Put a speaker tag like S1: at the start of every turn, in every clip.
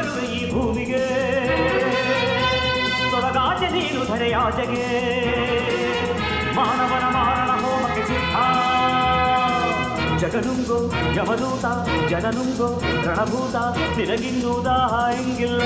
S1: ಬರುವೆ ಈ ಭೂಮಿಗೆ ತೊಲಗಾಚೆ ನೀನು ಧರೆಯಾಚೆಗೆ ಮಾನವನ ಮಾರಣ ಹೋಮಕ್ಕೆ ಸಿದ್ಧ ಜಗನುಂಗೋ ಯಮದೂತ ಜನನುಂಗೋ ರಣಭೂತ ನಿನಗಿನ್ನೂದ ಹಿಂಗಿಲ್ಲ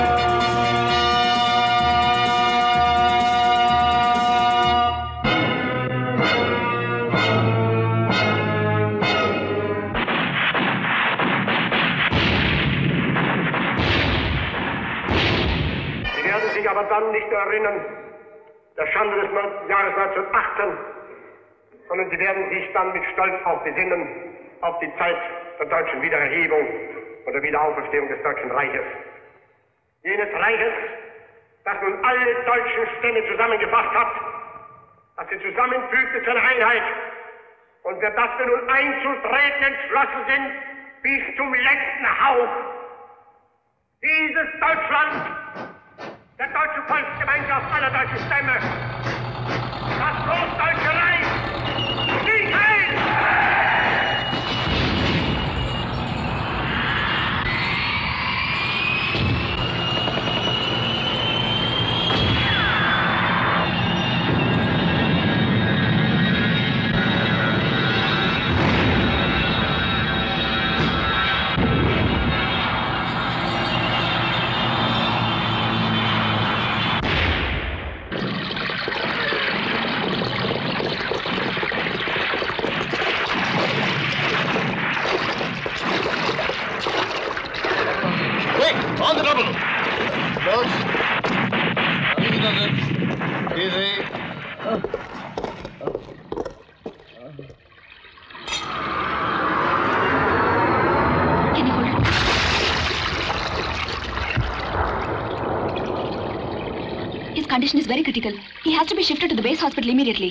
S2: Sie werden sich aber dann nicht nur erinnern, der Schande des Jahres 1918, sondern Sie werden sich dann mit Stolz auch besinnen auf die Zeit der deutschen Wiedererhebung und der Wiederauferstehung des Deutschen Reiches. Jenes Reiches, das nun alle deutschen Stämme zusammengebracht hat, das sie zusammenfügte zu einer Einheit und für das wir nun einzutreten entschlossen sind bis zum letzten Hauch. Dieses Deutschland der deutschen Volksgemeinschaft aller deutschen Stämme. Das Großdeutsche Reich. Stieg ein!
S3: Quick, on the double. Close. Easy, does it? Easy.
S4: Can you hold it? His condition is very critical. He has to be shifted to the base hospital immediately.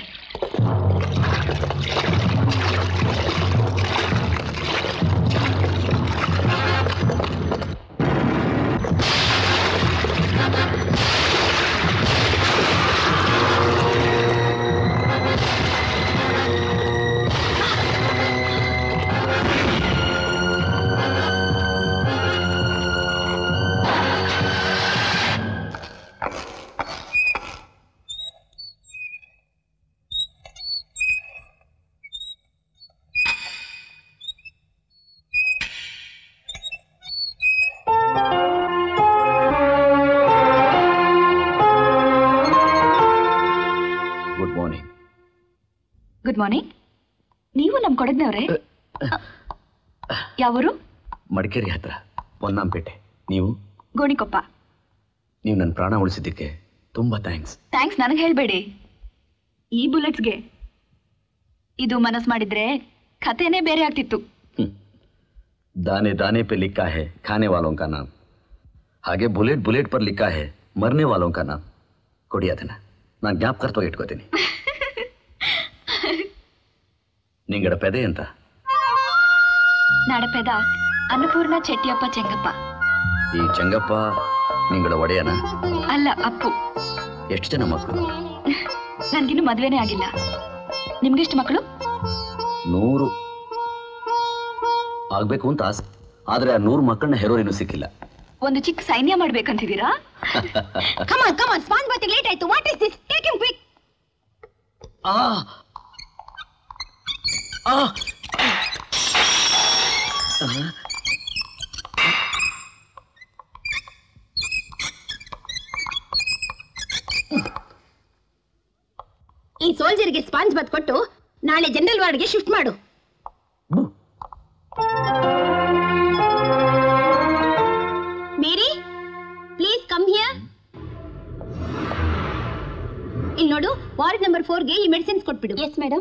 S5: Good morning
S4: good morning ನೀವು ನಮ್ಮ ಕೊಡಗ್ನವ್ರೆ ಯಾವೂರು
S5: ಮಡಿಕೇರಿ ಹತ್ರ ಪೊನ್ನಾಂಪೇಟೆ ನೀವು
S4: ಗೋಣಿಕೊಪ್ಪ
S5: ನೀವು ನನ್ನ ಪ್ರಾಣ ಉಳಿಸಿದ್ದಕ್ಕೆ ತುಂಬ thanks
S4: thanks ನನಗೆ ಹೇಳ್ಬೇಡಿ ಈ ಬುಲೆಟ್ಸ್ಗೆ ಇದು ಮನಸ್ ಮಾಡಿದ್ರೆ ಕಥೆನೇ ಬೇರೆ ಆಗ್ತಿತ್ತು
S5: दाने दाने पे लिखा है खाने वालों का नाम ಹಾಗೆ ಬುಲೆಟ್ ಬುಲೆಟ್ ಪರ್ ಲಿಖಾ ಹೇ ಮರ್ನೆ ವಾಲೋಂ ಕಾ ನಾಮ್ ಕೊಡಿ ಅದನ್ನ ನಾನು ಜ್ಞಾಪಕಾರ್ಥವಾಗಿ ಇಟ್ಕೋತೀನಿ ನಿಂಗಡ ಪೆದೆ ಅಂತ
S4: ನಾಡಪೆದ ಅನ್ನಪೂರ್ಣ ಚೆಟ್ಟಿಯಪ್ಪ ಚೆಂಗಪ್ಪ
S5: ಈ ಚೆಂಗಪ್ಪ ನಿಂಗಡ ಒಡೆಯನ
S4: ಅಲ್ಲ ಅಪ್ಪು
S5: ಎಷ್ಟು ಜನ ಮಕ್ಕಳು
S4: ನನ್ಗಿನ್ನು ಮದ್ವೆನೇ ಆಗಿಲ್ಲ ನಿಮ್ಗೆಷ್ಟು ಮಕ್ಕಳು
S5: ನೂರು ಆಗ್ಬೇಕು ಅಂತ ಆಸೆ ಆದ್ರೆ ಆ ನೂರು ಮಕ್ಕಳನ್ನ ಹೆರೋರಿನೂ ಸಿಕ್ಕಿಲ್ಲ
S4: ಒಂದು ಚಿಕ್ಕ ಸೈನ್ಯ ಮಾಡ್ಬೇಕಂತಿದ್ದೀರಾ
S6: ಕಮಾನ್ ಕಮಾನ್ ಸ್ಪಾನ್ ಬರ್ತಿ ಲೇಟ್ ಆಯ್ತು what is this take him quick
S5: ಆ ಆ
S6: ಈ ಸೋಲ್ಜರ್ಗೆ ಸ್ಪಾಂಜ್ ಬತ್ ಕೊಟ್ಟು ನಾಳೆ ಜನರಲ್ ವಾರ್ಡ್ಗೆ ಶಿಫ್ಟ್ ಮಾಡು ಮೇರಿ ಪ್ಲೀಸ್ ಕಮ್ ಹಿಯರ್ ಇಲ್ಲಿ ನೋಡು ವಾರ್ಡ್ ನಂಬರ್ ಫೋರ್ಗೆ ಈ ಮೆಡಿಸಿನ್ಸ್ ಕೊಟ್ಬಿಡು ಎಸ್ ಮೇಡಮ್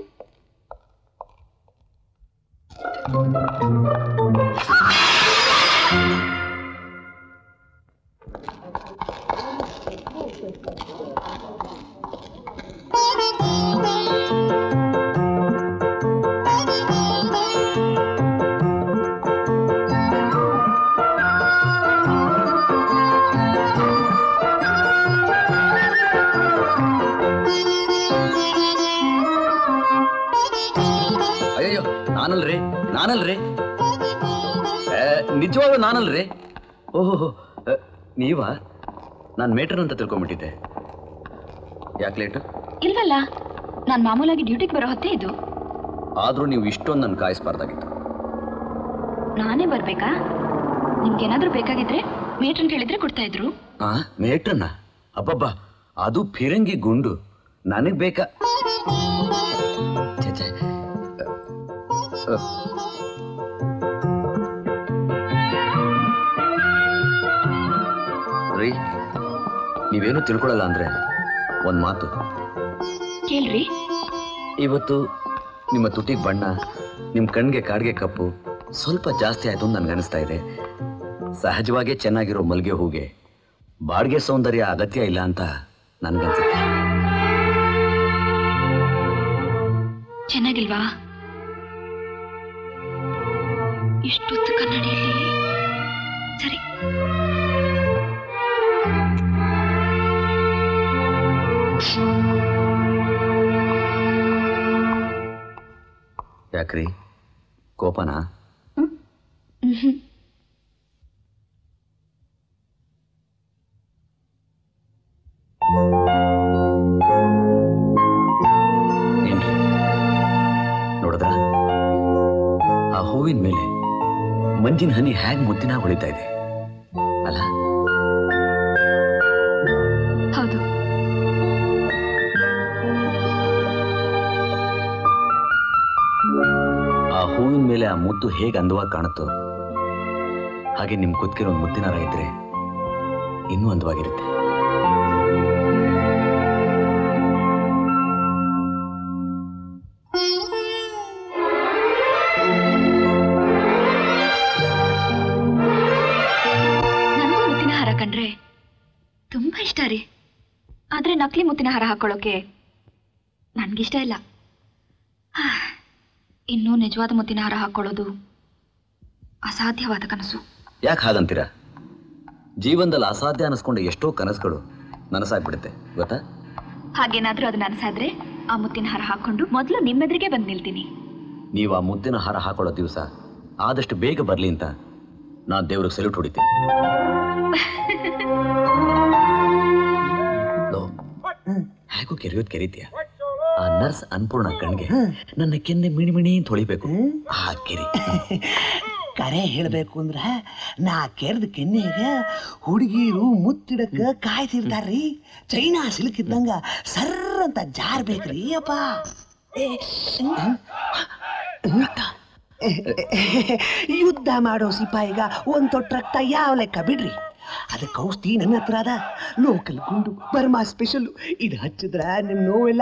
S5: ಅಯ್ಯೋ ನಾನಲ್ರಿ ನಾನಲ್ರಿ ಏ, ನಿಜವಾಗ್ಲೂ ನಾನಲ್ರಿ ಓಹೋ ನೀವಾ ನಾನು ಮೇಟ್ರ್ ಅಂತ ತಿಳ್ಕೊಂಬಿಟ್ಟಿದ್ದೆ ಯಾಕೆ ಲೇಟು
S4: ಇಲ್ವಲ್ಲ ನಾನು ಮಾಮೂಲಾಗಿ ಡ್ಯೂಟಿಗೆ ಬರೋ ಹೊತ್ತೇ ಇದು
S5: ಆದರೂ ನೀವು ಇಷ್ಟೊಂದು ನನ್ನ ಕಾಯಿಸ್ಬಾರ್ದಾಗಿತ್ತು
S4: ನಾನೇ ಬರ್ಬೇಕಾ ನಿಮ್ಗೇನಾದ್ರೂ ಬೇಕಾಗಿದ್ರೆ ಮೇಟ್ರನ್ ಕೇಳಿದ್ರೆ ಕೊಡ್ತಾ ಇದ್ರು
S5: ಆ ಮೇಟ್ರನ್ನ ಅಬ್ಬಬ್ಬಾ ಅದು ಫಿರಂಗಿ ಗುಂಡು ನನಗೆ ಬೇಕಾ ಛೆ, ಛೆ. ಅ, ಅ. ರೀ ನೀವೇನು ತಿಳ್ಕೊಳಲ್ಲ ಅಂದ್ರೆ ಒಂದು ಮಾತು
S4: ಕೇಳ್ರಿ
S5: ಇವತ್ತು ನಿಮ್ಮ ತುಟಿಗೆ ಬಣ್ಣ ನಿಮ್ಮ ಕಣ್ಣಿಗೆ ಕಾಡಿಗೆ ಕಪ್ಪು ಸ್ವಲ್ಪ ಜಾಸ್ತಿ ಆಯ್ತು ಅಂತ ನನ್ಗನ್ನಿಸ್ತಾ ಇದೆ ಸಹಜವಾಗೇ ಚೆನ್ನಾಗಿರೋ ಮಲ್ಗೆ ಹೂಗೆ ಬಾಡಿಗೆ ಸೌಂದರ್ಯ ಅಗತ್ಯ ಇಲ್ಲ ಅಂತ ನನ್ಗನ್ಸುತ್ತೆ
S4: ಚೆನ್ನಾಗಿಲ್ವಾ ಇಷ್ಟೊತ್ತು ಕನ್ನಡಿಯಲ್ಲಿ ಸರಿ
S5: ಯಾಕ್ರಿ ಕೋಪನಾ ಏನ್ರಿ ನೋಡಿದ್ರ ಆ ಹೂವಿನ ಮೇಲೆ ಮಂಜಿನ ಹನಿ ಹ್ಯಾಗ್ ಮುದ್ದಿನ ಹೊಳಿತಾ ಇದೆ ಅಲ್ಲ
S4: ಹೌದು
S5: ಆ ಹೂವಿನ ಮೇಲೆ ಆ ಮುದ್ದು ಹೇಗೆ ಅಂದವಾಗಿ ಕಾಣುತ್ತೋ ಹಾಗೆ ನಿಮ್ ಕುತ್ತಿಗೆ ಒಂದು ಮುದ್ದಿನ ಹಾರ ಇದ್ರೆ ಇನ್ನೂ ಅಂದವಾಗಿರುತ್ತೆ
S4: ನನಗೂ ಮುತ್ತಿನ ಹಾರ ಕಂಡ್ರೆ ತುಂಬಾ ಇಷ್ಟ ರೀ ಆದ್ರೆ ನಕಲಿ ಮುತ್ತಿನ ಹಾರ ಹಾಕೊಳ್ಳೋಕೆ ನನ್ಗಿಷ್ಟ ಇಲ್ಲ ಹಾ, ಇನ್ನೂ ನಿಜವಾದ ಮುತ್ತಿನ ಹಾರ ಹಾಕೊಳ್ಳೋದು ಅಸಾಧ್ಯವಾದ ಕನಸು
S5: ಯಾಕೆ ಹಾಗಂತೀರಾ ಜೀವನದಲ್ಲಿ ಅಸಾಧ್ಯ ಅನಿಸ್ಕೊಂಡ ಎಷ್ಟೋ ಕನಸುಗಳು ನನಸಾಗ್ಬಿಡುತ್ತೆ ಗೊತ್ತಾ
S4: ಹಾಗೇನಾದ್ರೂ ಅದು ನನಸಾದ್ರೆ ಆ ಮುತ್ತಿನ ಹಾರ ಹಾಕೊಂಡು ಮೊದಲು ನಿಮ್ಮೆದುರಿಗೆ ಬಂದು ನಿಲ್ತೀನಿ
S5: ನೀವು ಆ ಮುದ್ದಿನ ಹಾರ ಹಾಕೊಳ್ಳೋ ದಿವಸ ಆದಷ್ಟು ಬೇಗ ಬರಲಿ ಅಂತ ನಾನು ದೇವ್ರಿಗೆ ಸೆಲ್ಯೂಟ್ ಹೊಡಿತೀನಿ ಲೋ, ಹೇಗೂ ಕೆರೆಯೋದು ಕೆರೀತೀಯ ಆ ನರ್ಸ್ ಅನ್ಪೂರ್ಣ ಕಣ್ಗೆ ನನ್ನ ಕೆನ್ನೆ ಮಿಣಿ ಮಿಣಿ ಅಂತ ಹೊಳಿಬೇಕು ಆ ಕೆರಿ
S7: ಕರೆ ಹೇಳ್ಬೇಕು ಅಂದ್ರ ನಾ ಕೆರೆದ ಕೆನ್ನೆಗ ಹುಡುಗಿರು ಮುತ್ತಿಡಕ ಕಾಯ್ತಿರ್ತಾರ್ರಿ ಚೈನಾ ಸಿಲ್ಕ್ ಇದ್ದಂಗ ಸರ್ರ ಅಂತ ಜಾರ್ಬೇಕ್ರಿ ಅಪ್ಪ ಏ, ಹ್ಮ್. ಯುದ್ಧ ಮಾಡೋ ಸಿಪಾಯಿಗ ಒಂದ್ ತೊಟ್ಟ ರಕ್ತ ಯಾವ ಲೆಕ್ಕ ಬಿಡ್ರಿ ಅದಕ್ಕೆ ಔಷಧಿ ನನ್ನ ಹತ್ರ ಅದ ಲೋಕಲ್ ಗುಂಡು ಬರ್ಮಾ ಸ್ಪೆಷಲ್ ಇದು ಹಚ್ಚಿದ್ರ ನಿಮ್ ನೋವೆಲ್ಲ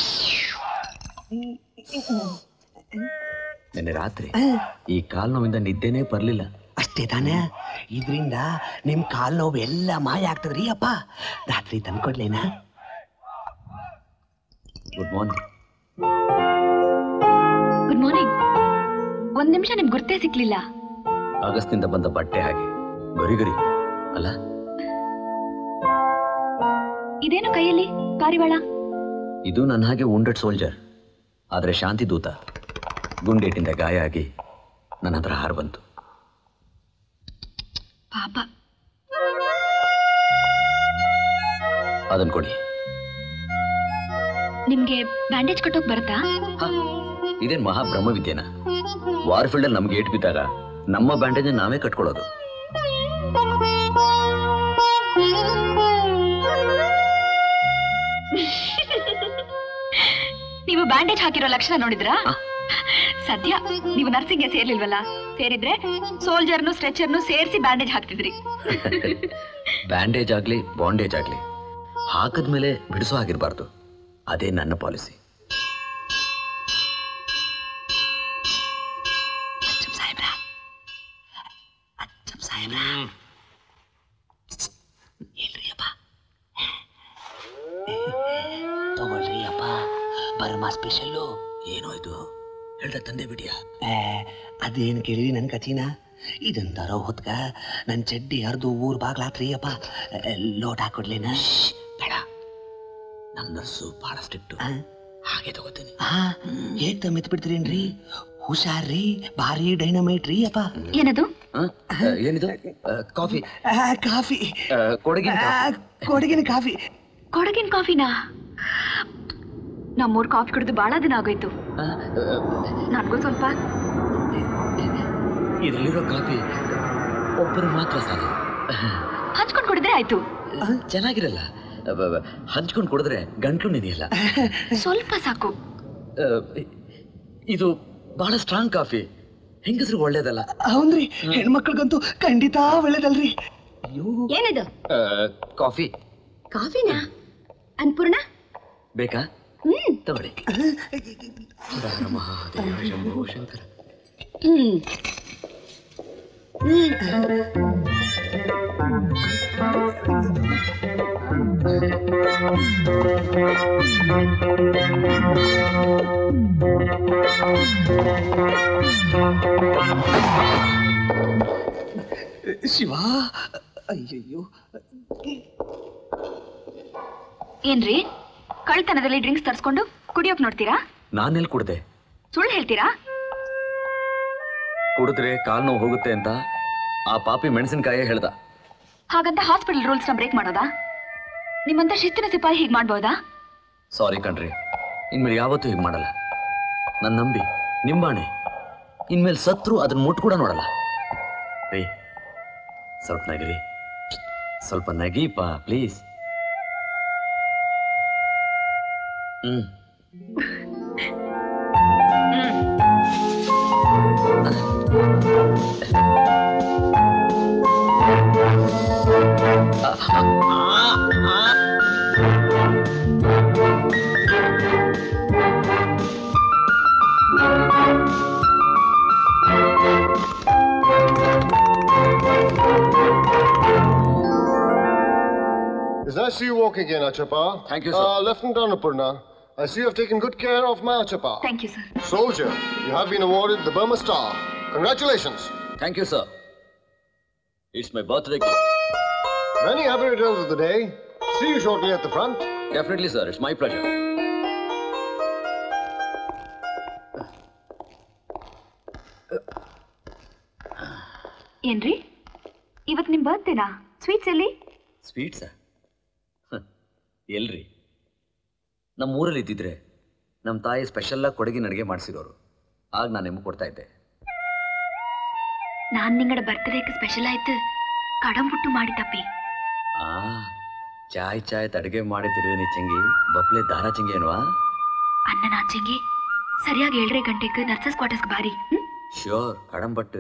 S5: ನಿನ್ನೆ ರಾತ್ರಿ ಈ ಕಾಲ್ ನೋವಿಂದ ನಿದ್ದೆನೇ ಬರಲಿಲ್ಲ
S7: ಅಷ್ಟೇ ತಾನೇ ಇದರಿಂದ ನಿಮ್ ಕಾಲ್ ನೋವು ಎಲ್ಲ ಮಾಯ ಆಗ್ತದ್ರಿ ಅಪ್ಪ ರಾತ್ರಿ ತಂದ್ಕೊಡ್ಲೇನಾ
S5: ಗುಡ್ ಮಾರ್ನಿಂಗ್
S4: ಗುಡ್ ಮಾರ್ನಿಂಗ್ ಒಂದ್ ನಿಮಿಷ ನಿಮ್ಗೆ ಗುರ್ತೇ ಸಿಕ್ಲಿಲ್ಲ
S5: ಆಗಸ್ತಿಂದ ಬಂದ ಬಟ್ಟೆ ಹಾಗೆ ಗರಿ ಗರಿ ಅಲ್ಲ
S4: ಇದೇನು ಕೈಯಲ್ಲಿ ಪಾರಿವಾಳ
S5: ಇದು ನನ್ನ ಹಾಗೆ ವುಂಡೆಡ್ ಸೋಲ್ಜರ್ ಆದರೆ ಶಾಂತಿ ದೂತ ಗುಂಡೇಟಿಂದ ಗಾಯ ಆಗಿ ನನ್ನ ಹತ್ರ ಹಾರು ಬಂತು
S4: ಪಾಪ
S5: ಅದನ್ ಕೊಡಿ
S4: ನಿಮ್ಗೆ ಬ್ಯಾಂಡೇಜ್ ಕಟ್ಟೋಕ್ ಬರುತ್ತಾ
S5: ಹ, ಇದೇನ್ ಮಹಾ ಬ್ರಹ್ಮವಿದ್ಯೆನ ವಾರ್ಫೀಲ್ಡಲ್ಲಿ ನಮ್ಗೆ ಏಟ್ ಬಿದ್ದಾಗ ನಮ್ಮ ಬ್ಯಾಂಡೇಜ್ ನಾವೇ ಕಟ್ಕೊಳ್ಳೋದು
S4: ನೀವು ಬ್ಯಾಂಡೇಜ್ ಹಾಕಿರೋ ಲಕ್ಷಣ ನೋಡಿದ್ರಾ ಸದ್ಯ ನೀವು ನರ್ಸಿಂಗ್ಗೆ ಸೇರ್ಲಿಲ್ವಲ್ಲ ಸೇರಿದ್ರೆ ಸೋಲ್ಜರ್ನು ಸ್ಟ್ರೆಚರ್ನು ಸೇರಿಸಿ ಬ್ಯಾಂಡೇಜ್ ಹಾಕ್ತಿದ್ರಿ
S5: ಬ್ಯಾಂಡೇಜ್ ಆಗ್ಲಿ ಬಾಂಡೇಜ್ ಆಗ್ಲಿ ಹಾಕದ್ಮೇಲೆ ಬಿಡಿಸೋ ಆಗಿರ್ಬಾರ್ದು ಅದೇ ನನ್ನ ಪಾಲಿಸಿ
S7: ಅಚ್ಚಂ ಸಾಹೇಬ್ರ ಅಚ್ಚಂ ಸಾಹೇಬ್ರ ಇಲ್ರಿ ಅಪ್ಪ ತಗೊಳ್ರಿ ಅಪ್ಪ ಬರ್ಮಾ ಸ್ಪೆಷಲ್ಲು
S5: ಏನೋ ಇದು ಹೇಳ್ದ ತಂದೆ ಬಿಡಿಯಾ
S7: ಅದೇನು ಕೇಳಿರಿ ನನ್ನ ಕಚಿನ ಇದಂತಾರ ಹೊತ್ಕ ನನ್ನ ಚಡ್ಡಿ ಹರಿದು ಊರ್ ಬಾಗ್ಲಾತ್ರಿ ಅಪ್ಪ ಲೋಟ್ ಹಾಕೊಡ್ಲೇನ
S5: ಬೇಡ ನಮ್ಮ ನರ್ಸು ಬಹಳ ಸ್ಟ್ರಿಕ್ಟು ಹಾಗೆ ತಗೋತೀನಿ
S7: ಹಾ ಹೇಗ್ ಮೆತ್ ಬಿಡ್ತೀರೇನ್ರಿ ಹುಷಾರ್ರಿ ಭಾರಿ ಡೈನಮೈಟ್ ರೀ ಅಪ್ಪ
S4: ಏನದು
S5: ಆ? ಆ, ಏನಿದು ಆ, ಕಾಫಿ
S7: ಆ, ಕಾಫಿ
S5: ಆ, ಕೊಡಗಿನ
S7: ಆ,
S5: ಕಾಫಿ.
S7: ಕೊಡಗಿನ ಕಾಫಿ
S4: ಕೊಡಗಿನ ಕಾಫಿನಾ ನಮ್ಮೂರ್ ಕಾಫಿ ಕುಡಿದು ಬಹಳ ದಿನ ಆಗೋಯ್ತು
S5: ಆ, ಆ,
S4: ನನ್ಗೂ ಸ್ವಲ್ಪ
S5: ಇದ್ರಲ್ಲಿರೋ ಕಾಫಿ ಒಬ್ಬರು ಮಾತ್ರ ಸಾಲ
S4: ಹಂಚ್ಕೊಂಡ್ ಕುಡಿದ್ರೆ ಆಯ್ತು
S5: ಚೆನ್ನಾಗಿರಲ್ಲ ಅಬ್ಬಬ್ಬ, ಹಂಚ್ಕೊಂಡು ಕುಡಿದ್ರೆ ಗಂಟ್ಲು ನೆನೆಯಲ್ಲ
S4: ಸ್ವಲ್ಪ ಸಾಕು
S5: ಆ, ಇದು ಬಹಳ ಸ್ಟ್ರಾಂಗ್ ಕಾಫಿ ಹೆಂಗಸ್ರು ಒಳ್ಳೇದಲ್ಲ
S7: ಹೌನ್ರಿ ಹೆಣ್ಮಕ್ಳಿಗಂತೂ ಖಂಡಿತ ಒಳ್ಳೇದಲ್ರಿ ಅಯ್ಯೋ
S6: ಏನಿದು
S5: ಆ, ಕಾಫಿ
S6: ಕಾಫಿನಾ ಅನ್ಪೂರ್ಣ
S5: ಬೇಕಾ
S6: ಹ್ಮ್
S5: ತಗೊಳ್ಳಿ ಹರ ಮಹಾದೇವ ಶಂಭೋ ಶಂಕರ
S6: ಹ್ಮ್
S7: ಶಿವ ಅಯ್ಯಯ್ಯೋ
S4: ಏನ್ರಿ ಕಳ್ತನದಲ್ಲಿ ಡ್ರಿಂಕ್ಸ್ ತರ್ಸ್ಕೊಂಡು ಕುಡಿಯೋಕ್ ನೋಡ್ತೀರಾ
S5: ನಾನೆಲ್ಲಿ ಕುಡ್ದೆ
S4: ಸುಳ್ಳು ಹೇಳ್ತೀರಾ
S5: ಕುಡಿದ್ರೆ ಕಾಲ್ ನೋವು ಹೋಗುತ್ತೆ ಅಂತ ಆ ಪಾಪಿ ಮೆಣಸಿನಕಾಯೇ ಹೇಳ್ದ
S4: ಹಾಗಂತ ಹಾಸ್ಪಿಟಲ್ ರೂಲ್ಸ್ನ ಬ್ರೇಕ್ ಮಾಡೋದಾ ನಿಮ್ಮಂತ ಶಿಸ್ತಿನ ಸಿಪಾಯಿ ಹೀಗ್ ಮಾಡ್ಬೋದಾ
S5: ಸಾರಿ ಕಣ್ರಿ ಇನ್ಮೇಲೆ ಯಾವತ್ತೂ ಹೀಗೆ ಮಾಡಲ್ಲ ನನ್ನ ನಂಬಿ ನಿಂಬಾಣೆ ಇನ್ಮೇಲೆ ಸತ್ರು ಅದನ್ನ ಮುಟ್ ಕೂಡ ನೋಡಲ್ಲ ರೀ ಸ್ವಲ್ಪ ನಗಿರಿ ಸ್ವಲ್ಪ ನಗೀಪ please hmm
S3: It's nice to see you walk again, Achapa.
S5: Thank you, sir.
S3: Uh, Lieutenant Annapurna, I see you have taken good care of my Achapa.
S4: Thank you sir
S3: Soldier, you have been awarded the Burma Star. Congratulations.
S5: Thank you sir it's my birthday
S3: Many happy returns of the day. See you shortly at the front.
S5: Definitely sir it's my pleasure
S4: ಏನ್ರಿ ಇವತ್ ನಿಮ್ ಬರ್ತ್ಡೇನಾ sweets ಎಲ್ಲಿ
S5: sweets ಎಲ್ರಿ ನಮ್ಮ ಊರಲ್ಲಿ ಇದ್ದಿದ್ರೆ ನಮ್ಮ ತಾಯಿ ಸ್ಪೆಷಲ್ಲಾಗಿ ಕೊಡಗಿನ ಅಡುಗೆ ಮಾಡಿಸಿರೋರು ಆಗ ನಾನು ನಿಮಗೆ ಕೊಡ್ತಾ ಇದ್ದೆ
S4: ನಾನ್ ನಿಂಗಡ ಬರ್ತ್ಡೇക്ക് ಸ್ಪೆಷಲ್ ಆಯ್ತು ಕಡಂಬುಟ್ಟು ಮಾಡಿ ತಪ್ಪಿ
S5: ಆ ಚಾಯ್ ಚಾಯ್ ಅಡುಗೆ ಮಾಡಿ ತಿರುವಿನಿ ಚೆಂಗಿ ಬಪ್ಲೆ ದಾರ ಚೆಂಗಿ ಏನ್ವಾ
S4: ಅನ್ನ ನಾಚಂಗಿ ಸರಿಯಾಗಿ ಏಳರೆ ಗಂಟೆಗೆ ನರ್ಸಸ್ ಕ್ವಾರ್ಟರ್ಸ್ಗೆ ಬಾರಿ ಹ್ಮ್
S5: ಶ್ಯೂರ್ ಕಡಂಬಟ್ಟು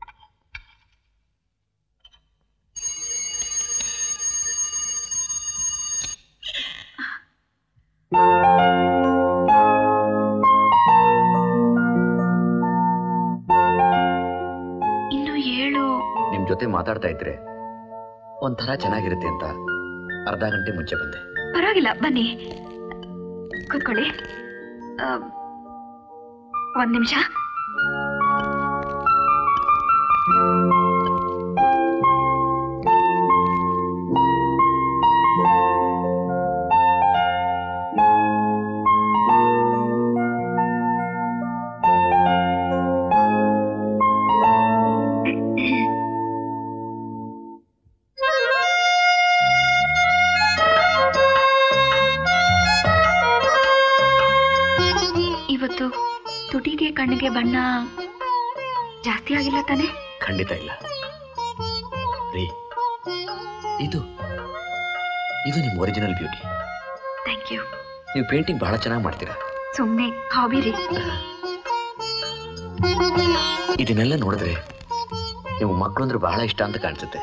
S4: ಇನ್ನು ಏಳು
S5: ನಿಮ್ಮ ಜೊತೆ ಮಾತಾಡ್ತಾ ಇದ್ರೆ ಒಂಥರ ಚೆನ್ನಾಗಿರುತ್ತೆ ಅಂತ ಅರ್ಧ ಗಂಟೆ ಮುಂಚೆ ಬಂದೆ
S4: ಪರವಾಗಿಲ್ಲ ಬನ್ನಿ ಕೂತ್ಕೊಳ್ಳಿ ಆ, ಒಂದ್ ನಿಮಿಷ ಇವತ್ತು ತುಟಿಗೆ ಕಣ್ಣಿಗೆ ಬಣ್ಣ ಜಾಸ್ತಿ ಆಗಿಲ್ಲ ತಾನೆ
S5: ಖಂಡಿತ ಇಲ್ಲ ರೀ ಇದು ಇದು ನಿಮ್ಮ ಒರಿಜಿನಲ್ ಬ್ಯೂಟಿ
S4: ಥ್ಯಾಂಕ್ ಯು
S5: ನೀವು ಪೇಂಟಿಂಗ್ ಬಹಳ ಚೆನ್ನಾಗಿ ಮಾಡ್ತೀರಾ
S4: ಸುಮ್ಮನೆ ಹಾಬಿ ರೀ
S5: ಇದನ್ನೆಲ್ಲ ನೋಡಿದ್ರೆ ನೀವು ಮಕ್ಕಳು ಅಂದ್ರೆ ಬಹಳ ಇಷ್ಟ ಅಂತ ಕಾಣಿಸುತ್ತೆ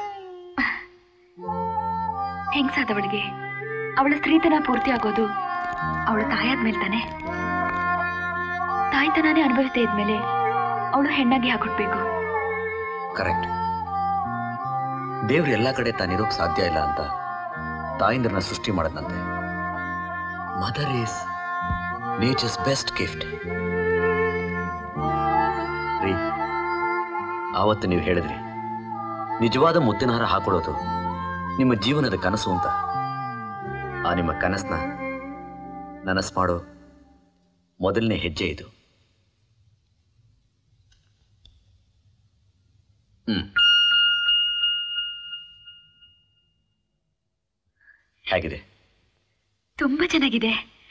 S4: ಹೆಂಗ್ಸಾದವಳಿಗೆ ಅವಳ ಸ್ತ್ರೀತನ ಪೂರ್ತಿ ಆಗೋದು ಅವಳ ತಾಯಾದ್ಮೇಲೆ ತಾನೆ ತಾಯ್ತನಾನೇ ಅನುಭವಿಸದೇ ಇದ್ಮೇಲೆ ಅವಳು ಹೆಣ್ಣಾಗಿ ಹಾಕೊಟ್ಬೇಕು
S5: ಕರೆಕ್ಟ್ ದೇವ್ರು ಎಲ್ಲ ಕಡೆ ತಾನಿರೋಕ್ ಸಾಧ್ಯ ಇಲ್ಲ ಅಂತ ತಾಯಿಂದ್ರನ್ನ ಸೃಷ್ಟಿ ಮಾಡದಂತೆ mother is nature's best gift ರೀ ಆವತ್ತು ನೀವು ಹೇಳಿದ್ರಿ ನಿಜವಾದ ಮುತ್ತಿನ ಹಾರ ಹಾಕೊಳ್ಳೋದು ನಿಮ್ಮ ಜೀವನದ ಕನಸು ಅಂತ ಆ ನಿಮ್ಮ ಕನಸನ್ನ ನನಸು ಮಾಡೋ ಮೊದಲನೇ ಹೆಜ್ಜೆ ಇದು ಹ್ಮ್ ಹೇಗಿದೆ
S4: ತುಂಬಾ ಚೆನ್ನಾಗಿದೆ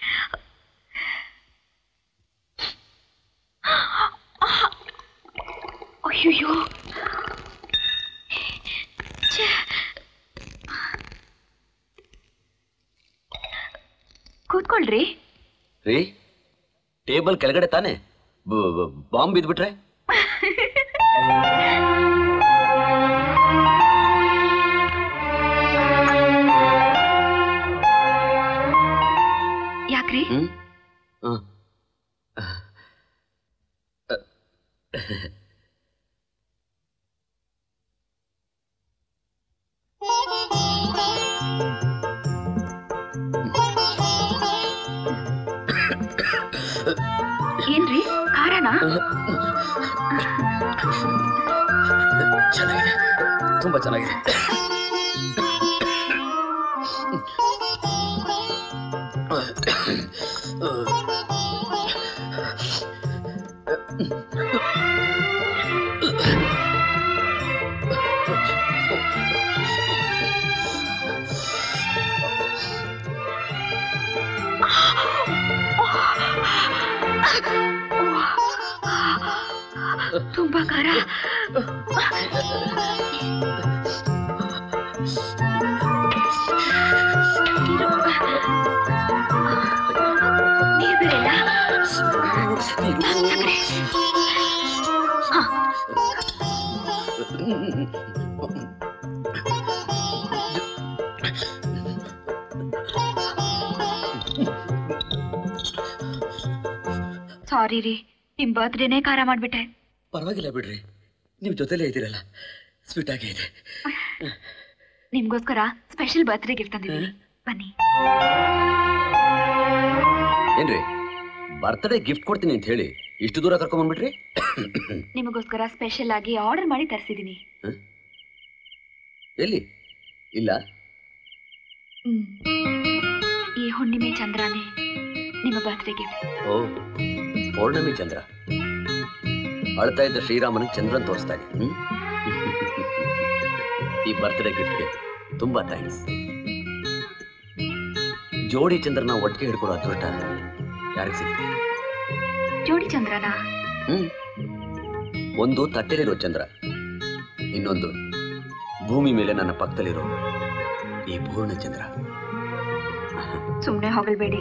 S4: ಅಯ್ಯೋ ಕೂತ್ಕೊಳ್ರಿ
S5: ರೀ ಟೇಬಲ್ ಕೆಳಗಡೆ ತಾನೆ ಬ- ಬ- ಬಾಂಬ್ ಬಿದ್ಬಿಟ್ರೆ
S4: ಯಾಕ್ರಿ
S5: ಹ್ಮ್ ಹ.
S4: ಏನ್ರಿ ಖಾರನಾ
S5: ಚೆನ್ನಾಗಿದೆ ತುಂಬಾ ಚೆನ್ನಾಗಿದೆ
S4: ತುಂಬಾ ಖಾರ ನೀರ್ ಬೇರೆ ಇಲ್ಲ? ಸಕ್ಕರೆ. ಹಾ, ಸಾರಿ ರೀ ನಿಮ್ ಬರ್ತ್ಡೇನೇ ಖಾರ ಮಾಡ್ಬಿಟ್ಟೆ
S5: ಪರವಾಗಿಲ್ಲ ಬಿಡ್ರಿ ನೀವು ಜೊತೆಲೇ ಇದ್ದೀರಲ್ಲ ಸ್ವೀಟ್ ಆಗೇ ಇದೆ
S4: ನಿಮ್ಗೋಸ್ಕರ ಸ್ಪೆಷಲ್ ಬರ್ತ್ಡೇ ಗಿಫ್ಟ್ ತಂದಿದ್ದೀನಿ ಬನ್ನಿ
S5: ಏನ್ರಿ ಬರ್ತ್ಡೇ ಗಿಫ್ಟ್ ಕೊಡ್ತೀನಿ ಅಂತ ಹೇಳಿ ಇಷ್ಟು ದೂರ ಕರ್ಕೊಂಡ್ಬಂದ್ಬಿಟ್ರಿ
S4: ನಿಮಗೋಸ್ಕರ ಸ್ಪೆಷಲ್ ಆಗಿ ಆರ್ಡರ್ ಮಾಡಿ ತರಿಸಿದ್ದೀನಿ
S5: ಎಲ್ಲಿ ಇಲ್ಲ
S4: ಹ್ಮ್ ಈ ಹುಣ್ಣಿಮೆ ಚಂದ್ರನೇ ನಿಮ್ಮ ಬರ್ತ್ಡೇ ಗಿಫ್ಟ್
S5: ಓ ಪೌರ್ಣಮಿ ಚಂದ್ರ ಅಳ್ತಾ ಇದ್ದ ಶ್ರೀರಾಮನಿಗೆ ಚಂದ್ರನ್ ತೋರಿಸ್ತಾ ಇದೆ ಹ್ಮ್? ಈ ಬರ್ತ್ಡೇ ಗಿಫ್ಟ್ಗೆ ತುಂಬಾ ಥ್ಯಾಂಕ್ಸ್ ಜೋಡಿ ಚಂದ್ರನ ಒಟ್ಟಿಗೆ ಹಿಡ್ಕೊಡೋ ಅದೃಷ್ಟ ಯಾರಿಗೆ ಸಿಗುತ್ತೆ
S4: ಜೋಡಿ ಚಂದ್ರನಾ
S5: ಹ್ಮ್ ಒಂದು ತಟ್ಟೆಲಿರೋ ಚಂದ್ರ ಇನ್ನೊಂದು ಭೂಮಿ ಮೇಲೆ ನನ್ನ ಪಕ್ಕದಲ್ಲಿರೋ ಈ ಪೂರ್ಣ ಚಂದ್ರ
S4: ಸುಮ್ನೆ ಹೊಗಳ್ಬೇಡಿ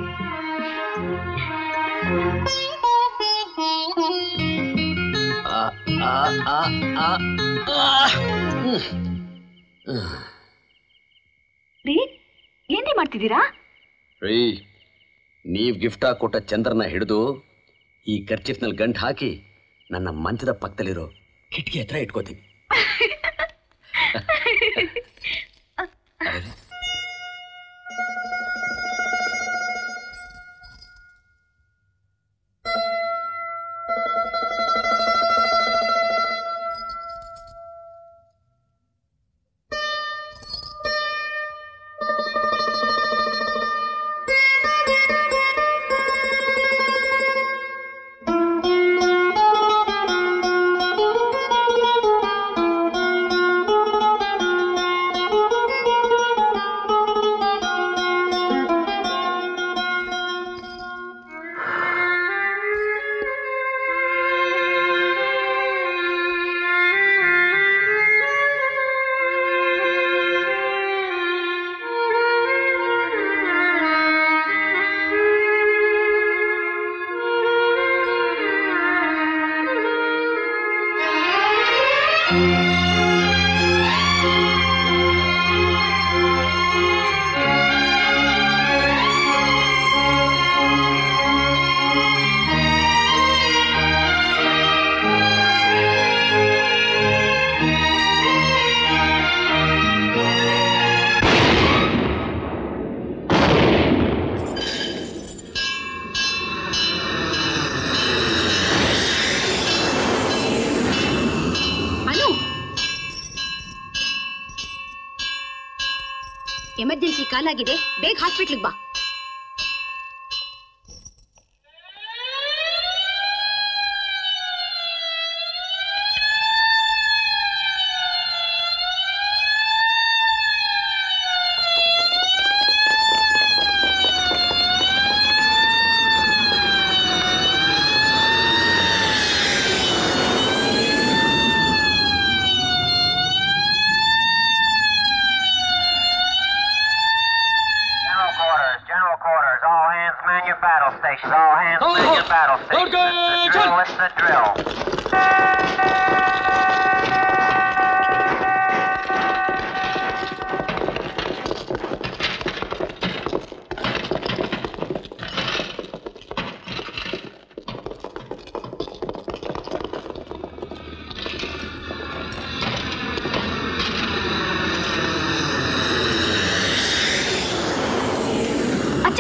S5: ಆ, ಆ, ಆ, ಆ, ಆ. ಹ್ಮ್. ಹ್ಮ್.
S4: ರೀ ಏನ್ರಿ ಮಾಡ್ತಿದ್ದೀರಾ
S5: ರೀ ನೀವ್ ಗಿಫ್ಟ್ ಆಗಿ ಕೊಟ್ಟ ಚಂದ್ರನ ಹಿಡಿದು ಈ ಕರ್ಚಿಫ್ನಲ್ಲಿ ಗಂಟು ಹಾಕಿ ನನ್ನ ಮಂಚದ ಪಕ್ಕದಲ್ಲಿರೋ ಕಿಟಕಿ ಹತ್ರ ಇಟ್ಕೋತೀನಿ ಅರೆ,
S6: ಅನು ಎಮರ್ಜೆನ್ಸಿ ಕಾಲ್ ಆಗಿದೆ ಬೇಗ ಹಾಸ್ಪಿಟ್ಲಿಗೆ ಬಾ
S8: Sergeants, man your battle stations. All hands, man your battle stations. The drill is the drill.
S4: ಅಜ್ಜ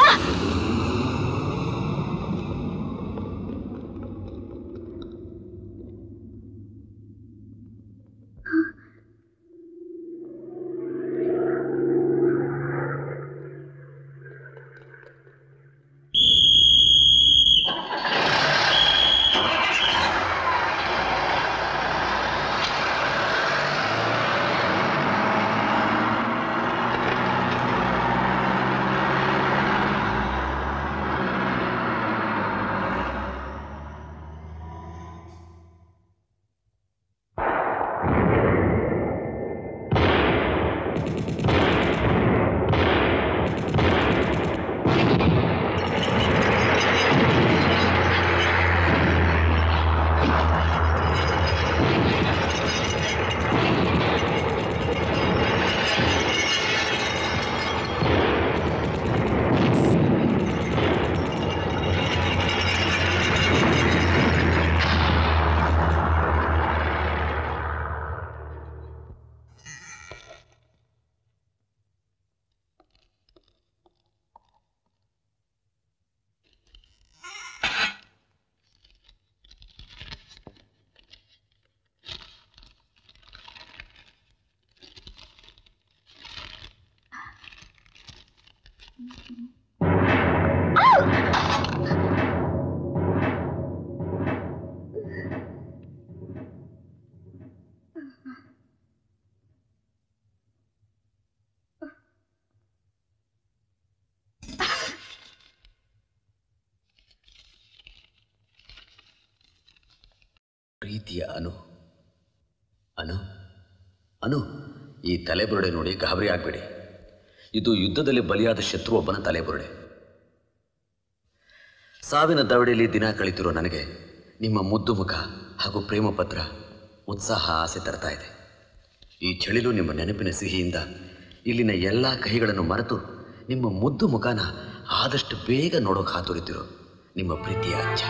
S5: ಪ್ರೀತಿಯ ಅನು ಅನು ಅನು ಈ ತಲೆಬುರುಡೆ ನೋಡಿ ಗಾಬರಿ ಆಗಬೇಡಿ ಇದು ಯುದ್ಧದಲ್ಲಿ ಬಲಿಯಾದ ಶತ್ರು ಒಬ್ಬನ ತಲೆಬುರುಡೆ ಸಾವಿನ ದವಡೆಯಲ್ಲಿ ದಿನ ಕಳಿತಿರೋ ನನಗೆ ನಿಮ್ಮ ಮುದ್ದು ಮುಖ ಹಾಗೂ ಪ್ರೇಮ ಪತ್ರ ಉತ್ಸಾಹ ಆಸೆ ತರ್ತಾ ಇದೆ ಈ ಚಳಿಲು ನಿಮ್ಮ ನೆನಪಿನ ಸಿಹಿಯಿಂದ ಇಲ್ಲಿನ ಎಲ್ಲ ಕಹಿಗಳನ್ನು ಮರೆತು ನಿಮ್ಮ ಮುದ್ದು ಮುಖನ ಆದಷ್ಟು ಬೇಗ ನೋಡೋಕೆ ಹಾತೊರಿತಿರೋ ನಿಮ್ಮ ಪ್ರೀತಿಯ ಅಜ್ಜ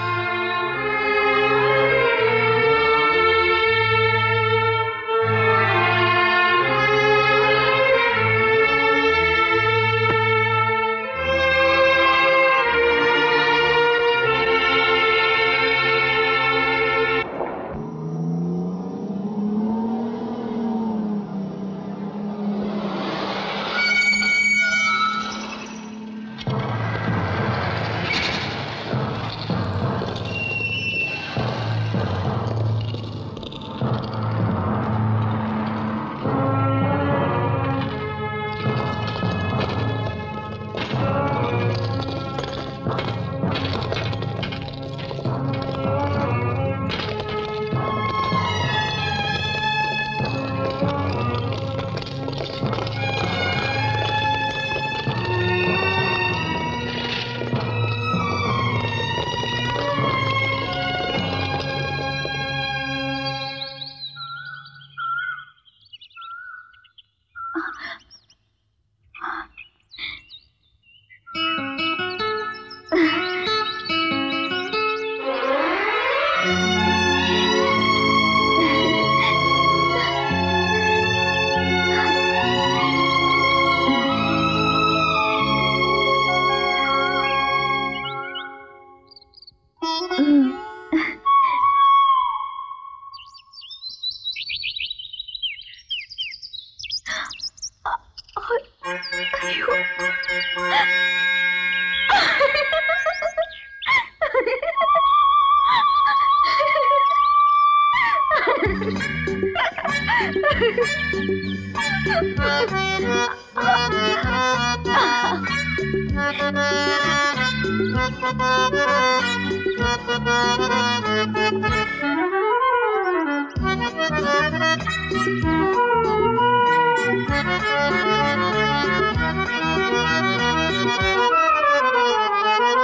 S9: Thank you.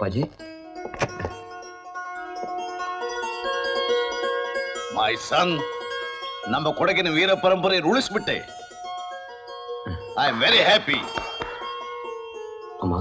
S5: ಅಪ್ಪಾಜಿ
S9: ಮೈ ಸನ್ ನಮ್ಮ ಕೊಡಗಿನ ವೀರ ಪರಂಪರೆ ಉಳಿಸ್ಬಿಟ್ಟೆ ಐ ಆಮ್ ವೆರಿ ಹ್ಯಾಪಿ
S5: ಅಮ್ಮ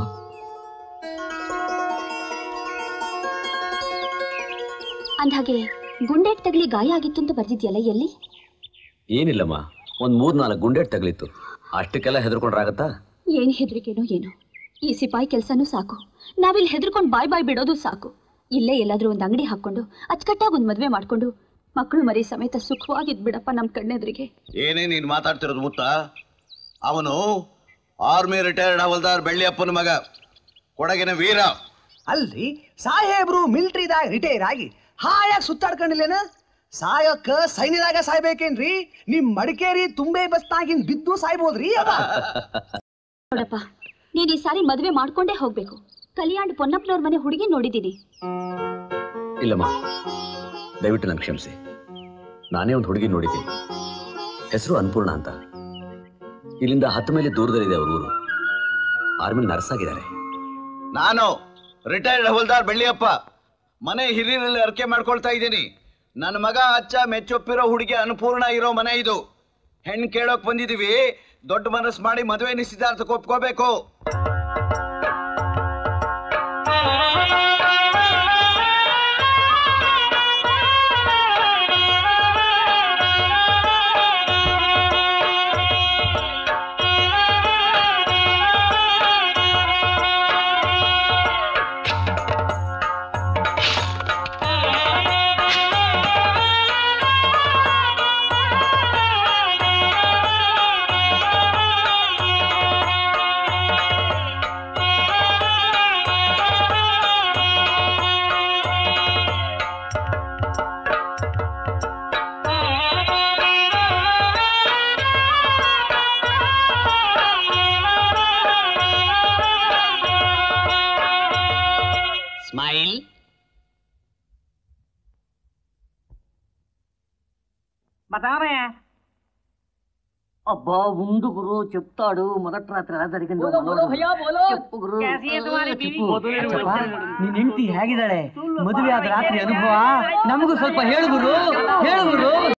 S4: ಅಂದ್ಹಾಗೆ ಗುಂಡೇಟ್ ತಗಲಿ ಗಾಯ ಆಗಿತ್ತು ಅಂತ ಬರ್ದಿದ್ಯಲ್ಲ ಎಲ್ಲಿ
S5: ಏನಿಲ್ಲಮ್ಮ ಒಂದ್ ಮೂರ್ ನಾಲ್ಕು ಗುಂಡೇಟ್ ತಗಲಿತ್ತು ಅಷ್ಟಕ್ಕೆಲ್ಲ ಹೆದರ್ಕೊಂಡ್ರಾಗತ್ತಾ
S4: ಏನ್ ಹೆದರಿಕೆನೋ ಏನೋ ಈ ಸಿಪಾಯಿ ಕೆಲ್ಸನೂ ಸಾಕು ನಾವಿಲ್ಲಿ ಹೆದರ್ಕೊಂಡು ಬಾಯ್ ಬಾಯ್ ಬಿಡೋದು ಸಾಕು ಇಲ್ಲೇ ಎಲ್ಲಾದ್ರೂ ಒಂದು ಅಂಗಡಿ ಹಾಕೊಂಡು ಅಚ್ಚುಕಟ್ಟಾಗಿ ಒಂದು ಮದ್ವೆ ಮಾಡ್ಕೊಂಡು ಮಕ್ಕಳು ಮರಿ ಸಮೇತ ಸುಖವಾಗಿದ್ ಬಿಡಪ್ಪ ನಮ್ಮ ಕಣ್ಣೆದ್ರಿಗೆ
S9: ಏನೇ ನೀನ್ ಮಾತಾಡ್ತಿರೋದು ಮುತ್ತ ಅವನು ಆರ್ಮಿ ರಿಟೈರ್ಡ್ ಹವಲ್ದಾರ್ ಬೆಳ್ಳಿಯಪ್ಪನ ಮಗ ಕೊಡಗಿನ ವೀರ
S7: ಅಲ್ರಿ ಸಾಹೇಬ್ರು ಮಿಲ್ಟ್ರಿದಾಗ ರಿಟೈರ್ ಆಗಿ ಹಾಯಾಗಿ ಸುತ್ತಾಡ್ಕೊಂಡಿಲ್ಲೇನ ಸಾಯಕ್ಕ ಸೈನ್ಯದಾಗ ಸಾಯ್ಬೇಕೇನ್ರಿ ನಿಮ್ ಮಡಿಕೇರಿ ತುಂಬೆ ಬಸ್ನಾಗಿನ್ ಬಿದ್ದು ಸಾಯ್ಬೋದ್ರಿ ಅವ
S4: ನೋಡಪ್ಪ ನೀನ್ ಈ ಸಾರಿ ಮದ್ವೆ ಮಾಡ್ಕೊಂಡೇ ಹೋಗ್ಬೇಕು ಕಲ್ಯಾಣ್ ಪೊನ್ನಪ್ಪನವ್ರ ಮನೆ ಹುಡುಗಿ ನೋಡಿದ್ದೀನಿ
S5: ಇಲ್ಲಮ್ಮ ದಯವಿಟ್ಟು ನಂಗೆ ಕ್ಷಮಿಸಿ ನಾನೇ ಒಂದು ಹುಡುಗಿ ನೋಡಿದ್ದೀನಿ ಹೆಸರು ಅನ್ಪೂರ್ಣ ಅಂತ ಇಲ್ಲಿಂದ ಹತ್ತು ಮೇಲೆ ದೂರದಲ್ಲಿದೆ ಅವ್ರ ಊರು ಆರ್ಮಿಲ್ ನರ್ಸ್ ಆಗಿದ್ದಾರೆ
S9: ನಾನು ರಿಟೈರ್ಡ್ ಹವಲ್ದಾರ್ ಬೆಳ್ಳಿಯಪ್ಪ ಮನೆ ಹಿರಿಯರಲ್ಲಿ ಅರ್ಕೆ ಮಾಡ್ಕೊಳ್ತಾ ಇದ್ದೀನಿ ನನ್ನ ಮಗ ಅಚ್ಚ ಮೆಚ್ಚೊಪ್ಪಿರೋ ಹುಡುಗಿ ಅನುಪೂರ್ಣ ಇರೋ ಮನೆ ಇದು ಹೆಣ್ಣು ಕೇಳೋಕ್ ಬಂದಿದೀವಿ ದೊಡ್ಡ ಮನಸ್ಸು ಮಾಡಿ ಮದುವೆ ನಿಶ್ಚಿತಾರ್ಥಕ್ಕೆ ಒಪ್ಕೋಬೇಕು
S7: స్మైల్
S10: బతావే అబ్బా ఉండు గురు చెప్తాడు మొదటి రాత్రి ఎలా జరిగిందో చెప్పు గురు చెప్పు
S1: ನಿನ್ ಹೆಂಡತಿ ಹೇಗಿದ್ದಾಳೆ ಮದುವೆ ಆದ ರಾತ್ರಿ ಅನುಭವ ನಮಗೂ ಸ್ವಲ್ಪ ಹೇಳು ಗುರು ಹೇಳು ಗುರು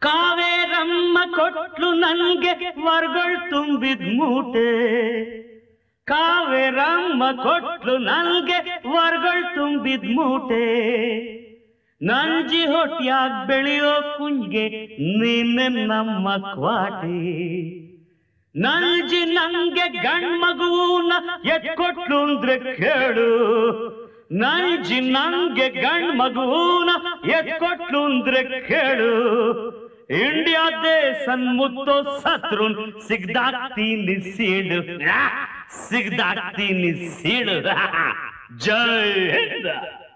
S11: ಕಾವೇರಮ್ಮ ಕೊಟ್ಲು ನನ್ಗೆ ವರ್ಗಳು ತುಂಬಿದ್ ಮೂಟೆ ಕಾವೇರಮ್ಮ ಕೊಟ್ಲು ನನ್ಗೆ ವರ್ಗಳು ತುಂಬಿದ್ ಮೂಟೆ ನಂಜಿ ಹೊಟ್ಯಾಗ್ ಬೆಳೆಯೋ ಕುಂಜ್ಗೆ ನೀನೆ ನಮ್ಮ ಕ್ವಾಟೆ ನಂಜಿ ನಂಗೆ ಗಂಡ್ಮಗುನ ಎತ್ಕೊಟ್ಲು ಅಂದ್ರೆ ಕೇಳು ನಂಜಿ ನಂಗೆ ಗಂಡ್ ಮಗುನ ಎತ್ಕೊಟ್ಲು ಅಂದ್ರೆ ಕೇಳು ಇಂಡಿಯಾ ದೇಶನ್ ಮುತ್ತೋ ಸತ್ರು ಸಿಗ್ದಾಕ್ತೀನಿ ಸೀಳು ಸಿಗ್ದಾಕ್ತೀನಿ ಸೀಳು ಜೈ ಹಿಂದ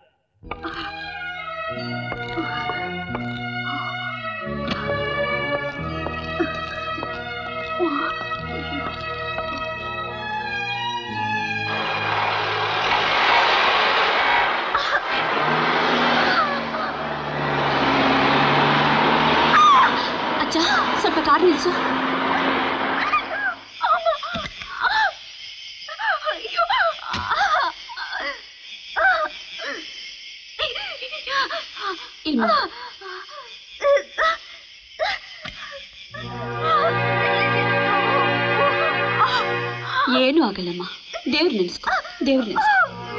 S4: ಅಜ್ಜ ಸ್ವಲ್ಪ ಕಾರ್ ನಿಲ್ಸು ಇಲ್ಲಿ ಬಾ. ಏನೂ ಆಗಲ್ಲಮ್ಮ ದೇವ್ರು ನೆನ್ಸ್ಕೊ ದೇವ್ರು ನೆನ್ಸ್ಕೊ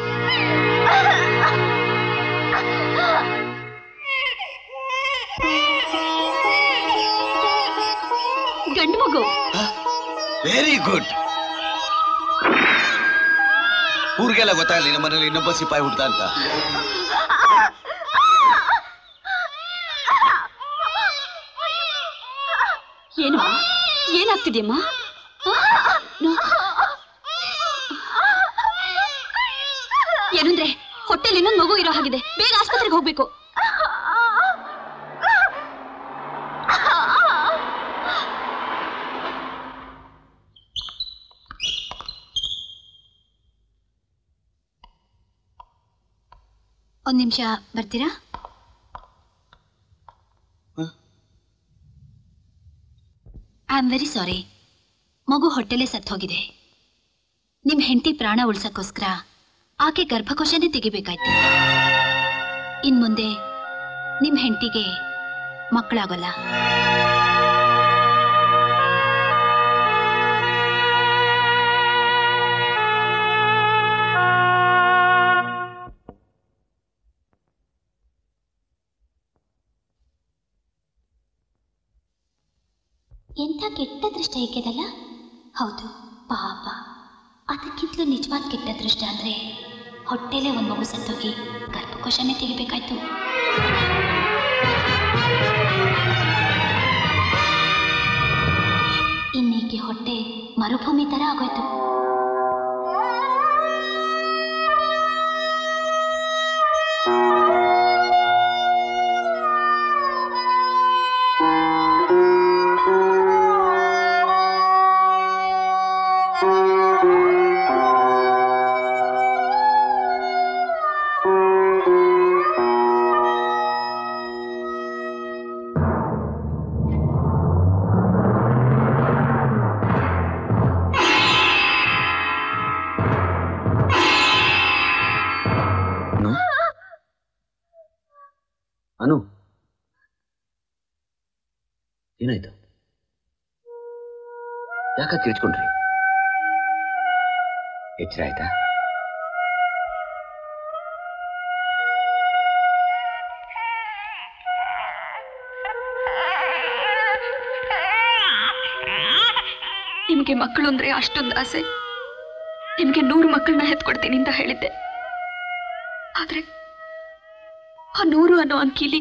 S4: ಗಂಡು ಮಗು
S9: ವೆರಿ ಗುಡ್ ಊರಿಗೆಲ್ಲ ಗೊತ್ತಾಗಲಿ ನಮ್ಮ ಮನೇಲಿ ಇನ್ನೊಬ್ಬ ಸಿಪಾಯಿ ಹುಡ್ದ ಅಂತ
S4: ಏನು ಏನಾಗ್ತಿದ್ಯಮ್ಮ ಏನಂದ್ರೆ ಹೊಟ್ಟೆಲಿ ಇನ್ನೊಂದು ಮಗು ಇರೋ ಹಾಗಿದೆ ಬೇಗ ಆಸ್ಪತ್ರೆಗೆ ಹೋಗ್ಬೇಕು ಒಂದ್ ನಿಮಿಷ ಬರ್ತೀರಾ ಐ ಆಮ್ ವೆರಿ ಸಾರಿ ಮಗು ಹೊಟ್ಟೆಲೆ ಸತ್ತು ಹೋಗಿದೆ ನಿಮ್ ಹೆಂಡತಿ ಪ್ರಾಣ ಉಳ್ಸಕ್ಕೋಸ್ಕರ ಆಕೆ ಗರ್ಭಕೋಶನೇ ತೆಗಿಬೇಕಾಯ್ತು ಇನ್ ಮುಂದೆ ನಿಮ್ ಹೆಂಡತಿಗೆ ಮಕ್ಕಳಾಗಲ್ಲ ಎಂಥ ಕೆಟ್ಟ ದೃಷ್ಟ ಏಕೆದಲ್ಲ ಹೌದು ಪಾಪ ಅದಕ್ಕಿಂತಲೂ ನಿಜವಾದ ಕೆಟ್ಟ ದೃಷ್ಟ ಅಂದ್ರೆ ಹೊಟ್ಟೆಲೆ ಒಂದು ಮಗು ಸತ್ತೋಗಿ ಗರ್ಭಕೋಶನೇ ತೆಗಿಬೇಕಾಯ್ತು ಇನ್ನೀಕೆ ಹೊಟ್ಟೆ ಮರುಭೂಮಿ ತರ ಆಗೋಯ್ತು
S5: ಅನು ಅನು ಏನಾಯ್ತು ಯಾಕ ಕಿರ್ಚ್ಕೊಂಡ್ರಿ ಎಚ್ಚರ ಆಯ್ತಾ
S4: ನಿಮಗೆ ಮಕ್ಕಳು ಅಂದ್ರೆ ಅಷ್ಟೊಂದು ಆಸೆ ನಿಮಗೆ ನೂರು ಮಕ್ಕಳನ್ನ ಹೆತ್ಕೊಡ್ತೀನಿ ಅಂತ ಹೇಳಿದ್ದೆ ಆದ್ರೆ ಆ ನೂರು ಅನ್ನೋ ಅಂಕಿಲಿ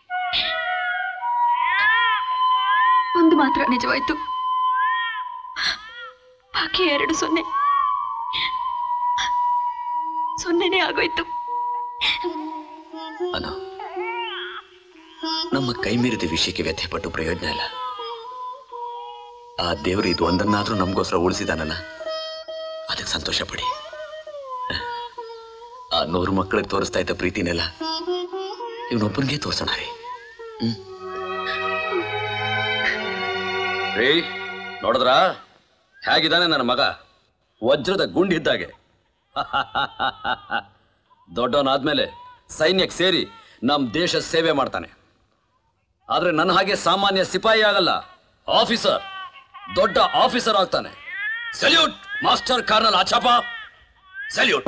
S4: ಒಂದು ಮಾತ್ರ ನಿಜವಾಯ್ತು ಬಾಕಿ ಎರಡು ಸೊನ್ನೆ ಸೊನ್ನೆನೇ ಆಗೋಯ್ತು
S5: ಅನು ನಮ್ಮ ಕೈ ಮೀರಿದ ವಿಷಯಕ್ಕೆ ವ್ಯಥೆ ಪಟ್ಟು ಪ್ರಯೋಜನ ಇಲ್ಲ ಆ ದೇವರು ಇದು ಒಂದನ್ನಾದ್ರೂ ನಮಗೋಸ್ಕರ ಉಳಿಸಿದಾನಲ್ಲ ಅದಕ್ಕೆ ಸಂತೋಷ ಪಡಿ ಆ ನೂರು ಮಕ್ಕಳಿಗೆ ತೋರಿಸ್ತಾ ಇದ್ದ ಪ್ರೀತಿನೆಲ್ಲ ಇವನೊಬ್ಬನಿಗೆ ತೋರ್ಸೋಣ ರೀ
S12: ರೀ ನೋಡಿದ್ರಾ ಹೇಗಿದ್ದಾನೆ ನನ್ನ ಮಗ ವಜ್ರದ ಗುಂಡಿದ್ದಾಗೆ ದೊಡ್ಡವನಾದ್ಮೇಲೆ ಸೈನ್ಯಕ್ಕೆ ಸೇರಿ ನಮ್ಮ ದೇಶ ಸೇವೆ ಮಾಡ್ತಾನೆ ಆದ್ರೆ ನನ್ನ ಹಾಗೆ ಸಾಮಾನ್ಯ ಸಿಪಾಯಿ ಆಗಲ್ಲ ಆಫೀಸರ್ ದೊಡ್ಡ ಆಫೀಸರ್ ಆಗ್ತಾನೆ salute master colonel Achappa salute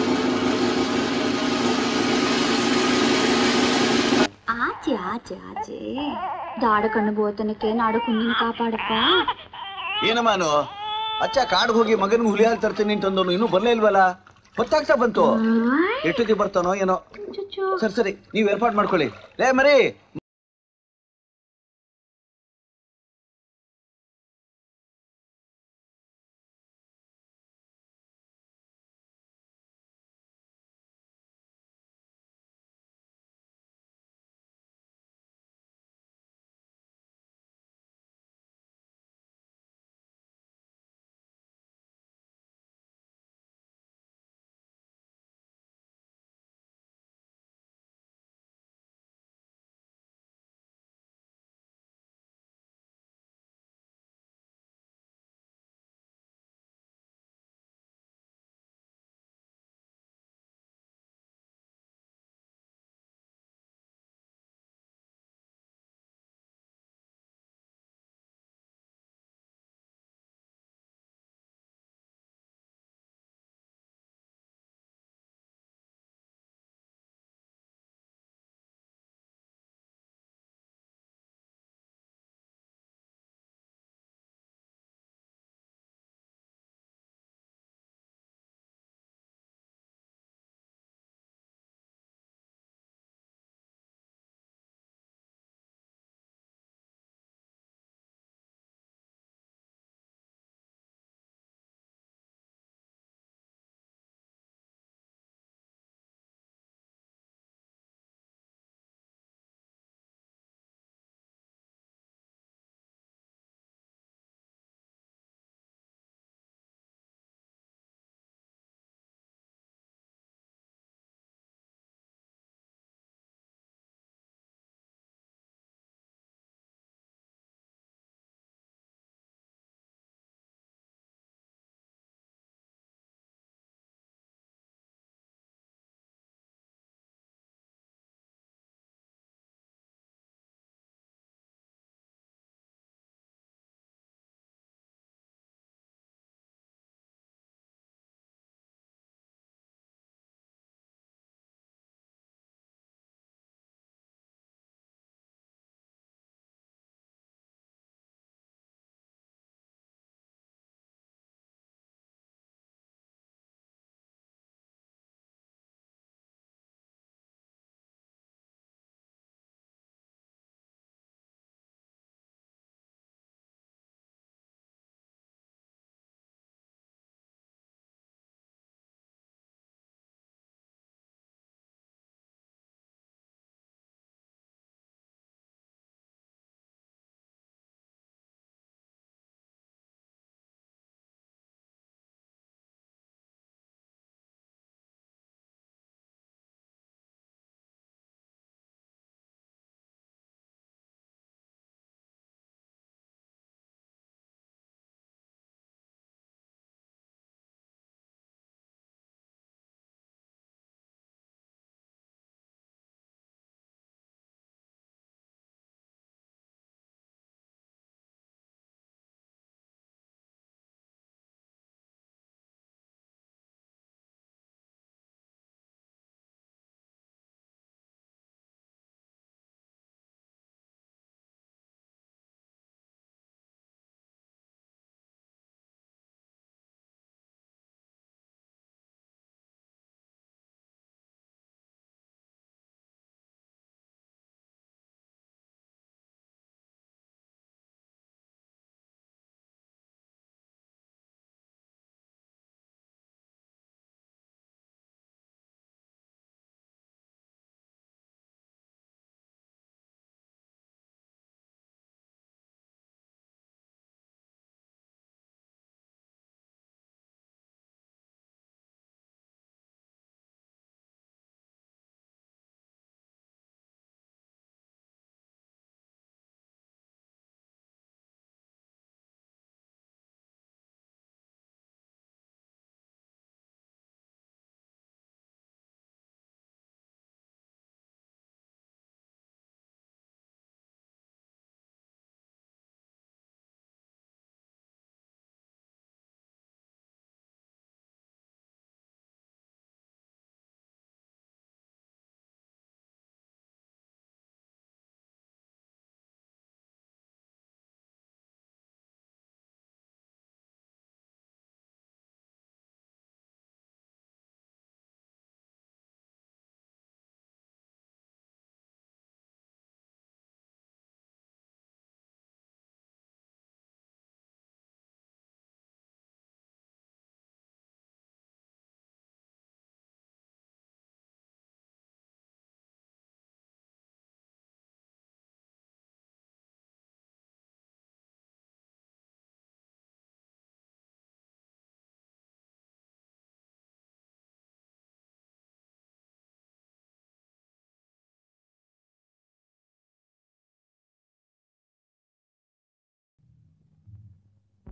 S4: ಆಚೆ ಆಚೆ ಆಚೆ ದಾಡ ಕಣ್ಣು ಬೋತನಕ್ಕೆ ನಾಡು ಕುಂದಿನ ಕಾಪಾಡಪ್ಪ
S9: ಏನಮ್ಮಾನು ಅಚ್ಚ ಕಾಡ್ಗೆ ಹೋಗಿ ಮಗನಿಗೆ ಹುಲಿ ಹಾಲು ತರ್ತೀನಿ ಅಂತಂದವನು ಇನ್ನೂ ಬರ್ಲೇ ಇಲ್ವಲ್ಲ ಹೊತ್ತಾಗ್ತಾ ಬಂತು ಎಷ್ಟೊತ್ತಿಗೆ ಬರ್ತಾನೋ ಏನೋ ಸರಿ ಸರಿ ನೀವು ಏರ್ಪಾಡು ಮಾಡ್ಕೊಳ್ಳಿ ಲೇ ಮರಿ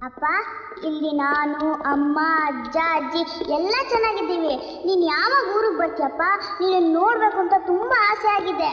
S13: ಅಪ್ಪ ಇಲ್ಲಿ ನಾನು ಅಮ್ಮ ಅಜ್ಜ ಅಜ್ಜಿ ಎಲ್ಲ ಚೆನ್ನಾಗಿದ್ದೀವಿ ನೀನು ಯಾವಾಗ ಊರಿಗೆ ಬರ್ತೀಯಪ್ಪ ನೀನು ನೋಡ್ಬೇಕು ಅಂತ ತುಂಬಾ ಆಸೆ ಆಗಿದೆ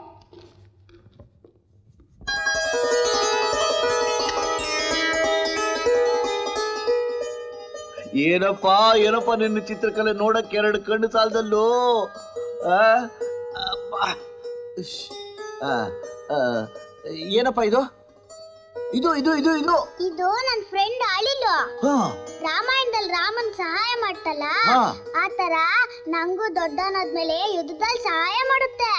S9: ಏನಪ್ಪ ಏನಪ್ಪ ನಿನ್ನ ಚಿತ್ರಕಲೆ ನೋಡಕ್ ಎರಡು ಕಣ್ಣು ಸಾಲದಲ್ಲೋ ಆ? ಅಪ್ಪ. ಇಶ್. ಆ, ಆ, ಏನಪ್ಪ ಇದು ಇದು ಇದು ಇದು ಇದು
S13: ಇದು ನನ್ನ ಫ್ರೆಂಡ್ ಅಳಿಲು
S9: ಹಾ
S13: ರಾಮಾಯಣದಲ್ಲಿ ರಾಮನ್ ಸಹಾಯ ಮಾಡ್ತಲ್ಲ
S9: ಹಾ.
S13: ಆ ತರ ನಂಗೂ ದೊಡ್ಡವನಾದ್ಮೇಲೆ ಯುದ್ಧದಲ್ಲಿ ಸಹಾಯ ಮಾಡುತ್ತೆ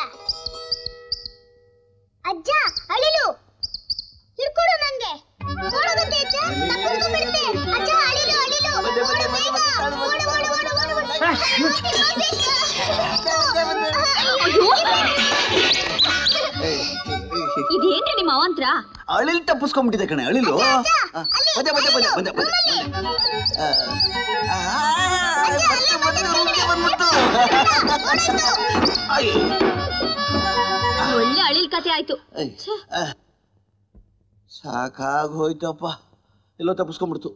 S13: ಅಜ್ಜ ಅಳಿಲು ಹಿಡ್ಕೊಡು ನಂಗೆ ಓಡೋಗುತ್ತೆ ಅಜ್ಜ ತಪ್ಪಿಸ್ಕೊಂಡ್ಬಿಡುತ್ತೆ. ಅಜ್ಜ ಅಳಿಲು ಅಳಿಲು ಓಡು ಬೇಗ. ಓಡು, ಓಡು, ಓಡು, ಓಡು, ಓಡು.
S4: ಇದೇನ್ರಿ ನಿಮ್ಮ ಅವಂತ್ರ
S9: ಅಳಿಲ್ ತಪ್ಪಿಸ್ಕೊಂಡ್ಬಿಟ್ಟಿದೆ ಕಣೆ ಅಳಿಲು ಆ, ಬಂದೆ ಬಂದೆ ಬಂದೆ ಬಂದೆ ಬಂದೆ ಆ, ಆ, ಮತ್ತೆ ಮತ್ತೆ ರೂಮ್ಗೆ ಬಂದ್ಬಿಡ್ತು. ಅಯ್ಯೋ.
S4: ಒಳ್ಳೆ ಅಳಿಲ್ ಕತೆ ಆಯ್ತು
S9: ಆ, ಸಾಕಾಗ್ ಹೋಯ್ತಪ್ಪ ಎಲ್ಲೋ ತಪ್ಪಿಸ್ಕೊಂಡ್ಬಿಡ್ತು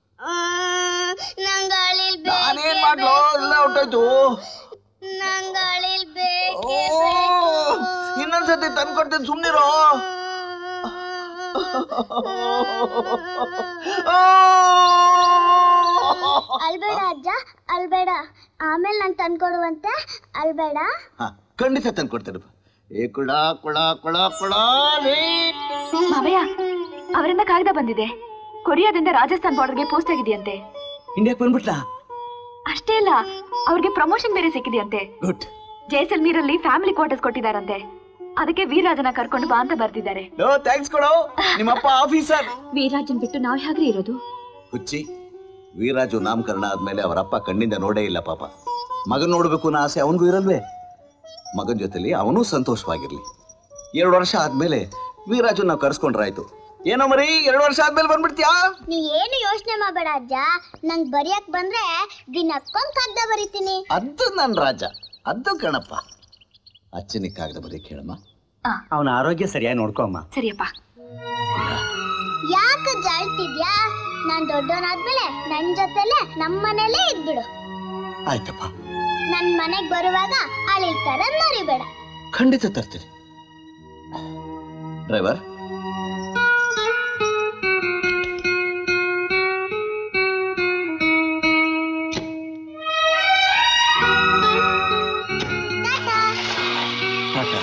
S13: ನಂಗೆ ಅಳಿಲ್
S9: ನಾನೇನ್ ಮಾಡ್ಲೋ ಎಲ್ಲ ಹೊಟ್ಟೋಯ್ತು
S13: ನಂಗೆ ಅಳಿಲ್ ಬೇಕು
S9: ಇನ್ನೊಂದ್ಸತಿ ತಂದ್ಕೊಡ್ತೇನೆ ಸುಮ್ನಿರೋ
S13: ಅಲ್ಬೇಡ ಅಜ್ಜ ಅಲ್ಬೇಡ ಆಮೇಲೆ ನಾನು ತಂದ್ಕೊಡುವಂತೆ ಅಲ್ಬೇಡ
S9: ಹಾ ಖಂಡಿತ ತಂದ್ಕೊಡ್ತೇನಪ್ಪ ಏ ಕುಳ ಕುಳ ಕುಳ ಕುಳ ಲೇ.
S4: ಮಾವಯ್ಯ ಅವರಿಂದ ಕಾಗದ ಬಂದಿದೆ ಕೊರಿಯಾದಿಂದ ರಾಜಸ್ಥಾನ್ ಬಾರ್ಡರ್ಗೆ ಪೋಸ್ಟ್ ಆಗಿದೆಯಂತೆ
S5: ಇಂಡಿಯಾಕ್ ಬಂದ್ಬಿಟ್ಲಾ
S4: ಅಷ್ಟೇ ಅಲ್ಲ ಅವ್ರಿಗೆ ಪ್ರಮೋಷನ್ ಬೇರೆ ಸಿಕ್ಕಿದೆಯಂತೆ
S5: ಗುಡ್
S4: ಜೈಸಲ್ಮೀರ್ ಅಲ್ಲಿ ಫ್ಯಾಮಿಲಿ ಕ್ವಾರ್ಟರ್ಸ್ ಕೊಟ್ಟಿದಾರಂತೆ ಅದಕ್ಕೆ ವೀರರಾಜನ ಕರ್ಕೊಂಡು ಬಾ ಅಂತ ಬರ್ತಿದ್ದಾರೆ
S9: ನೋ ಥ್ಯಾಂಕ್ಸ್ ಕೊಡು ನಿಮ್ಮಪ್ಪ ಆಫೀಸರ್
S4: ವೀರರಾಜನ್ ಬಿಟ್ಟು ನಾವ್ ಹೇಗ್ರಿ ಇರೋದು
S9: ಹುಚ್ಚಿ ವೀರಾಜು ನಾಮಕರಣ ಆದ್ಮೇಲೆ ಅವರಪ್ಪ ಕಣ್ಣಿಂದ ನೋಡೇ ಇಲ್ಲ ಪಾಪ ಮಗನ್ ನೋಡ್ಬೇಕು ಅನ್ನೋ ಆಸೆ ಅವನಿಗೂ ಇರಲ್ವೇ ಮಗನ ಜೊತೆಲಿ ಅವನೂ ಸಂತೋಷವಾಗಿರ್ಲಿ ಎರಡು ವರ್ಷ ಆದ್ಮೇಲೆ ವೀರಾಜು ನಾವು ಕರ್ಸ್ಕೊಂಡ್ರಾಯ್ತು ಏನೋ ಮರಿ ಎರಡು ವರ್ಷ ಆದ್ಮೇಲೆ ಬಂದ್ಬಿಡ್ತೀಯಾ
S13: ನೀ ಏನು ಯೋಚನೆ ಮಾಡಬೇಡ ಅಜ್ಜ ನಂಗೆ ಬರೆಯಕ್ ಬಂದ್ರೆ ದಿನಕ್ಕೊಂದ್ ಕಾಗ್ದ ಬರೀತೀನಿ
S9: ಅದು ನನ್ನ ರಾಜ ಅದು ಕಣಪ್ಪ ಅಚ್ಚನಿಗೆ ಕಾಗದ ಬರೀ ಕೇಳಮ್ಮ
S1: ಅವನ ಆರೋಗ್ಯ ಸರಿಯಾಗಿ ನೋಡ್ಕೊ ಅಮ್ಮ
S4: ಸರಿಯಪ್ಪ
S13: ಯಾಕೆ ಜಾಳ್ತಿದ್ಯಾ ನಾನ್ ದೊಡ್ಡವನಾದ್ಮೇಲೆ ನನ್ ಜೊತೆಲೆ ನಮ್ ಮನೇಲೇ ಇದ್ಬಿಡು
S9: ಆಯ್ತಪ್ಪ
S13: ನನ್ ಮನೆಗ್ ಬರುವಾಗ ಅಳಿಲ್ ತರ ಮರಿಬೇಡ
S9: ಖಂಡಿತ ತರ್ತೀನಿ ಡ್ರೈವರ್ ಟಾಟಾ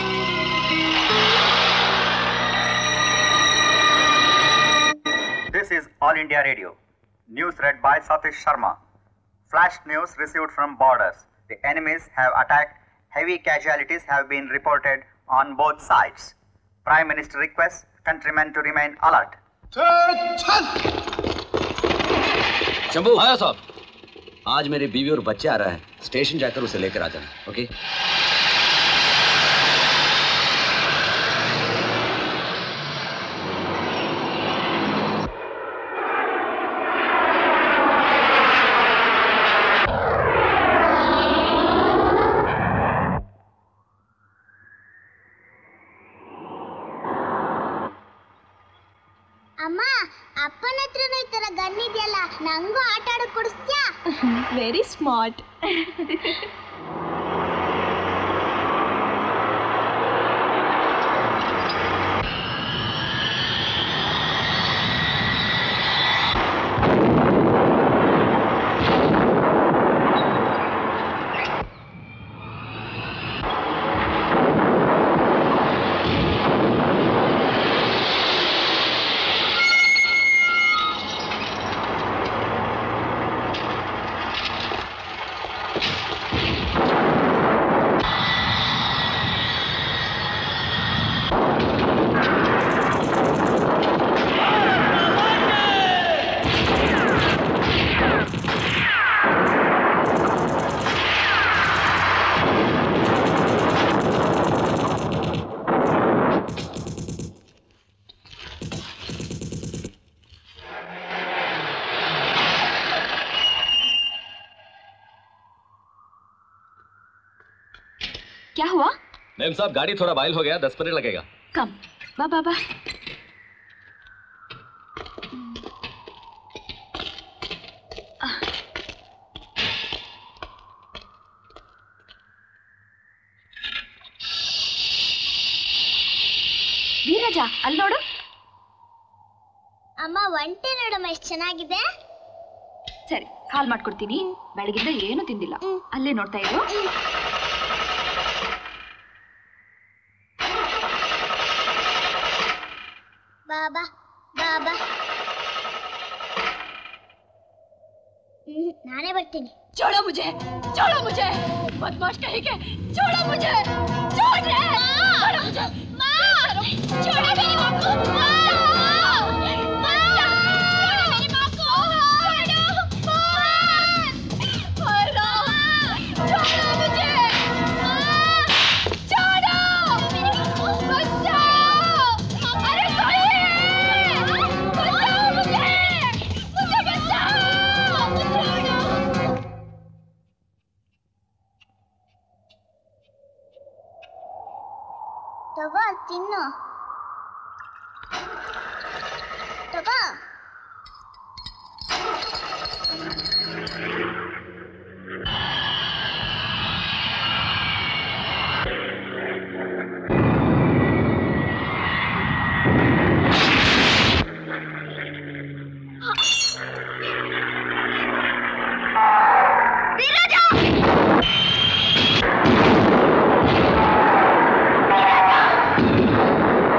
S14: This is All India Radio. News read by Satish Sharma. Flash news received from borders. The enemies have attacked. Heavy casualties have been reported on both sides. Prime Minister requests countrymen to remain alert.
S5: Shambhu आया साहब आज मेरी बीवी और बच्चे आ रहा है station जाकर उसे लेकर आ जाना ओके
S13: ಅಮ್ಮ ಅಪ್ಪನ ಹತ್ರನೂ ಈ ತರ ಗನ್ ಇದೆಯಲ್ಲ ನಂಗೂ ಆಟ ಆಡಕ್ ಕೊಡಿಸ್ತ್ಯಾ
S4: ವೆರಿ ಸ್ಮಾರ್ಟ್ क्या हुआ
S12: मैम साहब गाड़ी थोड़ा बाइल हो गया दस मिनट लगेगा
S4: कम बा बाबा ವಿರಾಜ ಅಲ್ಲಿ ನೋಡು
S13: ಅಮ್ಮ ಒಂಟೆ ನೋಡಮ್ಮ ಎಷ್ಟು ಚೆನ್ನಾಗಿದೆ
S4: ಸರಿ ಹಾಲ್ ಮಾಡ್ಕೊಡ್ತೀನಿ ಬೆಳಗಿಂದ ಏನು ತಿಂದಿಲ್ಲ ಅಲ್ಲೇ ನೋಡ್ತಾ ಇರು
S13: ಬಾಬಾ ಬಾಬಾ ಹ್ಮ್, ನಾನೇ ಬರ್ತೀನಿ
S4: छोड़ो मुझे छोड़ो मुझे बदमाश कहीं के छोड़ो मुझे छोड़ रे छोड़ो मुझे माँ छोड़ो मेरी माँ को माँ माँ छोड़ो मेरी माँ को छोड़ो माँ छोड़ो छोड़ो मुझे माँ छोड़ो बचाओ अरे कोई बचाओ मुझे मुझे बचाओ छोड़ो
S13: ತಗೋ ತಿನ್ನು ತಗೋ
S4: ವಿರಾಜ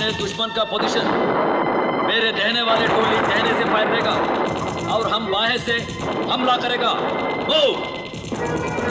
S12: है दुश्मन का पोजीशन मेरे दहने वाले टोली दहने से फायर देगा और हम बाहें से हमला करेगा मूव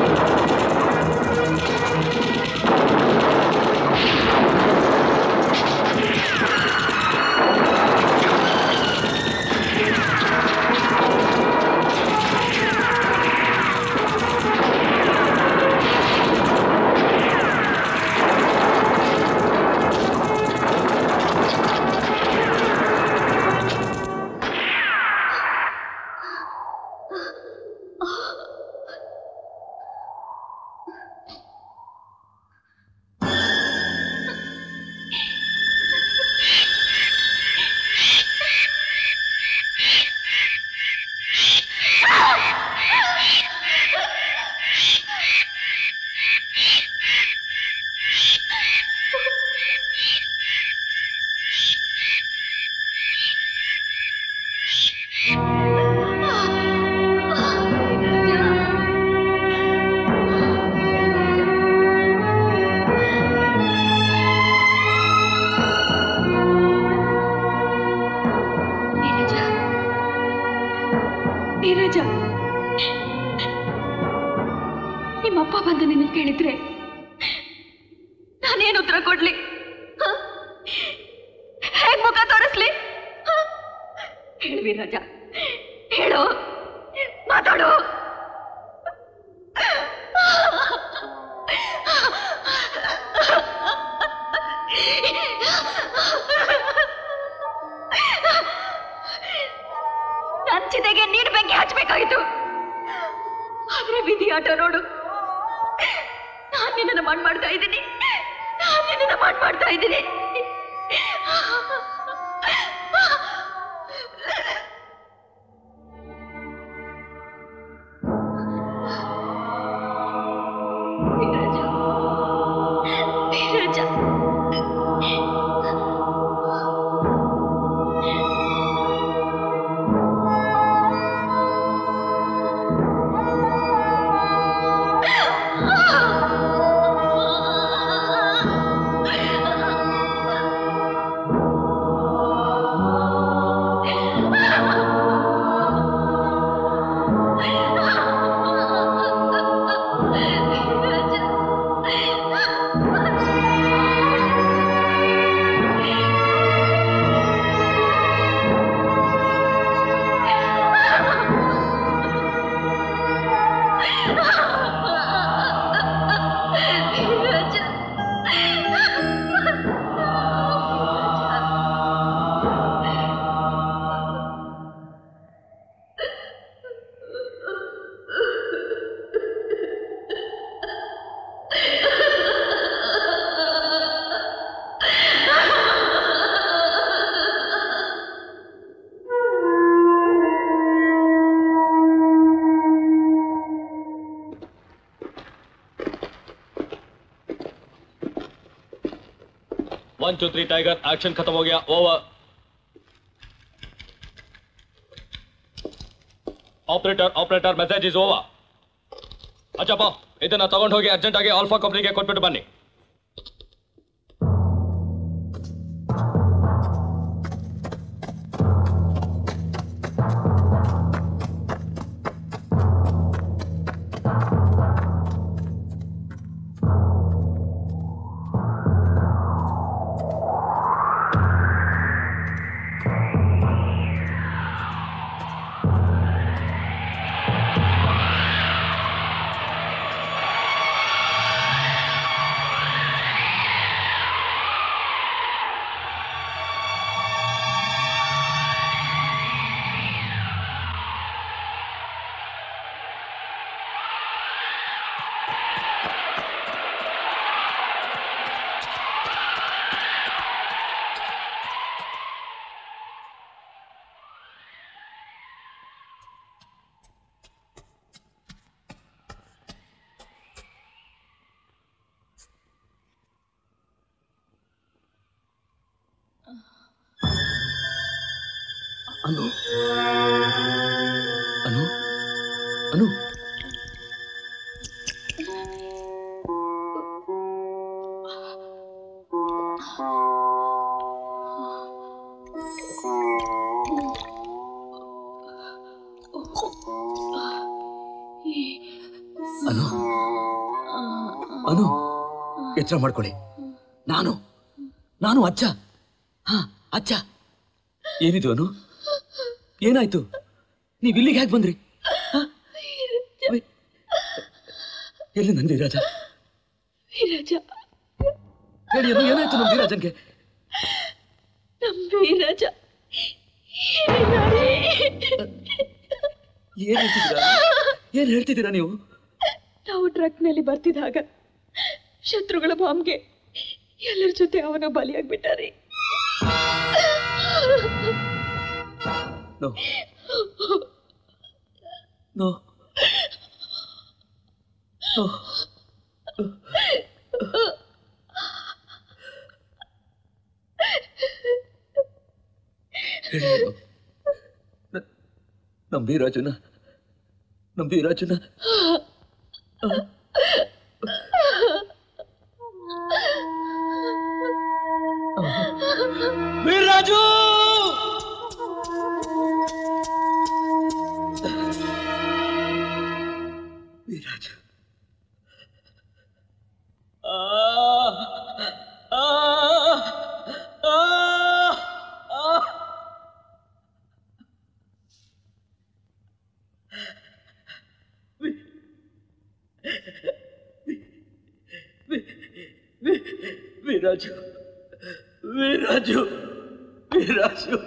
S4: ನೀರಜ ನೀರಜ ನಿಮ್ಮಪ್ಪ ಬಂದು ನಿನ್ನ ಕೇಳಿದ್ರೆ ನಾನೇನು ಉತ್ತರ ಕೊಡ್ಲಿ ಹ? ಹೇಗ್ ಮುಖ ತೋರಿಸ್ಲಿ ಹ? ಹೇಳು ವೀರರಾಜ ಹೇಳು ಮಾತಾಡು ನನ್ ಚಿತೆಗೆ ನೀರ್ ಬೆಂಕಿ ಹಚ್ಬೇಕಾಗಿತ್ತು ಆದ್ರೆ ವಿಧಿ ಆಟ ನೋಡು ನಾನ್ ನಿನ್ನನ್ನ ಮಾಡ್ ಮಾಡ್ತಾ ಇದ್ದೀನಿ ನಾನ್ ನಿನ್ನನ್ನ ಮಾಡ್ ಮಾಡ್ತಾ ಇದ್ದೀನಿ Veeraraja Veeraraja
S12: one two three tiger action खत्म हो गया over operator operator message is over Achappa ಇದನ್ನ ತಗೊಂಡು ಹೋಗಿ ಅರ್ಜೆಂಟ್ ಆಗಿ ಆಲ್ಫಾ ಕಂಪ್ನಿಗೆ ಕೊಟ್ಬಿಟ್ಟು ಬನ್ನಿ
S5: ಅನು ಅನು ಅನು ಅನು ಎಚ್ಚರ ಮಾಡ್ಕೊಳ್ಳಿ ನಾನು ನಾನು ಅಜ್ಜ ಹಾ ಅಜ್ಜ ಏನಿದು ಅನು ಏನಾಯ್ತು ನೀವ್ ಇಲ್ಲಿಗೆ ಹೇಗೆ ಬಂದ್ರಿ ಹ? ವಿ- ಎಲ್ಲಿ ನನ್ ವೀರಾಜ
S15: ವೀರಜ
S5: ಹೇಳಿ ಅನು ಏನಾಯ್ತು ನಮ್ ವೀರಾಜನ್ಗೆ
S15: ನಮ್ ವೀರಜ ಏನಿದ್ದಾರೆ?
S5: ಏನ್ ಹೇಳ್ತಿದ್ದೀರಾ ಏನ್ ಹೇಳ್ತಿದ್ದೀರಾ ನೀವು
S15: ನಾವು ಟ್ರಕ್ನಲ್ಲಿ ಬರ್ತಿದ್ದಾಗ ಶತ್ರುಗಳ ಬಾಂಬ್ಗೆ ಎಲ್ಲರ ಜೊತೆ ಅವನ ಬಲಿಯಾಗ್ಬಿಟ್ಟಾರೆ
S5: ನೋ ನೋ ನೋ ಹೇಳಿ ಅನು. ನ- ನಮ್ ವೀರಾಜನ ನಮ್ ವೀರಾಜನ ವೀರರಾಜು ವೀರಾಜು ಆ ಆ ಆ ಆ ವೀರಾಜು ವೀರಾಜು ವೀರಾಜು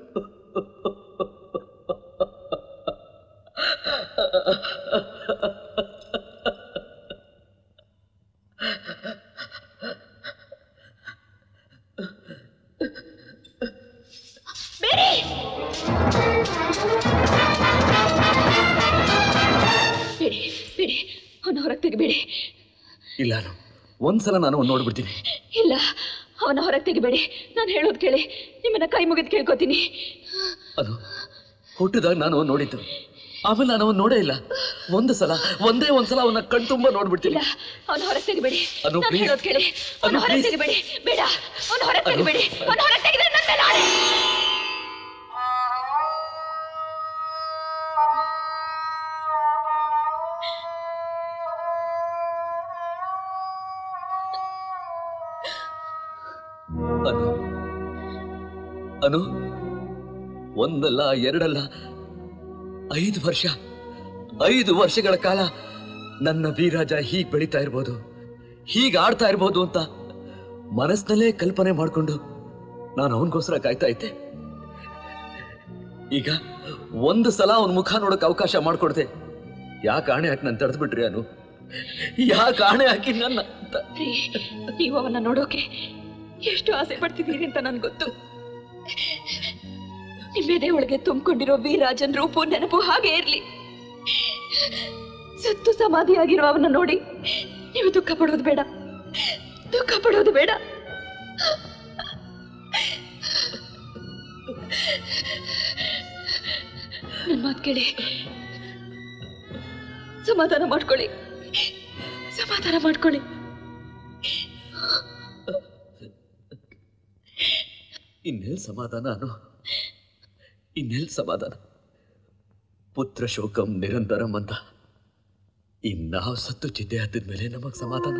S15: ಬಿಡಿ ಬಿಡಿ ಅವನ ಹೊರಗೆ ತೆಗಿಬೇಡಿ
S5: ಇಲ್ಲ ಅನು ಒಂದ್ಸಲ ನಾನು ಅವ್ನ್ ನೋಡ್ಬಿಡ್ತೀನಿ
S15: ಇಲ್ಲ ಅವನ ಹೊರಗೆ ತೆಗಿಬೇಡಿ ನಾನು ಹೇಳೋದು ಕೇಳಿ ನಿಮ್ಮನ್ನ ಕೈ ಮುಗಿದು ಕೇಳ್ಕೊತೀನಿ
S5: ಅದು ಹುಟ್ಟಿದಾಗ ನಾನು ಅವ್ನ್ ನೋಡಿದ್ದು ಆಮೇಲೆ ನಾನು ಅವನ್ ನೋಡೇ ಇಲ್ಲ ಒಂದು ಸಲ ಒಂದೇ ಒಂದ್ಸಲ ಅವನ ಕಣ್ ತುಂಬ ನೋಡ್ಬಿಡ್ತೀನಿ
S15: ಅವನ ಹೊರಗೆ ತೆಗಿಬೇಡಿ
S5: ಅನು,
S15: ನಾನು
S5: please.
S15: ಹೇಳೋದು ಕೇಳಿ ಅವನ
S5: ಅನು,
S15: ಹೊರಗೆ
S5: please.
S15: ತೆಗಿಬೇಡಿ ಬೇಡ ಅವನ ಹೊರಗೆ
S5: ಅನು.
S15: ತೆಗಿಬೇಡಿ ಅವನ ಹೊರಗೆ ತೆಗೆದ್ರೆ ನನ್ನ ಮೇಲೆ ಆಣೆ.
S5: ಅನು ಅನು ಒಂದಲ್ಲ ಎರಡಲ್ಲ ಐದು ವರ್ಷ ಐದು ವರ್ಷಗಳ ಕಾಲ ನನ್ನ ವೀರಾಜ ಹೀಗ್ ಬೆಳೀತಾ ಇರ್ಬೋದು ಹೀಗ್ ಆಡ್ತಾ ಇರ್ಬೋದು ಅಂತ ಮನಸ್ಸಿನಲ್ಲೇ ಕಲ್ಪನೆ ಮಾಡ್ಕೊಂಡು ನಾನು ಅವನಿಗೋಸ್ಕರ ಕಾಯ್ತಾ ಇದ್ದೆ ಈಗ ಒಂದು ಸಲ ಅವನ ಮುಖ ನೋಡಕ್ ಅವಕಾಶ ಮಾಡ್ಕೊಡ್ದೆ ಯಾಕೆ ಆಣೆ ಹಾಕಿ ನಾನು ತಡೆದು ಬಿಟ್ರಿ ಅನು ಯಾಕೆ ಆಣೆ ಹಾಕಿ ನನ್ನ
S15: ರೀ, ನೀವು ಅವನ್ನ ನೋಡೋಕೆ ಎಷ್ಟು ಆಸೆ ಪಡ್ತಿದ್ದೀರಿ ಅಂತ ನನ್ಗೆ ಗೊತ್ತು ನಿಮ್ಮೆದೆ ಒಳಗೆ ತುಂಬಿಕೊಂಡಿರೋ ವೀರಾಜನ್ ರೂಪು ನೆನಪು ಹಾಗೆ ಇರ್ಲಿ ಸತ್ತು ಸಮಾಧಿಯಾಗಿರೋ ಅವನ್ನ ನೋಡಿ ನೀವು ದುಃಖ ಪಡೋದು ಬೇಡ ದುಃಖ ಪಡೋದು ಬೇಡ ನನ್ ಮಾತು ಕೇಳಿ ಸಮಾಧಾನ ಮಾಡ್ಕೊಳ್ಳಿ ಸಮಾಧಾನ ಮಾಡ್ಕೊಳ್ಳಿ
S5: ಇನ್ನೆಲ್ ಸಮಾಧಾನ ಅನು ಇನ್ನೆಲ್ ಸಮಾಧಾನ ಪುತ್ರ ಶೋಕಂ ನಿರಂತರಂ ಅಂತ ಇನ್ನಾವ್ ಸತ್ತು ಚಿದ್ದೆ ಹತ್ತಿದ ಮೇಲೆ ನಮಗ್ ಸಮಾಧಾನ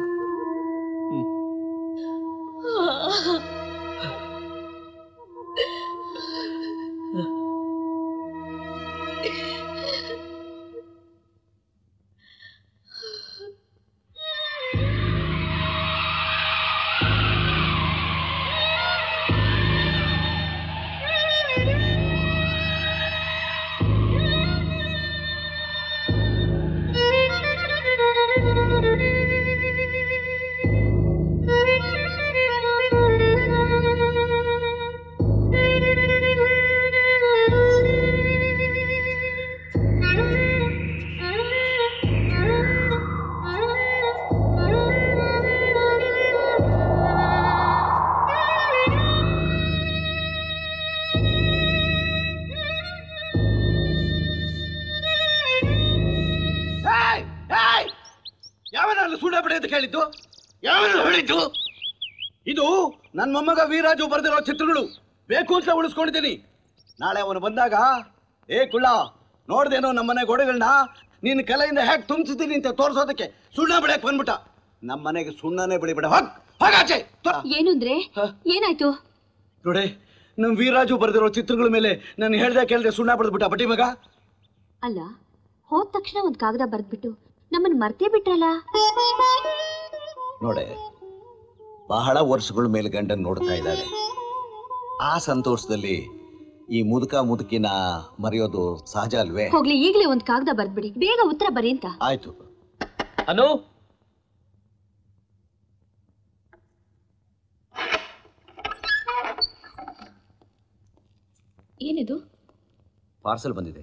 S9: ಯಾವನಾದ್ರು ಸುಳ್ಳ ಬಿಡಿ ಅಂತ ಕೇಳಿದ್ದು ಯಾವನು ಹೇಳಿದ್ದು ಇದು ನನ್ನ ಮೊಮ್ಮಗ ವೀರಾಜು ಬರೆದಿರೋ ಚಿತ್ರಗಳು ಬೇಕು ಅಂತ ಉಳಿಸ್ಕೊಂಡಿದ್ದೀನಿ ನಾಳೆ ಅವನು ಬಂದಾಗ ಏ ಕುಳ್ಳ ನೋಡ್ದೇನೋ ನಮ್ಮನೆ ಗೋಡೆಗಳನ್ನ ನಿನ್ನ ಕಲೆಯಿಂದ ಹೇಗೆ ತುಂಬಿಸಿದ್ದೀನಿ ಅಂತ ತೋರಿಸೋದಕ್ಕೆ ಸುಳ್ಳ ಬಿಡಕ್ಕೆ ಬಂದ್ಬಿಟ್ಟ ನಮ್ಮ ಮನೆಗೆ ಸುಣ್ಣನೇ ಬೆಳಿಬೇಡ ಹೋಗ್ ಹೋಗಾಚೆ
S15: ಏನು ಅಂದ್ರೆ ಏನಾಯ್ತು
S9: ನೋಡಿ ನಮ್ ವೀರಾಜು ಬರೆದಿರೋ ಚಿತ್ರಗಳ ಮೇಲೆ ನಾನು ಹೇಳ್ದೆ ಕೇಳ್ದೆ ಸುಣ್ಣ ಬಡ್ದ್ಬಿಟ್ಟ ಬಟ್ಟಿ ಮಗ
S15: ಅಲ್ಲ ಹೋದ ತಕ್ಷಣ ಒಂದ್ ಕಾಗದ ಬರ್ದ್ಬಿಟ್ಟು ನಮ್ಮನ್ ಮರ್ತೇ ಬಿಟ್ರಲ್ಲ
S9: ನೋಡೆ ಬಹಳ ವರ್ಷಗಳ ಮೇಲೆ ಗಂಡನ್ ನೋಡ್ತಾ ಇದ್ದಾಳೆ ಆ ಸಂತೋಷದಲ್ಲಿ ಈ ಮುದುಕ ಮುದುಕಿನ ಮರೆಯೋದು ಸಹಜ ಅಲ್ವೇ
S15: ಹೋಗ್ಲಿ ಈಗ್ಲೇ ಒಂದ್ ಕಾಗದ ಬರ್ದ್ಬಿಡಿ ಬೇಗ ಉತ್ತರ ಬರಿ ಅಂತ
S9: ಆಯ್ತು
S12: ಅನು
S15: ಏನಿದು
S5: ಪಾರ್ಸಲ್ ಬಂದಿದೆ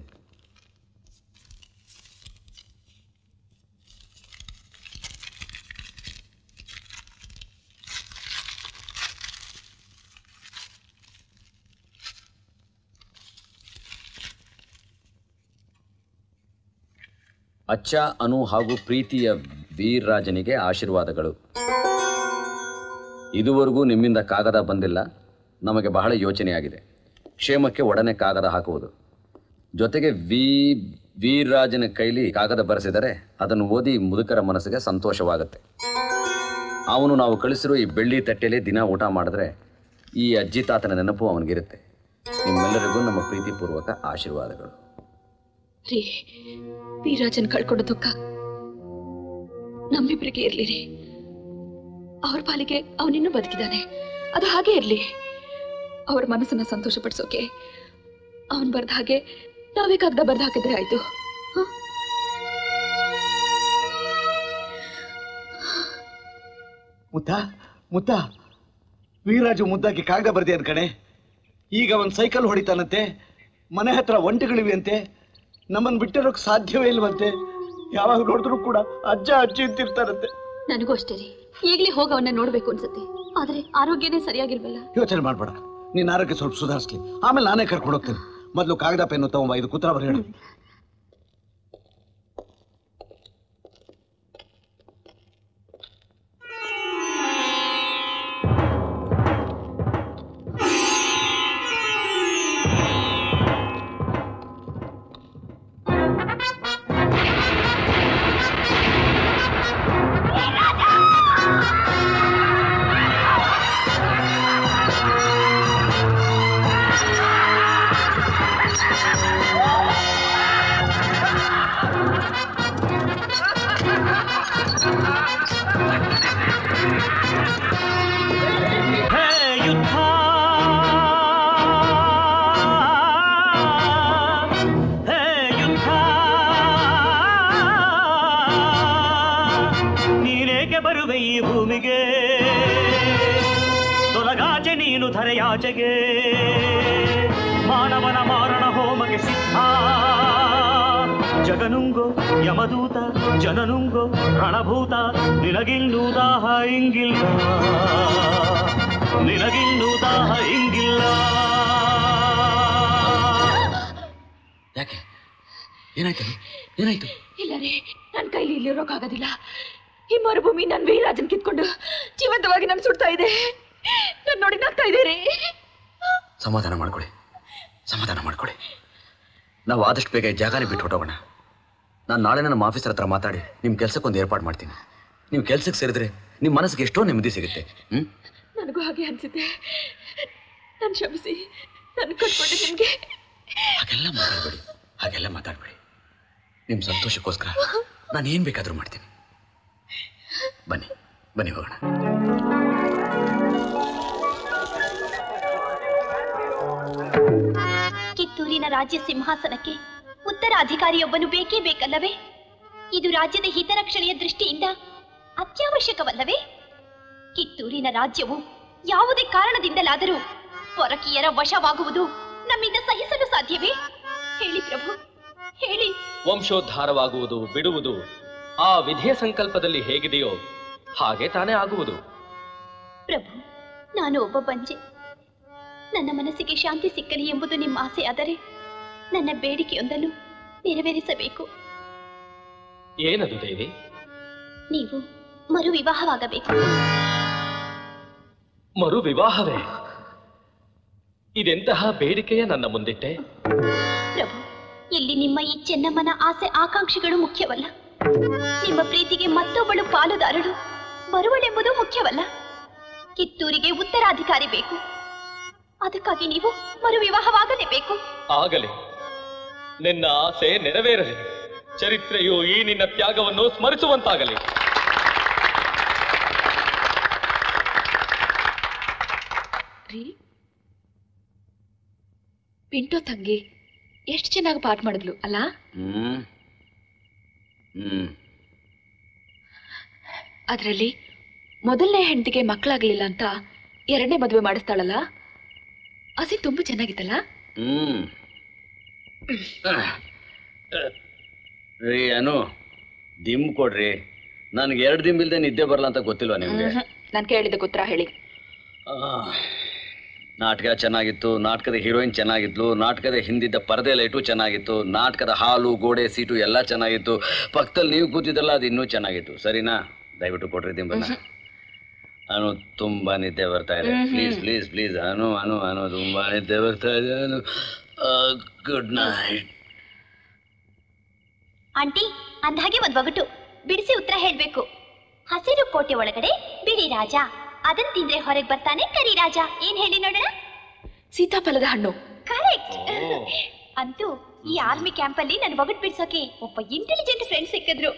S5: ಅಚ್ಚ ಅನು ಹಾಗೂ ಪ್ರೀತಿಯ ವೀರ್ರಾಜನಿಗೆ ಆಶೀರ್ವಾದಗಳು ಇದುವರೆಗೂ ನಿಮ್ಮಿಂದ ಕಾಗದ ಬಂದಿಲ್ಲ ನಮಗೆ ಬಹಳ ಯೋಚನೆಯಾಗಿದೆ ಕ್ಷೇಮಕ್ಕೆ ಒಡನೆ ಕಾಗದ ಹಾಕುವುದು ಜೊತೆಗೆ ವಿ ವೀರ್ರಾಜನ ಕೈಲಿ ಕಾಗದ ಬರೆಸಿದರೆ ಅದನ್ನು ಓದಿ ಮುದುಕರ ಮನಸ್ಸಿಗೆ ಸಂತೋಷವಾಗುತ್ತೆ ಅವನು ನಾವು ಕಳಿಸಿರೋ ಈ ಬೆಳ್ಳಿ ತಟ್ಟೆಯಲ್ಲಿ ದಿನ ಊಟ ಮಾಡಿದ್ರೆ ಈ ಅಜ್ಜಿ ತಾತನ ನೆನಪು ಅವನಿಗಿರುತ್ತೆ ನಿಮ್ಮೆಲ್ಲರಿಗೂ ನಮ್ಮ ಪ್ರೀತಿಪೂರ್ವಕ ಆಶೀರ್ವಾದಗಳು
S15: ರೀ ವೀರಾಜನ್ ಕಳ್ಕೊಂಡ ದುಃಖ ನಮ್ಮಿಬ್ಬರಿಗೆ ಇರ್ಲಿ ರೀ ಅವ್ರ ಪಾಲಿಗೆ ಅವನಿನ್ನೂ ಬದುಕಿದ್ದಾನೆ ಅದು ಹಾಗೆ ಇರ್ಲಿ ಅವ್ರ ಮನಸ್ಸನ್ನ ಸಂತೋಷ ಪಡಿಸೋಕೆ ಅವನ್ ಬರ್ದ ಹಾಗೆ ನಾವೇ ಕಾಗದ ಬರ್ದ ಹಾಕಿದ್ರೆ ಆಯ್ತು ಹ?
S9: ಮುತ್ತ ಮುತ್ತ ವೀರಾಜು ಮುದ್ದಾಗಿ ಕಾಗದ ಬರ್ದಿಯನ್ ಕಣೆ ಈಗ ಒಂದು ಸೈಕಲ್ ಹೊಡಿತಾನಂತೆ ಮನೆ ಹತ್ರ ಒಂಟೆಗಳಿವೆ ಅಂತೆ ನಮ್ಮನ್ನು ಬಿಟ್ಟಿರೋಕ್ ಸಾಧ್ಯವೇ ಇಲ್ವಂತೆ ಯಾವಾಗ ನೋಡಿದ್ರು ಕೂಡ ಅಜ್ಜ ಅಜ್ಜಿ ಅಂತಿರ್ತಾರಂತೆ
S15: ನನಗೂ ಅಷ್ಟೇ ರೀ ಈಗ್ಲೇ ಹೋಗಿ ಅವನ್ನ ನೋಡ್ಬೇಕು ಅನ್ಸುತ್ತೆ ಆದ್ರೆ ಆರೋಗ್ಯನೇ ಸರಿಯಾಗಿಲ್ವಲ್ಲ
S9: ಯೋಚನೆ ಮಾಡ್ಬೇಡ ನಿನ್ನ ಆರೋಗ್ಯ ಸ್ವಲ್ಪ ಸುಧಾರಿಸ್ಲಿ ಆಮೇಲೆ ನಾನೇ ಕರ್ಕೊಂಡು ಹೋಗ್ತೀನಿ ಮೊದಲು ಕಾಗದ ಪೆನ್ನು ತಗೊಂಬ ಇದು ಕುತ್ರ ಬರ ಹೇಳು
S11: ಹೇ ಯುದ್ಧ ಹೇ ಯುದ್ಧ ನೀನೇಕೆ ಬರುವೆ ಈ ಭೂಮಿಗೆ ತೊಲಗಾಚೆ ನೀನು ಧರೆಯಾಚೆಗೆ ಮಾನವನ ಮಾರಣ ಹೋಮಕ್ಕೆ ಸಿದ್ಧ ಜಗನುಂಗೋ ಯಮದೂತ ಜನನುಂಗೋ ರಣಭೂತ ನಿನಗಿನ್ನೂ ದಾಹ ಇಂಗಿಲ್ಲ ನಿನಗಿನ್ನೂ ದಾಹ ಇಂಗಿಲ್ಲ
S5: ಯಾಕೆ ಏನಾಯ್ತು ಏನಾಯ್ತು
S15: ಇಲ್ಲ ರೀ ನನ್ ಕೈಲಿ ಇಲ್ಲಿರೋಕ್ಕಾಗೋದಿಲ್ಲ ಈ ಮರುಭೂಮಿ ನನ್ ವೀರಾಜನ್ ಕಿತ್ಕೊಂಡು ಜೀವಂತವಾಗಿ ನನ್ ಸುಡ್ತಾ ಇದೆ ನನ್ ನೋಡಿ ನಗ್ತಾ ಇದ್ದೀರಿ
S5: ಸಮಾಧಾನ ಮಾಡ್ಕೊಳ್ಳಿ ಸಮಾಧಾನ ಮಾಡ್ಕೊಳ್ಳಿ ನಾವು ಆದಷ್ಟು ಬೇಗ ಈ ಜಾಗನೇ ಬಿಟ್ಟು ಹೊಟ್ಟೋಗೋಣ ನಾನು ನಾಳೆ ನಮ್ಮ ಆಫೀಸರ್ ಹತ್ರ ಮಾತಾಡಿ ನಿಮ್ಮ ಕೆಲಸಕ್ಕೊಂದು ಏರ್ಪಾಡು ಮಾಡ್ತೀನಿ ನೀವು ಕೆಲಸಕ್ಕೆ ಸೇರಿದ್ರೆ ನಿಮ್ಮ ಮನಸ್ಸಿಗೆ ಎಷ್ಟೋ ನೆಮ್ಮದಿ ಸಿಗುತ್ತೆ ಹ್ಞೂ
S15: ನನಗೂ ಹಾಗೆ ಅನ್ಸುತ್ತೆ ನನ್ ಕ್ಷಮಿಸಿ ನನ್ ಕಟ್ಕೊಂಡು ನಿಮ್ಗೆ
S5: ಹಾಗೆಲ್ಲ ಮಾತಾಡಬೇಡಿ ಹಾಗೆಲ್ಲ ಮಾತಾಡಬೇಡಿ ನಿಮ್ಮ ಸಂತೋಷಕ್ಕೋಸ್ಕರ ನಾನು ಏನು ಬೇಕಾದರೂ ಮಾಡ್ತೀನಿ ಬನ್ನಿ ಬನ್ನಿ ಹೋಗೋಣ
S13: ಕಿತ್ತೂರಿನ ರಾಜ್ಯ ಸಿಂಹಾಸನಕ್ಕೆ ಉತ್ತರಾಧಿಕಾರಿಯೊಬ್ಬನು ಬೇಕೇ ಬೇಕಲ್ಲವೇ ಇದು ರಾಜ್ಯದ ಹಿತರಕ್ಷಣೆಯ ದೃಷ್ಟಿಯಿಂದ ಅತ್ಯವಶ್ಯಕವಲ್ಲವೇ ಕಿತ್ತೂರಿನ ರಾಜ್ಯವು ಯಾವುದೇ ಕಾರಣದಿಂದಲಾದರೂ ಪೊರಕೀಯರ ವಶವಾಗುವುದು ನಮ್ಮಿಂದ ಸಹಿಸಲು ಸಾಧ್ಯವೇ ಹೇಳಿ ಪ್ರಭು ಹೇಳಿ
S16: ವಂಶೋದ್ಧಾರವಾಗುವುದು ಬಿಡುವುದು ಆ ವಿಧಿಯ ಸಂಕಲ್ಪದಲ್ಲಿ ಹೇಗಿದೆಯೋ ಹಾಗೆ ತಾನೇ ಆಗುವುದು
S13: ಪ್ರಭು ನಾನು ಒಬ್ಬ ಬಂಜೆ ನನ್ನ ಮನಸ್ಸಿಗೆ ಶಾಂತಿ ಸಿಕ್ಕಲಿ ಎಂಬುದು ನಿಮ್ಮ ಆಸೆಯಾದರೆ ನನ್ನ ಬೇಡಿಕೆಯೊಂದನ್ನು ನೆರವೇರಿಸಬೇಕು
S16: ಏನದು ದೇವಿ
S13: ನೀವು ಮರು ವಿವಾಹವಾಗಬೇಕು
S16: ಮರು ವಿವಾಹವೇ ಇದೆಂತಹ ಬೇಡಿಕೆಯ ನನ್ನ ಮುಂದಿಟ್ಟೆ
S13: ಪ್ರಭು ಇಲ್ಲಿ ನಿಮ್ಮ ಈ ಚೆನ್ನಮ್ಮನ ಆಸೆ ಆಕಾಂಕ್ಷೆಗಳು ಮುಖ್ಯವಲ್ಲ ನಿಮ್ಮ ಪ್ರೀತಿಗೆ ಮತ್ತೊಬ್ಬಳು ಪಾಲುದಾರಳು
S4: ಬರುವಳೆಂಬುದು ಮುಖ್ಯವಲ್ಲ ಕಿತ್ತೂರಿಗೆ ಉತ್ತರಾಧಿಕಾರಿ ಬೇಕು ಅದಕ್ಕಾಗಿ ನೀವು ಮರು ವಿವಾಹವಾಗಲೇಬೇಕು
S16: ಆಗಲಿ ನಿನ್ನ ಆಸೆ ನೆರವೇರಲಿ ಚರಿತ್ರೆಯು ಈ ನಿನ್ನ ತ್ಯಾಗವನ್ನು ಸ್ಮರಿಸುವಂತಾಗಲಿ
S15: ರೀ ಪಿಂಟೋ ತಂಗಿ ಎಷ್ಟು ಚೆನ್ನಾಗಿ ಪಾಠ ಮಾಡಿದ್ಲು ಅಲ್ಲ
S5: ಹ್ಮ್ ಹ್ಮ್
S15: ಅದರಲ್ಲಿ ಮೊದಲನೇ ಹೆಂಡತಿಗೆ ಮಕ್ಕಳಾಗ್ಲಿಲ್ಲ ಅಂತ ಎರಡನೇ ಮದುವೆ ಮಾಡಿಸ್ತಾಳಲ್ಲ ಅಸಿ ತುಂಬಾ ಚೆನ್ನಾಗಿತ್ತಲ್ಲ
S5: ಹ್ಮ್ ರೀ ಅನು ದಿಮ್ ಕೊಡ್ರಿ ನನಗೆ ಎರಡು ದಿಮ್ ಇಲ್ದೆ ನಿದ್ದೆ ಬರಲ್ಲ ಅಂತ ಗೊತ್ತಿಲ್ವಾ ನಿಮ್ಗೆ
S15: ನಾನು ಕೇಳಿದ್ದಕ್ಕೆ ಉತ್ತರ ಹೇಳಿ
S5: ಆ, ನಾಟಕ ಚೆನ್ನಾಗಿತ್ತು ನಾಟಕದ ಹೀರೋಯಿನ್ ಚೆನ್ನಾಗಿದ್ಲು ನಾಟಕದ ಹಿಂದಿದ್ದ ಪರದೆ ಲೈಟು ಚೆನ್ನಾಗಿತ್ತು ನಾಟಕದ ಹಾಲು ಗೋಡೆ ಸೀಟು ಎಲ್ಲ ಚೆನ್ನಾಗಿತ್ತು ಪಕ್ಕದಲ್ಲಿ ನೀವು ಕೂತಿದ್ದಲ್ಲ ಅದು ಇನ್ನೂ ಚೆನ್ನಾಗಿತ್ತು ಸರಿನಾ ದಯವಿಟ್ಟು ಕೊಡ್ರಿ ದಿಂಬನ್ನ ಅನು ತುಂಬಾ ನಿದ್ದೆ ಬರ್ತಾ ಇದೆ
S4: hmm,
S5: please
S4: hmm.
S5: Please please Anu Anu Anu ತುಂಬಾ ನಿದ್ದೆ ಬರ್ತಾ ಇದೆ ಅನು ಗುಡ್ ನೈಟ್
S13: ಆಂಟಿ ಅಂದ್ಹಾಗೆ ಒಂದ್ ಒಗಟು ಬಿಡಿಸಿ ಉತ್ತರ ಹೇಳ್ಬೇಕು ಹಸಿರು ಕೋಟೆ ಒಳಗಡೆ ಬಿಳಿ ರಾಜ ಅದನ್ ತಿಂದ್ರೆ ಹೊರಗೆ ಬರ್ತಾನೆ ಕರಿ ರಾಜ ಏನ್ ಹೇಳಿ ನೋಡೋಣ
S15: ಸೀತಾಫಲದ ಹಣ್ಣು
S13: ಕರೆಕ್ಟ್ ಅಂತೂ ಈ ಆರ್ಮಿ ಕ್ಯಾಂಪ್ ಅಲ್ಲಿ ನನ್ ಒಗಟ್ ಬಿಡ್ಸೋಕೆ ಒಬ್ಬ ಇಂಟೆಲಿಜೆಂಟ್ ಫ್ರೆಂಡ್ ಸಿಕ್ಕಿದ್ರು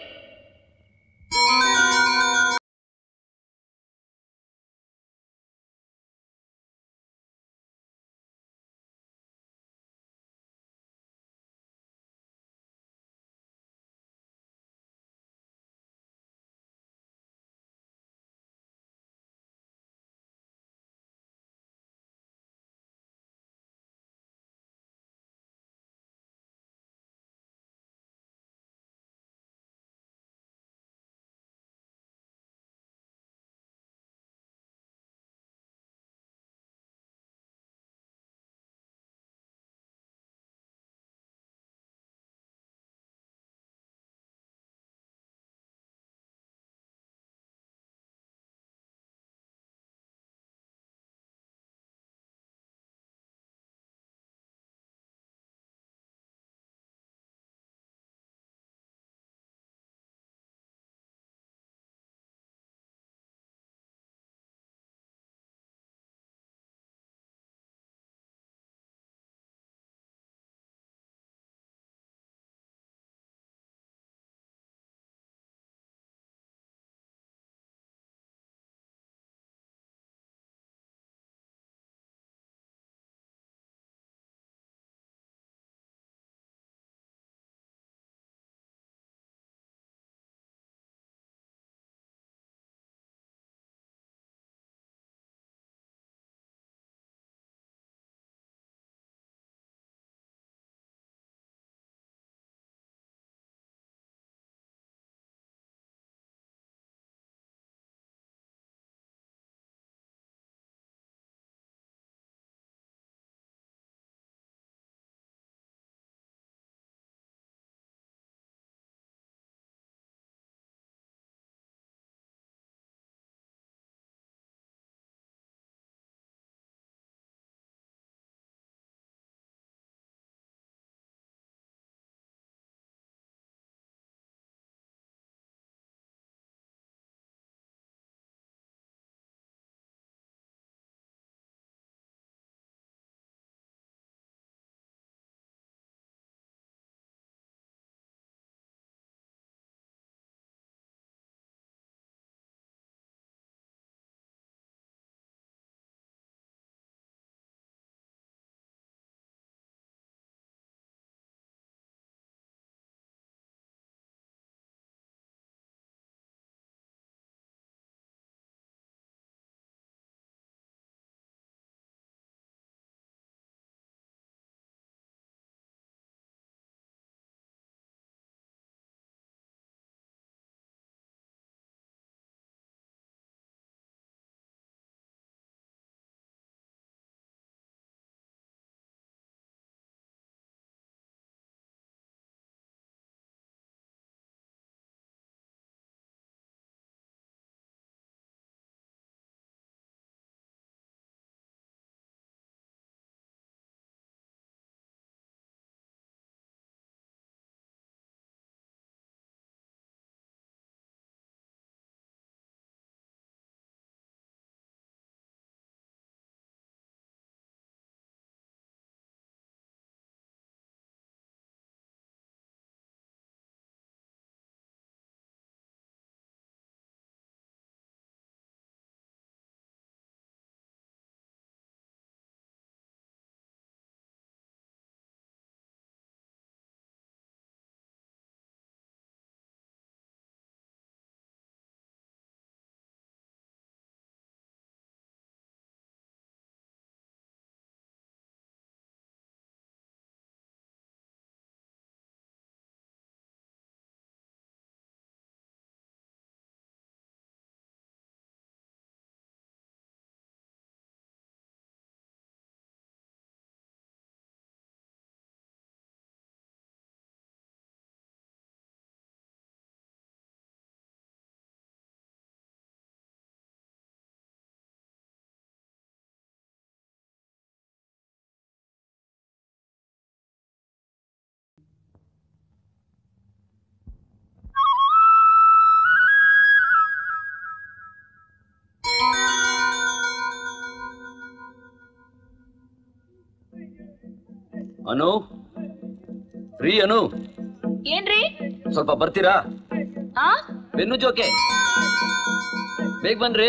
S12: ಅನು ರೀ ಅನು
S15: ಏನ್ರಿ
S12: ಸ್ವಲ್ಪ ಬರ್ತೀರಾ
S15: ಆ
S12: ಬೆನ್ನು ಜೋಕೆ ಬೇಗ ಬನ್ರಿ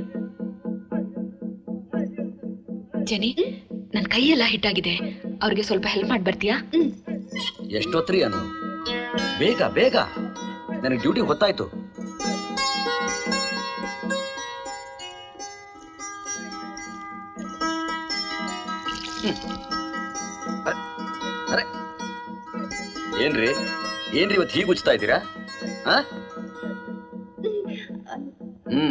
S15: ಜೆನಿ ನನ್ ಕೈಯೆಲ್ಲ ಹಿಟ್ಟಾಗಿದೆ ಅವ್ರಿಗೆ ಸ್ವಲ್ಪ ಹೆಲ್ಪ್ ಮಾಡಿ ಬರ್ತೀಯಾ
S12: ಎಷ್ಟೊತ್ರಿ ಅನು ಬೇಗ ಬೇಗ ನನಗೆ ಡ್ಯೂಟಿ ಹೊತ್ತಾಯ್ತು ಹ್ಮ್. ಅರೆ, ಅರೆ ಏನ್ರಿ ಏನ್ರಿ ಇವತ್ತು ಹೀಗೆ ಉಚ್ತಾ ಇದ್ದೀರಾ ಆ? ಹ್ಮ್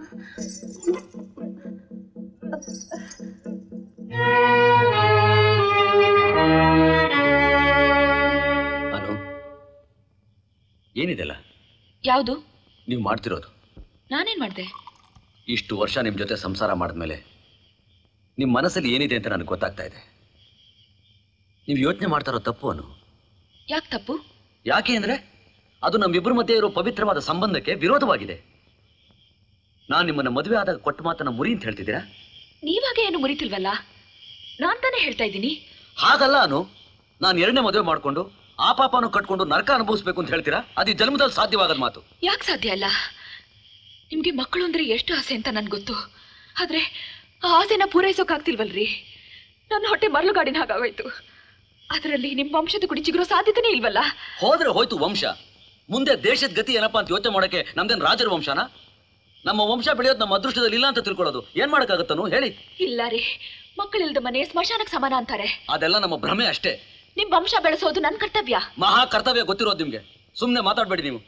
S12: ಅನು ಏನಿದೆಲ್ಲ
S15: ಯಾವುದು
S12: ನೀವು ಮಾಡ್ತಿರೋದು
S15: ನಾನೇನ್ ಮಾಡ್ದೆ
S12: ಇಷ್ಟು ವರ್ಷ ನಿಮ್ಮ ಜೊತೆ ಸಂಸಾರ ಮಾಡಿದ್ಮೇಲೆ ನಿಮ್ಮ ಮನಸ್ಸಲ್ಲಿ ಏನಿದೆ ಅಂತ ನನಗೆ ಗೊತ್ತಾಗ್ತಾ ಇದೆ ನೀವು ಯೋಚನೆ ಮಾಡ್ತಾ ಇರೋ ತಪ್ಪು ಅನು
S15: ಯಾಕೆ ತಪ್ಪು
S12: ಯಾಕೆ ಅಂದ್ರೆ ಅದು ನಮ್ಮಿಬ್ಬರ ಮಧ್ಯೆ ಇರೋ ಪವಿತ್ರವಾದ ಸಂಬಂಧಕ್ಕೆ ವಿರೋಧವಾಗಿದೆ ನಾನು ನಿಮ್ಮನ್ನ ಮದುವೆ ಆದಾಗ ಕೊಟ್ಟ ಮಾತನ್ನ ಮುರಿ ಅಂತ ಹೇಳ್ತಿದ್ದೀರಾ
S15: ನೀವಾಗೆ ಏನು ಮುರಿತಿಲ್ವಲ್ಲ ನಾನ್ ತಾನೇ ಹೇಳ್ತಾ ಇದ್ದೀನಿ
S12: ಹಾಗಲ್ಲ ಅನು ನಾನು ಎರಡನೇ ಮದುವೆ ಮಾಡ್ಕೊಂಡು ಆ ಪಾಪನು ಕಟ್ಕೊಂಡು ನರಕ ಅನುಭವಿಸ್ಬೇಕು ಅಂತ ಹೇಳ್ತೀರಾ ಅದು ಈ ಜನ್ಮದಲ್ಲಿ ಸಾಧ್ಯವಾಗದ ಮಾತು
S15: ಯಾಕೆ ಸಾಧ್ಯ ಅಲ್ಲ ನಿಮ್ಗೆ ಮಕ್ಕಳು ಅಂದ್ರೆ ಎಷ್ಟು ಆಸೆ ಅಂತ ನನ್ಗೆ ಗೊತ್ತು ಆದ್ರೆ ಆ ಆಸೆನ ಪೂರೈಸೋಕಾಗ್ತಿಲ್ವಲ್ರಿ ನನ್ನ ಹೊಟ್ಟೆ ಮರಳುಗಾಡಿನ ಹಾಗಾಗೋಯ್ತು ಅದರಲ್ಲಿ ನಿಮ್ ವಂಶದ ಕುಡಿ ಚಿಗುರೋ ಸಾಧ್ಯತೆನೇ ಇಲ್ವಲ್ಲ
S12: ಹೋದ್ರೆ ಹೋಯ್ತು ವಂಶ ಮುಂದೆ ದೇಶದ ಗತಿ ಏನಪ್ಪಾ ಅಂತ ಯೋಚನೆ ಮಾಡಕ್ಕೆ ನಮ್ದೇನ್ ರಾಜರ ವಂಶನ ನಮ್ಮ ವಂಶ ಬೆಳೆಯೋದು ನಮ್ಮ ಅದೃಷ್ಟದಲ್ಲಿ ಇಲ್ಲ ಅಂತ ತಿಳ್ಕೊಳ್ಳೋದು ಏನ್ ಮಾಡಕ್ಕಾಗತ್ತನು ಹೇಳಿ
S15: ಇಲ್ಲ ರೀ ಮಕ್ಕಳಿಲ್ದ ಮನೆ ಸ್ಮಶಾನಕ್ಕೆ ಸಮಾನ ಅಂತಾರೆ
S12: ಅದೆಲ್ಲ ನಮ್ಮ ಭ್ರಮೆ ಅಷ್ಟೇ
S15: ನಿಮ್ ವಂಶ ಬೆಳೆಸೋದು ನನ್ ಕರ್ತವ್ಯ
S12: ಮಹಾ ಕರ್ತವ್ಯ ಗೊತ್ತಿರೋದು ನಿಮ್ಗೆ ಸುಮ್ನೆ ಮಾತಾಡ್ಬೇಡಿ ನೀವು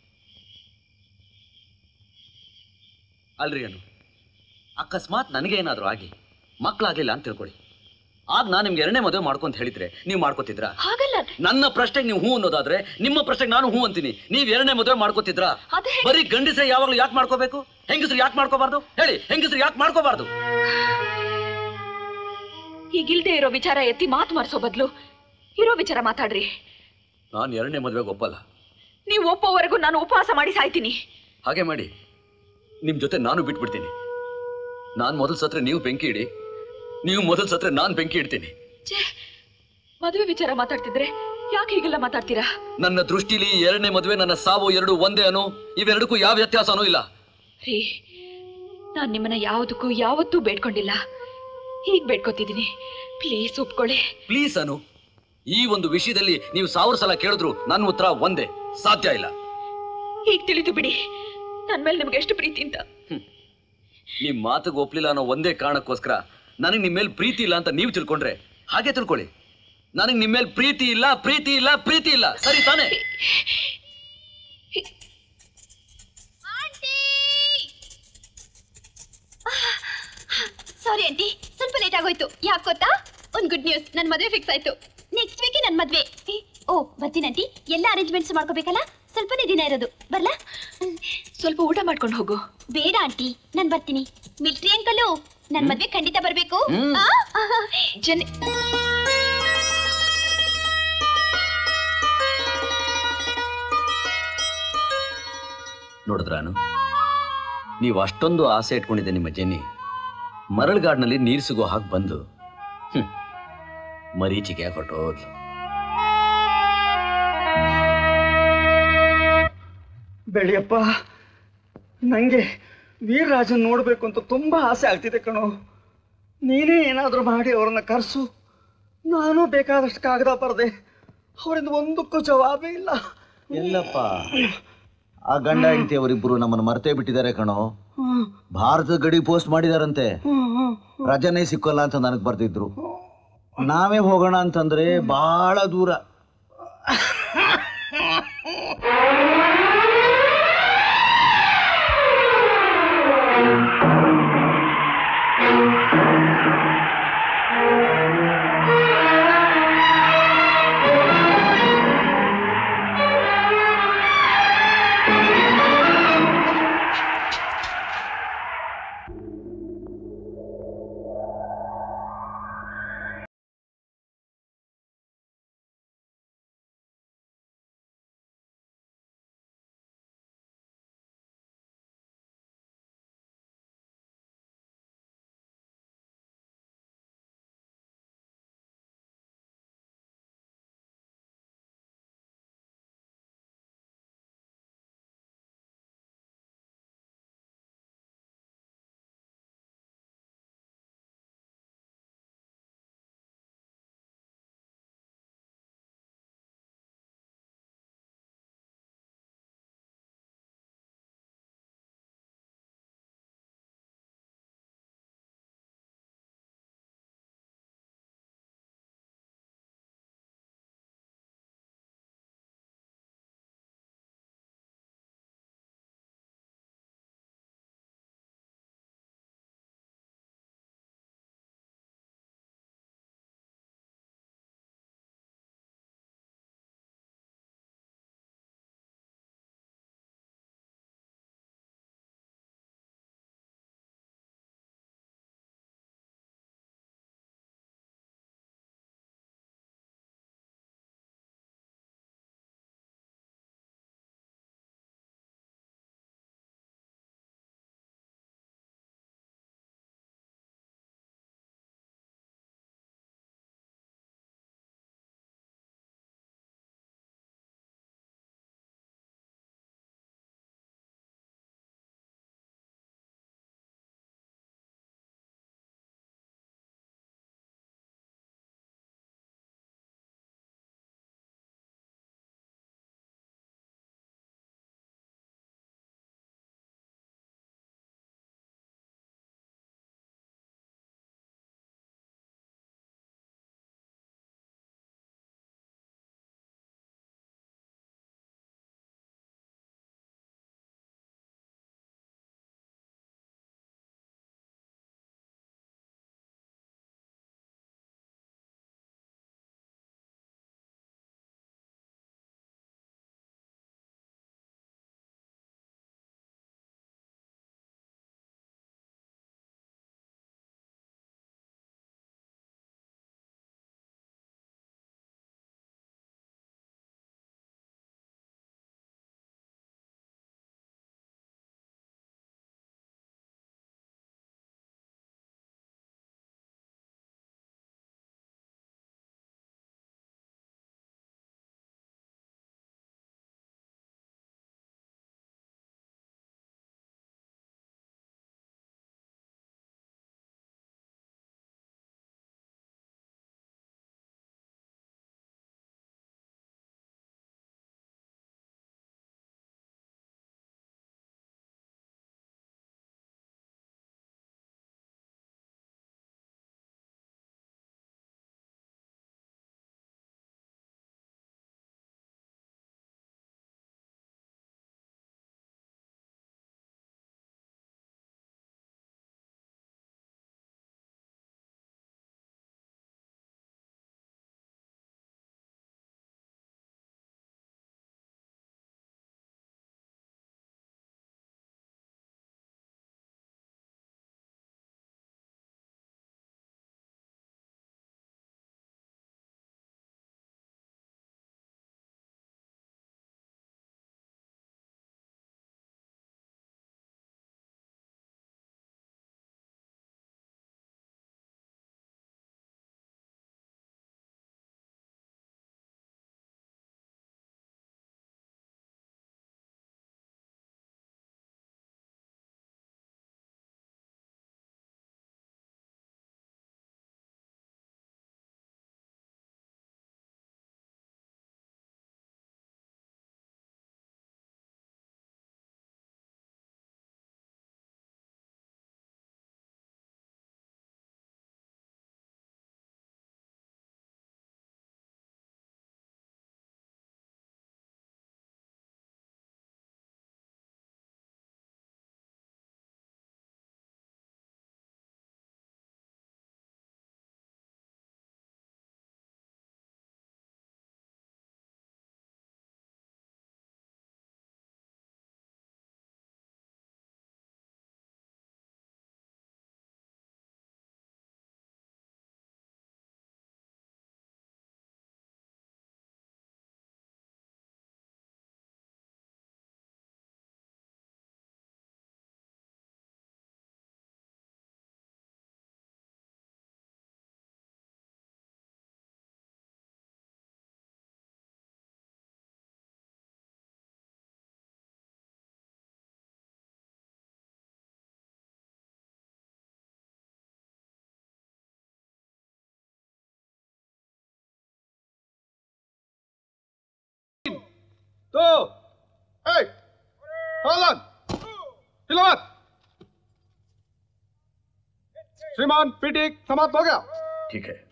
S12: ಅಲ್ರಿ ಅನು ಅಕಸ್ಮಾತ್ ನನಗೆ ಏನಾದ್ರು ಆಗಿ ಮಕ್ಕಳಾಗ್ಲಿಲ್ಲ ಅಂತ ತಿಳ್ಕೊಳ್ಳಿ ಆಗ ನಾನು ನಿಮ್ಗೆ ಎರಡನೇ ಮದುವೆ ಮಾಡ್ಕೊಂತ ಹೇಳಿದ್ರೆ ನೀವು ಮಾಡ್ಕೋತಿದ್ರಾ
S15: ಹಾಗಲ್ಲ
S12: ನನ್ನ ಪ್ರಶ್ನೆಗೆ ನೀವು ಹೂ ಅನ್ನೋದಾದ್ರೆ ನಿಮ್ಮ ಪ್ರಶ್ನೆಗೆ ನಾನು ಹೂ ಅಂತೀನಿ ನೀವು ಎರಡನೇ ಮದುವೆ ಮಾಡ್ಕೋತಿದ್ರಾ
S15: ಅದೇ
S12: ಬರೀ ಗಂಡಸ್ರೆ ಯಾವಾಗ್ಲೂ ಯಾಕೆ ಮಾಡ್ಕೋಬೇಕು ಹೆಂಗಸ್ರು ಯಾಕೆ ಮಾಡ್ಕೋಬಾರ್ದು ಹೇಳಿ ಹೆಂಗಸ್ರು ಯಾಕೆ ಮಾಡ್ಕೋಬಾರ್ದು
S15: ಈಗಿಲ್ದೇ ಇರೋ ವಿಚಾರ ಎತ್ತಿ ಮಾತು ಮಾಡಿಸೋ ಬದಲು ಇರೋ ವಿಚಾರ ಮಾತಾಡ್ರಿ
S12: ನಾನು ಎರಡನೇ ಮದುವೆಗೆ ಒಪ್ಪಲ್ಲ
S15: ನೀವು ಒಪ್ಪೋವರೆಗೂ ನಾನು ಉಪವಾಸ ಮಾಡಿ ಸಾಯ್ತೀನಿ
S12: ಹಾಗೆ ಮಾಡಿ ನಿಮ್ ಜೊತೆ ನಾನು ಬಿಟ್ಬಿಡ್ತೀನಿ ನಾನು ಮೊದಲು ಸತ್ರೆ ನೀವು ಬೆಂಕಿ ಇಡಿ ನೀವು ಮೊದಲು ಸತ್ರೆ ನಾನು ಬೆಂಕಿ ಇಡ್ತೀನಿ
S15: ಛೇ ಮದುವೆ ವಿಚಾರ ಮಾತಾಡ್ತಿದ್ರೆ ಯಾಕೆ ಹೀಗೆಲ್ಲ ಮಾತಾಡ್ತೀರಾ
S12: ನನ್ನ ದೃಷ್ಟಿಲಿ ಎರಡನೇ ಮದುವೆ ನನ್ನ ಸಾವು ಎರಡು ಒಂದೇ ಅನು ಇವೆರಡಕ್ಕೂ ಯಾವ ವ್ಯತ್ಯಾಸನೂ ಇಲ್ಲ
S15: ರೀ ನಾನ್ ನಿಮ್ಮನ್ನ ಯಾವುದಕ್ಕೂ ಯಾವತ್ತೂ ಬೇಡ್ಕೊಂಡಿಲ್ಲ ಹೀಗ್ ಬೇಡ್ಕೊತಿದ್ದೀನಿ ಪ್ಲೀಸ್ ಒಪ್ಕೊಳ್ಳಿ
S12: ಪ್ಲೀಸ್ ಅನು ಈ ಒಂದು ವಿಷಯದಲ್ಲಿ ನೀವು ಸಾವಿರ ಸಲ ಕೇಳಿದ್ರು ನನ್ನ ಉತ್ತರ ಒಂದೇ ಸಾಧ್ಯ ಇಲ್ಲ
S15: ಹೀಗ್ ತಿಳಿದು ಬಿಡಿ ನನ್ ಮೇಲೆ ನಿಮ್ಗೆ ಎಷ್ಟು ಪ್ರೀತಿ ಅಂತ
S12: ನಿಮ್ ಮಾತಿಗೆ ಒಪ್ಲಿಲ್ಲ ಅನ್ನೋ ಒಂದೇ ಕಾರಣಕ್ಕೋಸ್ಕರ ನನಗೆ ನಿಮ್ಮ ಮೇಲೆ ಪ್ರೀತಿ ಇಲ್ಲ ಅಂತ ನೀವು ತಿಳ್ಕೊಂಡ್ರೆ ಹಾಗೆ ತಿಳ್ಕೊಳ್ಳಿ ನನಗೆ ನಿಮ್ಮ ಮೇಲೆ ಪ್ರೀತಿ ಇಲ್ಲ ಪ್ರೀತಿ ಇಲ್ಲ ಪ್ರೀತಿ ಇಲ್ಲ ಸರಿ ತಾನೇ
S6: ಸಾರಿ ಆಂಟಿ ಸ್ವಲ್ಪ ಲೇಟ್ ಆಗೋಯ್ತು ಯಾಕೆ ಗೊತ್ತಾ ಒಂದ್ ಗುಡ್ ನ್ಯೂಸ್ ನನ್ ಮದ್ವೆ ಫಿಕ್ಸ್ ಆಯ್ತು ನೆಕ್ಸ್ಟ್ ವೀಕ್ ನನ್ ಮದ್ವೆ ಏ, ಓ ಬರ್ತೀನಿ ಆಂಟಿ ಎಲ್ಲ ಅರೇಂಜ್ಮೆಂಟ್ಸ್ ಮಾಡ್ಕೋಬೇಕಲ್ಲ ಸ್ವಲ್ಪನೇ ದಿನ ಇರೋದು ಬರ್ಲಾ
S15: ಸ್ವಲ್ಪ ಊಟ ಮಾಡ್ಕೊಂಡು ಹೋಗು
S6: ಬೇಡ ಆಂಟಿ ನಾನ್ ಬರ್ತೀನಿ ಮಿಲ್ಟ್ರಿ ಅಂಕಲು ನನ್ ಮದ್ವೆ ಖಂಡಿತ ಬರ್ಬೇಕು
S12: ಹ್ಮ್.
S6: ಆ?
S15: ಜನ್
S12: ನೋಡಿದ್ರಾನು ನೀವು ಅಷ್ಟೊಂದು ಆಸೆ ಇಟ್ಕೊಂಡಿದ್ದೆ ನಿಮ್ಮ ಜೆನ್ನಿ ಮರಳುಗಾಡಿನಲ್ಲಿ ನೀರು ಸಿಗೋ ಹಾಗೆ ಬಂದು ಹ್ಮ್, ಮರೀಚಿಗೆ ಹೊರಟೋದ್ಲು
S17: ಬೆಳಿಯಪ್ಪ ನಂಗೆ ವೀರರಾಜನ್ ನೋಡ್ಬೇಕು ಅಂತ ತುಂಬಾ ಆಸೆ ಆಗ್ತಿದೆ ಕಣೋ ನೀನೇ ಏನಾದ್ರೂ ಮಾಡಿ ಅವ್ರನ್ನ ಕರ್ಸು ನಾನು ಬೇಕಾದಷ್ಟು ಕಾಗದ ಬರದೆ ಅವರಿಂದ ಒಂದಕ್ಕೂ ಜವಾಬೇ ಇಲ್ಲ
S9: ಎಲ್ಲಪ್ಪ ಆ ಗಂಡ ಹೆಂಡತಿ ಅವರಿಬ್ಬರು ನಮ್ಮನ್ನು ಮರ್ತೇ ಬಿಟ್ಟಿದ್ದಾರೆ ಕಣೋ
S17: ಹ್ಮ್,
S9: ಭಾರತದ ಗಡಿ ಪೋಸ್ಟ್ ಮಾಡಿದಾರಂತೆ
S17: ಹ್ಮ್, ಹ್ಮ್.
S9: ರಜನೆ ಸಿಕ್ಕಲ್ಲ ಅಂತ ನನಗೆ ಬರ್ದಿದ್ರು ನಾವೇ ಹೋಗೋಣ ಅಂತಂದ್ರೆ ಬಹಳ ದೂರ
S18: दो एक हलन हिलवत श्रीमान पीटिक समाप्त हो गया
S5: ठीक है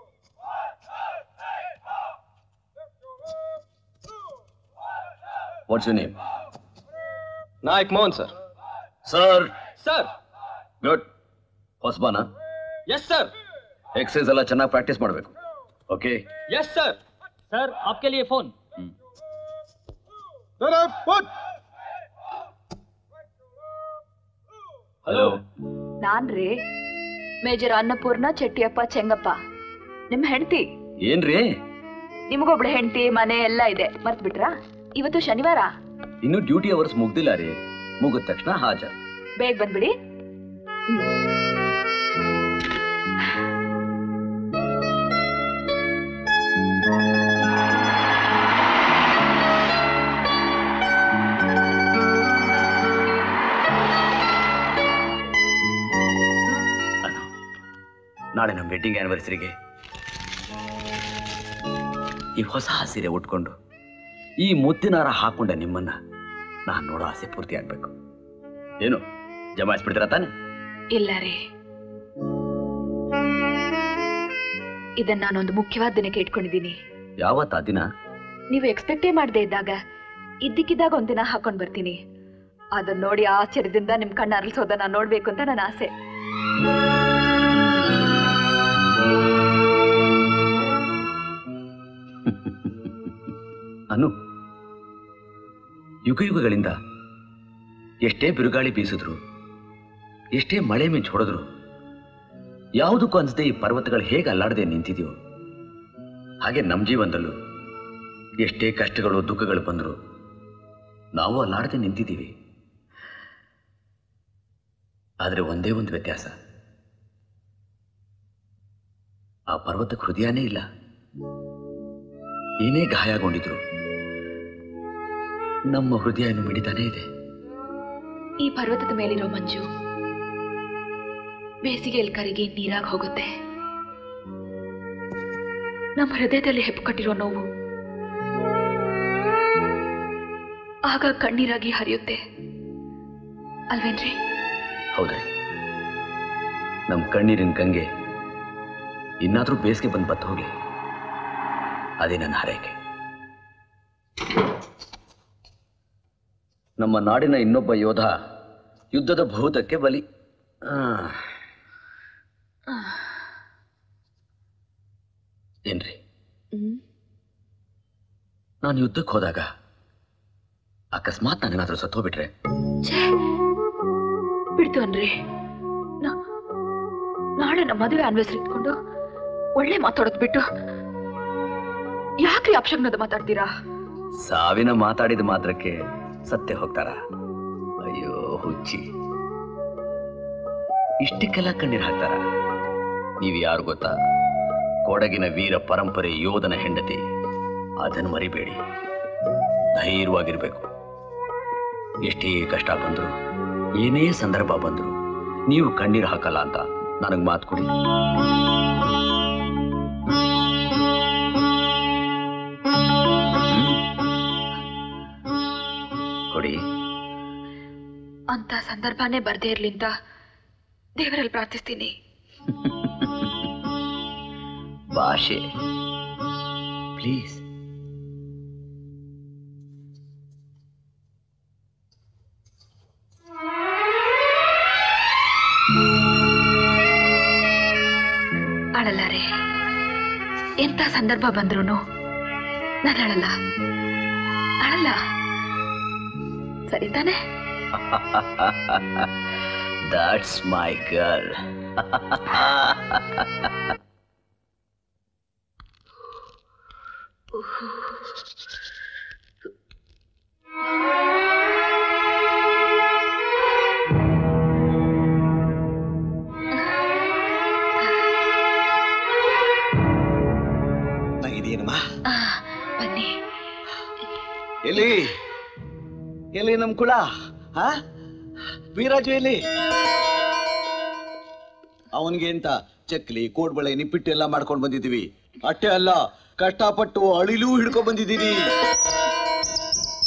S5: what's you name
S16: Nayak Mohan sir
S5: sir
S16: sir
S5: good ಹೊಸಬಾನ
S16: ಎಸ್ ಸರ್
S5: ಎಕ್ಸಸೈಸ್ ಎಲ್ಲ ಚೆನ್ನಾಗಿ ಪ್ರಾಕ್ಟೀಸ್ ಮಾಡಬೇಕು ಓಕೆ
S16: यस सर सर आपके लिए फोन
S18: पुट
S5: ಹಲೋ
S15: ನಾನ್ರಿ ಮೇಜರ್ ಅನ್ನಪೂರ್ಣ ಚೆಟ್ಟಿಯಪ್ಪ ಚೆಂಗಪ್ಪ ನಿಮ್ ಹೆಂಡತಿ
S5: ಏನ್ರಿ
S15: ನಿಮಗೊಬ್ಳು ಹೆಂಡತಿ ಮನೆ ಎಲ್ಲ ಇದೆ ಮರ್ತ್ ಬಿಟ್ರಾ ಇವತ್ತು ಶನಿವಾರ
S5: ಇನ್ನು ಡ್ಯೂಟಿ ಅವರ್ಸ್ ಮುಗ್ದಿಲ್ಲ ರೀ ಮುಗಿದ ತಕ್ಷಣ ಹಾಜರ್
S15: ಬೇಗ ಬಂದ್ಬಿಡಿ
S5: ನಾಳೆ ನಮ್ಮ ವೆಡ್ಡಿಂಗ್ ಆನಿವರ್ಸರಿಗೆ ಈ ಹೊಸ ಸೀರೆ ಉಟ್ಕೊಂಡು ಈ ಮುತ್ತಿನಾರ ಹಾಕೊಂಡ ನಿಮ್ಮನ್ನ ನಾನು ನೋಡೋ ಆಸೆ ಪೂರ್ತಿ ಆಗ್ಬೇಕು ಏನು ಜಮಾಯಿಸ್ಬಿಡ್ತೀರಾ ತಾನೆ
S15: ಇಲ್ಲ ರೀ ಇದನ್ನ ನಾನೊಂದು ಮುಖ್ಯವಾದ ದಿನಕ್ಕೆ ಇಟ್ಕೊಂಡಿದ್ದೀನಿ
S5: ಯಾವತ್ತ ದಿನ
S15: ನೀವು ಎಕ್ಸ್ಪೆಕ್ಟೇ ಮಾಡದೆ ಇದ್ದಾಗ ಇದ್ದಕ್ಕಿದ್ದಾಗ ಒಂದಿನ ಹಾಕೊಂಡ್ ಬರ್ತೀನಿ ಅದನ್ನ ನೋಡಿ ಆಶ್ಚರ್ಯದಿಂದ ನಿಮ್ ಕಣ್ಣ ಅರಳಿಸೋದನ್ನ ನೋಡ್ಬೇಕು ಅಂತ ನನ್ನ ಆಸೆ
S5: ಅನು ಯುಗ ಯುಗಗಳಿಂದ ಎಷ್ಟೇ ಬಿರುಗಾಳಿ ಬೀಸಿದ್ರು ಎಷ್ಟೇ ಮಳೆ ಮಿಂಚು ಹೊಡೆದ್ರು ಯಾವುದಕ್ಕೂ ಅನ್ಸದೆ ಈ ಪರ್ವತಗಳು ಹೇಗೆ ಅಲ್ಲಾಡದೆ ನಿಂತಿದೆಯೋ ಹಾಗೆ ನಮ್ಮ ಜೀವನದಲ್ಲೂ ಎಷ್ಟೇ ಕಷ್ಟಗಳು ದುಃಖಗಳು ಬಂದ್ರು ನಾವು ಅಲ್ಲಾಡದೆ ನಿಂತಿದ್ದೀವಿ ಆದರೆ ಒಂದೇ ಒಂದು ವ್ಯತ್ಯಾಸ ಆ ಪರ್ವತಕ್ಕೆ ಹೃದಯನೇ ಇಲ್ಲ ಏನೇ ಗಾಯಗೊಂಡಿದ್ರು ನಮ್ಮ ಹೃದಯ ಇನ್ನು ಮಿಡಿತಾನೇ ಇದೆ
S15: ಈ ಪರ್ವತದ ಮೇಲಿರೋ ಮಂಜು ಬೇಸಿಗೆಯಲ್ಲಿ ಕರಗಿ ನೀರಾಗಿ ಹೋಗುತ್ತೆ ನಮ್ಮ ಹೃದಯದಲ್ಲಿ ಹೆಪ್ಪುಕಟ್ಟಿರೋ ನೋವು ಆಗ ಕಣ್ಣೀರಾಗಿ ಹರಿಯುತ್ತೆ ಅಲ್ವೇನ್ರಿ
S5: ಹೌದ್ರಿ ನಮ್ಮ ಕಣ್ಣೀರಿನ ಗಂಗೆ ಇನ್ನಾದ್ರೂ ಬೇಸಿಗೆ ಬಂದು ಬತ್ತು ಹೋಗ್ಲಿ ಅದೇ ನನ್ನ ಹಾರೈಕೆ ನಮ್ಮ ನಾಡಿನ ಇನ್ನೊಬ್ಬ ಯೋಧ ಯುದ್ಧದ ಭೂತಕ್ಕೆ ಬಲಿ ಆ. ಏನ್ರಿ ನಾನು ಯುದ್ಧಕ್ಕೆ ಹೋದಾಗ ಅಕಸ್ಮಾತ್ ನಾನೇನಾದ್ರೂ ಸತ್ತೋಗ್ಬಿಟ್ರೆ
S15: ಬಿಡ್ತು ಅನ್ರಿ ನಾ- ನಾಳೆ ನಮ್ಮ ಮದುವೆ ಆನಿವರ್ಸರಿ ಇಟ್ಕೊಂಡು ಒಳ್ಳೆ ಮಾತಾಡೋದ್ ಬಿಟ್ಟು ಯಾಕ್ರಿ ಅಪಶಗ್ನದ ಮಾತಾಡ್ತೀರಾ
S5: ಸಾವಿನ ಮಾತಾಡಿದ ಮಾತ್ರಕ್ಕೆ ಸತ್ಯ ಹೋಗ್ತಾರ ಅಯ್ಯೋ ಹುಚ್ಚಿ ಇಷ್ಟಕ್ಕೆಲ್ಲ ಕಣ್ಣೀರ್ ಹಾಕ್ತಾರ ನೀವು ಯಾರು ಗೊತ್ತಾ ಕೊಡಗಿನ ವೀರ ಪರಂಪರೆ ಯೋಧನ ಹೆಂಡತಿ ಅದನ್ನು ಮರಿಬೇಡಿ ಧೈರ್ಯವಾಗಿರ್ಬೇಕು ಎಷ್ಟೇ ಕಷ್ಟ ಬಂದ್ರು ಏನೇ ಸಂದರ್ಭ ಬಂದ್ರು ನೀವು ಕಣ್ಣೀರು ಹಾಕಲ್ಲ ಅಂತ ನನಗೆ ಮಾತು ಕೊಡಿ ಕೊಡಿ
S15: ಅಂತ ಸಂದರ್ಭನೇ ಬರ್ದೇ ಇರ್ಲಿ ಅಂತ ದೇವರಲ್ಲಿ ಪ್ರಾರ್ಥಿಸ್ತೀನಿ
S5: ಭಾಷೆ ಪ್ಲೀಸ್
S15: ಅಳಲ್ಲ ರೀ ಎಂತ ಸಂದರ್ಭ ಬಂದ್ರು ನಾನು ಅಳಲ್ಲ ಅಳಲ್ಲ ಸರಿ ತಾನೆ
S5: That's my girl.
S9: ಇದೆಯೇನಮ್ಮ
S15: ಆ, ಬನ್ನಿ
S9: ಎಲ್ಲಿ ಎಲ್ಲಿ ನಮ್ ಕುಳ ಹಾ ವೀರಾಜು ಎಲ್ಲಿ ಅವನ್ಗೆ ಅಂತ ಚಕ್ಲಿ ಕೋಡ್ಬಳೆ ನಿಪ್ಪಿಟ್ಟು ಎಲ್ಲ ಮಾಡ್ಕೊಂಡು ಬಂದಿದ್ದೀವಿ ಅಷ್ಟೇ ಅಲ್ಲ ಕಷ್ಟಪಟ್ಟು ಅಳಿಲೂ ಹಿಡ್ಕೊಂಡ್ ಬಂದಿದ್ದೀನಿ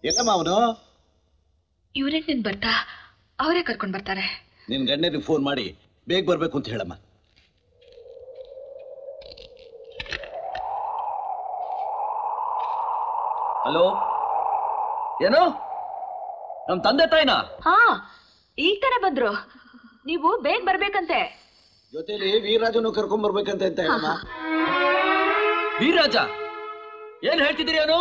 S9: ಎಲ್ಲಮ್ಮ ಅವನು
S15: ಇವ್ರೇನ್ ನಿನ್ ಬರ್ತಾ ಅವರೇ ಕರ್ಕೊಂಡ್ ಬರ್ತಾರೆ
S9: ನಿನ್ ಗಂಡನಿಗೆ ಫೋನ್ ಮಾಡಿ ಬೇಗ ಬರ್ಬೇಕು ಅಂತ ಹೇಳಮ್ಮ
S12: ಹಲೋ ಏನು ನಮ್ ತಂದೆ ತಾಯಿನಾ
S15: ಹಾ ಈಗ ತಾನೇ ಬಂದ್ರು ನೀವು ಬೇಗ ಬರ್ಬೇಕಂತೆ
S9: ಜೊತೆಲಿ ವೀರರಾಜನು ಕರ್ಕೊಂಡ್ ಬರ್ಬೇಕಂತ ಅಂತ ಹೇಳಮ್ಮ
S12: ವೀರರಾಜ ಏನ್ ಹೇಳ್ತಿದ್ದೀರಿ ಏನು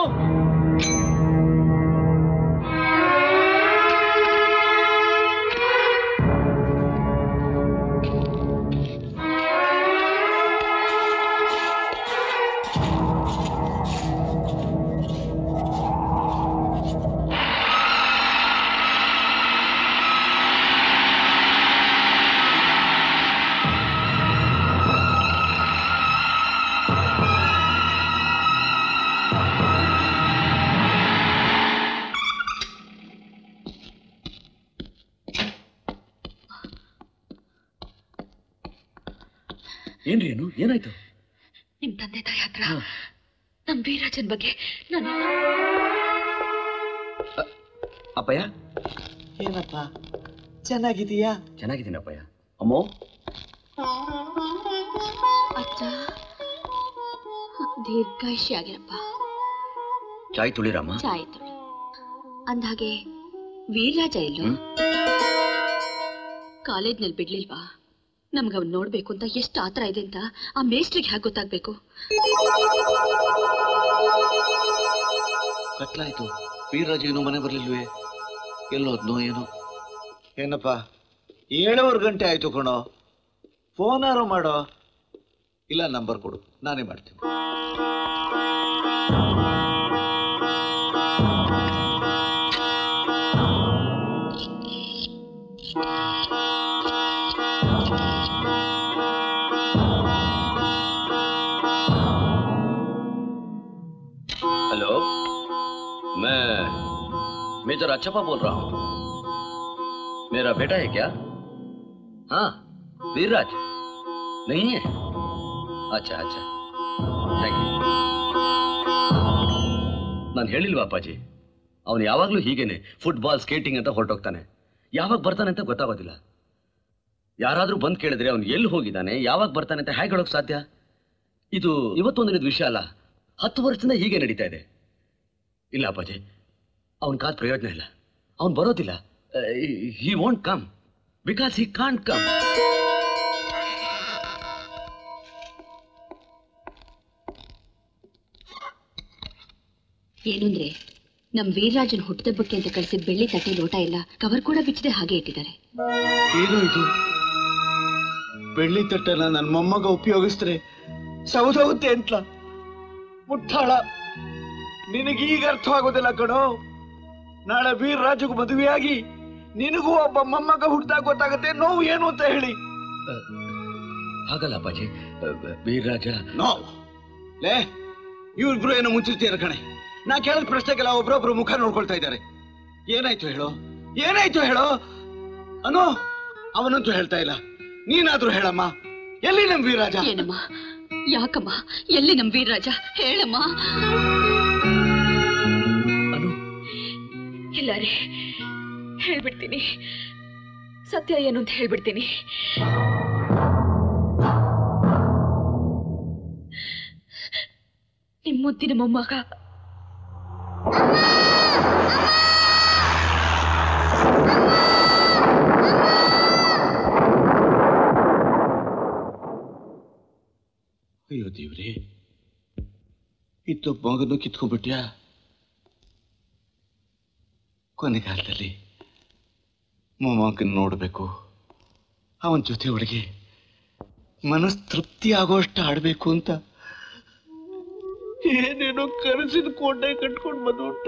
S12: ಏನ್ರಿ ಏನು ಏನಾಯ್ತು
S15: ನಿಮ್ ತಂದೆ ತಾಯಿ ಹತ್ರ ನಮ್ ವೀರಾಜನ್ ಬಗ್ಗೆ ನಾನು
S12: ಅಪ್ಪಯ್ಯ
S17: ಏನಪ್ಪ ಚೆನ್ನಾಗಿದೀಯಾ
S12: ಚೆನ್ನಾಗಿದ್ದೀನಿ ಅಪ್ಪಯ್ಯ ಅಮ್ಮೋ
S6: ಅಚ್ಚ ದೀರ್ಘಾಯುಷ್ಯ ಆಗಿರಪ್ಪ
S12: ಚಾಯ್ ತುಳಿರಮ್ಮ
S6: ಚಾಯ್ ತುಳಿ ಅಂದ್ಹಾಗೆ ವೀರರಾಜ ಇಲ್ಲೋ ಕಾಲೇಜ್ನಲ್ಲಿ ಬಿಡ್ಲಿಲ್ವಾ ನಮ್ಗೆ ಅವ್ನು ನೋಡ್ಬೇಕು ಅಂತ ಎಷ್ಟು ಆತರ ಇದೆ ಅಂತ ಆ ಮೇಸ್ಟ್ರಿಗೆ ಹೇಗೆ ಗೊತ್ತಾಗ್ಬೇಕು
S9: ಕತ್ಲಾಯ್ತು ವೀರರಾಜ ಏನು ಮನೆ ಬರ್ಲಿಲ್ವೇ ಎಲ್ಲೋದ್ನೋ ಏನೋ ಏನಪ್ಪ ಏಳುವರೆ ಗಂಟೆ ಆಯ್ತು ಕಣೋ ಫೋನಾರು ಮಾಡೋ ಇಲ್ಲ ನಂಬರ್ ಕೊಡು ನಾನೇ ಮಾಡ್ತೀನಿ
S12: हेलो मैं मेजर अच्छप्पा बोल रहा हूँ मेरा बेटा है क्या हाँ वीरराज नहीं है अच्छा अच्छा ಥ್ಯಾಂಕ್ ಯು ನಾನು ಹೇಳಿಲ್ವಾ ಅಪ್ಪಾಜಿ ಅವನು ಯಾವಾಗಲೂ ಹೀಗೇನೆ ಫುಟ್ಬಾಲ್ ಸ್ಕೇಟಿಂಗ್ ಅಂತ ಹೊರಟೋಗ್ತಾನೆ ಯಾವಾಗ ಬರ್ತಾನೆ ಅಂತ ಗೊತ್ತಾಗೋದಿಲ್ಲ ಯಾರಾದರೂ ಬಂದು ಕೇಳಿದ್ರೆ ಅವನು ಎಲ್ಲಿ ಹೋಗಿದ್ದಾನೆ ಯಾವಾಗ ಬರ್ತಾನೆ ಅಂತ ಹೇಗೆ ಹೇಳೋಕೆ ಸಾಧ್ಯ ಇದು ಇವತ್ತೊಂದಿನದ ವಿಷಯ ಅಲ್ಲ ಹತ್ತು ವರ್ಷದಿಂದ ಹೀಗೆ ನಡೀತಾ ಇದೆ ಇಲ್ಲ ಅಪ್ಪಾಜಿ ಅವನ ಕಾದ್ ಪ್ರಯೋಜನ ಇಲ್ಲ ಅವನು ಬರೋದಿಲ್ಲ he won't come because he can't come
S6: ಏನು ಅಂದ್ರೆ ನಮ್ ವೀರರಾಜನ್ ಹುಟ್ಟದಬ್ಬಕ್ಕೆ ಅಂತ ಕಳಿಸಿದ ಬೆಳ್ಳಿ ತಟ್ಟೆ ಲೋಟ ಎಲ್ಲ ಕವರ್ ಕೂಡ ಬಿಚ್ಚದೆ ಹಾಗೆ ಇಟ್ಟಿದ್ದಾರೆ
S9: ಏನು ಇದು ಬೆಳ್ಳಿ ತಟ್ಟನ ನನ್ನ ಮೊಮ್ಮಗ ಉಪಯೋಗಿಸಿದ್ರೆ ಸೌದೋಗುತ್ತೆ ಅಂತ ಮುಟ್ಟಾಳ ನಿನಗೀಗ ಅರ್ಥವಾಗೋದಿಲ್ಲ ಕಣೋ ನಾಳೆ ವೀರರಾಜಗೂ ಮದುವೆಯಾಗಿ ನಿನಗೂ ಒಬ್ಬ ಮೊಮ್ಮಗ ಹುಟ್ಟಿದಾಗ ಗೊತ್ತಾಗುತ್ತೆ ನೋವು ಏನು ಅಂತ ಹೇಳಿ
S12: ಹಾಗಲ್ಲ ಅಪ್ಪಾಜಿ ವೀರರಾಜ
S9: ನೋ ಲೇ ಇವ್ರಿಬ್ರು ಏನೋ ಮುಂಚಿರ್ತೀರ ಕಣೆ ನಾ ಕೇಳಿದ ಪ್ರಶ್ನೆಗೆಲ್ಲ ಒಬ್ರೊಬ್ರು ಮುಖ ನೋಡ್ಕೊಳ್ತಾ ಇದ್ದಾರೆ ಏನಾಯ್ತು ಹೇಳೋ ಏನಾಯ್ತು ಹೇಳೋ ಅನೋ ಅವನಂತೂ ಹೇಳ್ತಾ ಇಲ್ಲ ನೀನಾದ್ರೂ ಹೇಳಮ್ಮ ಎಲ್ಲಿ ನಮ್ ವೀರರಾಜ
S6: ಏನಮ್ಮ ಯಾಕಮ್ಮ ಎಲ್ಲಿ ನಮ್ ವೀರರಾಜ ಹೇಳಮ್ಮ
S15: ಇಲ್ಲ ರೀ ಹೇಳ್ಬಿಡ್ತೀನಿ ಸತ್ಯ ಏನು ಅಂತ ಹೇಳ್ಬಿಡ್ತೀನಿ ನಿಮ್ ಮುದ್ದಿನ ಮೊಮ್ಮಗ
S9: ಅಯ್ಯೋ ದೇವ್ರಿ ಇತ್ತೊಬ್ಬ ಮಗನು ಕಿತ್ಕೊಂಡ್ಬಿಟ್ಯಾ ಕೊನೆಗಾಲದಲ್ಲಿ ಮೊಮ್ಮಗನ್ ನೋಡಬೇಕು ಅವನ ಜೊತೆ ಒಳಗೆ ಮನಸ್ ತೃಪ್ತಿ ಆಗೋಷ್ಟು ಆಡ್ಬೇಕು ಅಂತ ಏನೇನೋ ಕನಸಿನ ಕೋಟೆ ಕಟ್ಕೊಂಡು ಬಂದ್ಬಿಟ್ಟೆ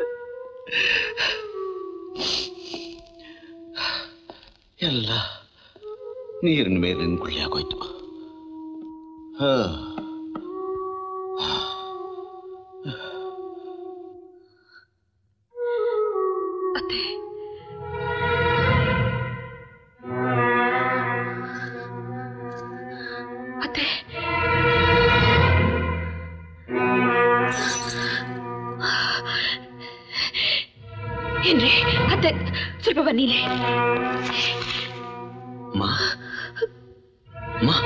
S9: ಎಲ್ಲ ನೀರಿನ ಮೇಲಿನ ಗುಳ್ಳಿ ಆಗೋಯ್ತು ಹಾ
S15: ಅತ್ತೆ ಅತ್ತೆ ಸ್ವಲ್ಪ ಬನ್ನಿಲೆ
S12: ಮಾ ಮಾ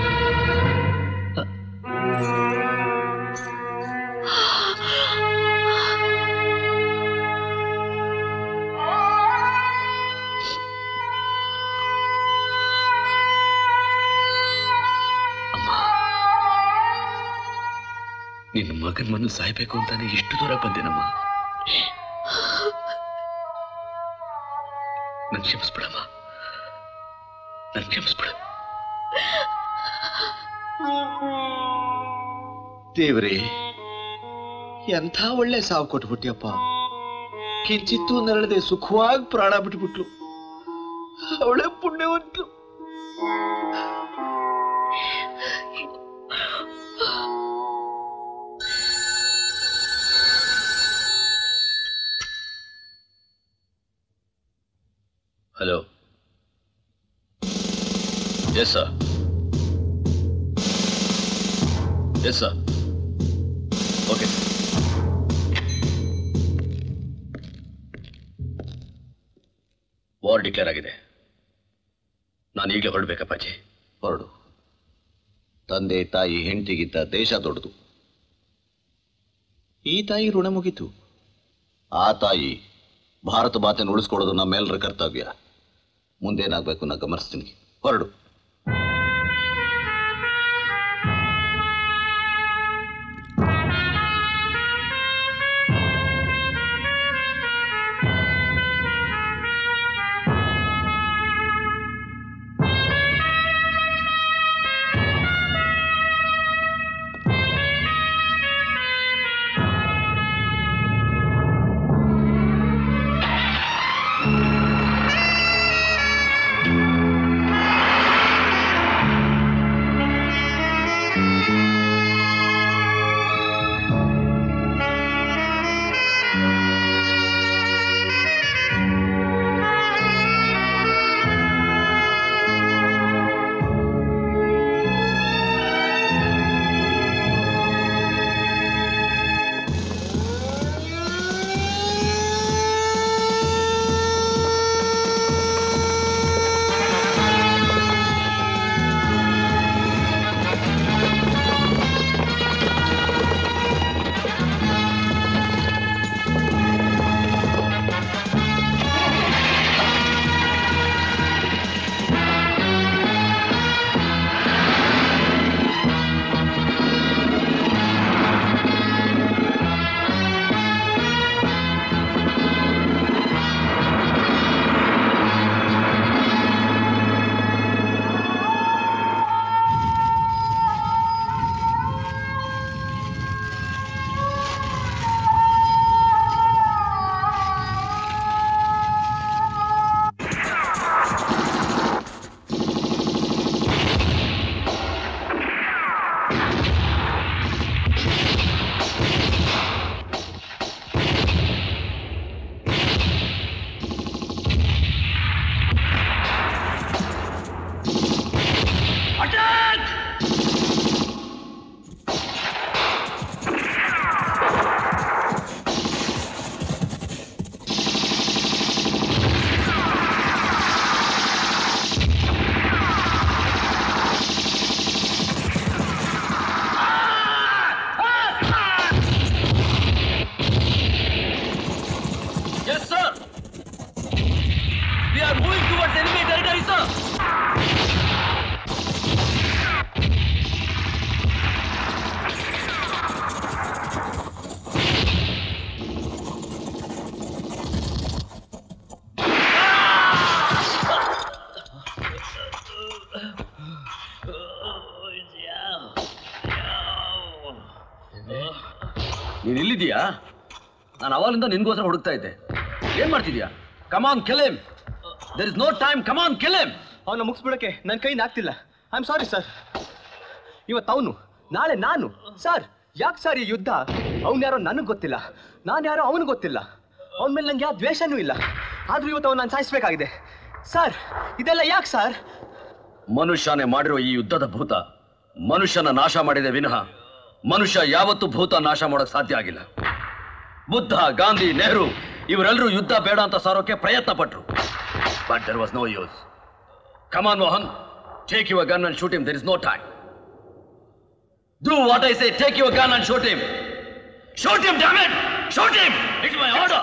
S12: ನಿನ್ನ ಮಗನ್ ಮನ್ನು ಸಾಯ್ಬೇಕು ಅಂತಾನೆ ಇಷ್ಟು ದೂರ ಬಂದೇನಮ್ಮ ನನ್ ಕ್ಷಮಿಸ್ಬಿಡಮ್ಮ ನನ್ ಕ್ಷಮಿಸ್ಬಿಡ
S9: ದೇವ್ರೇ ಎಂಥ ಒಳ್ಳೆ ಸಾವು ಕೊಟ್ಬಿಟ್ಟಿಯಪ್ಪ ಕಿಂಚಿತ್ತೂ ನರಳದೆ ಸುಖವಾಗಿ ಪ್ರಾಣ ಬಿಟ್ಬಿಟ್ಲು ಅವಳೆ ಪುಣ್ಯವಂತಲು
S12: hello yes sir yes sir okay war declare ಆಗಿದೆ ನಾನು ಈಗಲೇ ಹೊರಡ್ಬೇಕಪ್ಪಾಜಿ
S9: ಹೊರಡು ತಂದೆ ತಾಯಿ ಹೆಂಡತಿಗಿಂತ ದೇಶ ದೊಡ್ಡದು ಈ ತಾಯಿ ಋಣ ಮುಗೀತು ಆ ತಾಯಿ ಭಾರತ ಮಾತೆಯನ್ನು ಉಳಿಸ್ಕೊಡೋದು ನಮ್ಮೆಲ್ಲರ ಕರ್ತವ್ಯ ಮುಂದೇನಾಗಬೇಕು ನಾ ಗಮನಿಸ್ತೀನಿ ಹೊರಡು
S12: Yes, sir. We are moving towards enemy territory, sir. ನೀನ್ ಇಲ್ಲಿದ್ಯಾ ನಾನು ಅವಾಗಲಿಂದ ನಿನ್ಗೋಸ್ಕರ ಹುಡುಕ್ತಾ ಇದ್ದೆ ಏನ್ ಮಾಡ್ತಿದ್ಯಾ come on kill 'em there is no time come on kill 'em
S16: ಅವನ್ನ ಮುಗಿಸ್ಬಿಡಕ್ಕೆ ನನ್ನ ಕೈಯಿಂದ ಆಗ್ತಿಲ್ಲ ಐ ಆಮ್ ಸಾರಿ ಸರ್ ಇವತ್ತು ಅವನು ನಾಳೆ ನಾನು ಸರ್ ಯಾಕೆ ಸರ್ ಈ ಯುದ್ಧ ಅವ್ನು ಯಾರೋ ನನಗೆ ಗೊತ್ತಿಲ್ಲ ನಾನು ಯಾರೋ ಅವನಿಗೆ ಗೊತ್ತಿಲ್ಲ ಅವನ ಮೇಲೆ ನಂಗೆ ಯಾವ ದ್ವೇಷನೂ ಇಲ್ಲ ಆದ್ರೂ ಇವತ್ತು ಅವ್ನು ನಾನು ಸಾಯಿಸ್ಬೇಕಾಗಿದೆ ಸರ್ ಇದೆಲ್ಲ ಯಾಕೆ ಸರ್
S12: ಮನುಷ್ಯನೇ ಮಾಡಿರೋ ಈ ಯುದ್ಧದ ಭೂತ ಮನುಷ್ಯನ ನಾಶ ಮಾಡಿದೆ ವಿನಃ ಮನುಷ್ಯ ಯಾವತ್ತೂ ಭೂತ ನಾಶ ಮಾಡೋಕ್ ಸಾಧ್ಯ ಆಗಿಲ್ಲ ಬುದ್ಧ ಗಾಂಧಿ ನೆಹರು ಇವರೆಲ್ಲರೂ ಯುದ್ಧ ಬೇಡ ಅಂತ ಸಾರೋಕೆ ಪ್ರಯತ್ನ ಪಟ್ರು But there was no use. Come on, Mohan. Take your gun and shoot him. There is no time. Do what I say. Take your gun and shoot him. Shoot him, damn it! Shoot him! It's my order.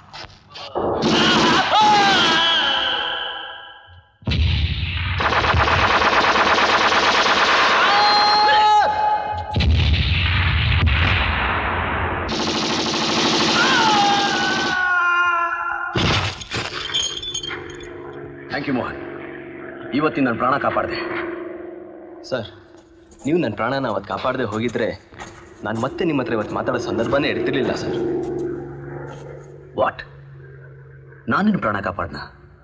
S12: Thank you Mohan ಇವತ್ತಿನ ನನ್ನ ಪ್ರಾಣ ಕಾಪಾಡಿದೆ
S16: sir ನೀವು ನನ್ನ ಪ್ರಾಣನ ಅವತ್ತು ಕಾಪಾಡದೆ ಹೋಗಿದ್ರೆ ನಾನು ಮತ್ತೆ ನಿಮ್ಮ ಹತ್ರ ಇವತ್ತು ಮಾತಾಡೋ ಸಂದರ್ಭನೇ ಇರ್ತಿರ್ಲಿಲ್ಲ ಸರ್
S12: ವಾಟ್ ನಾನು ನಿನ್ನ ಪ್ರಾಣ ಕಾಪಾಡ್ನಾ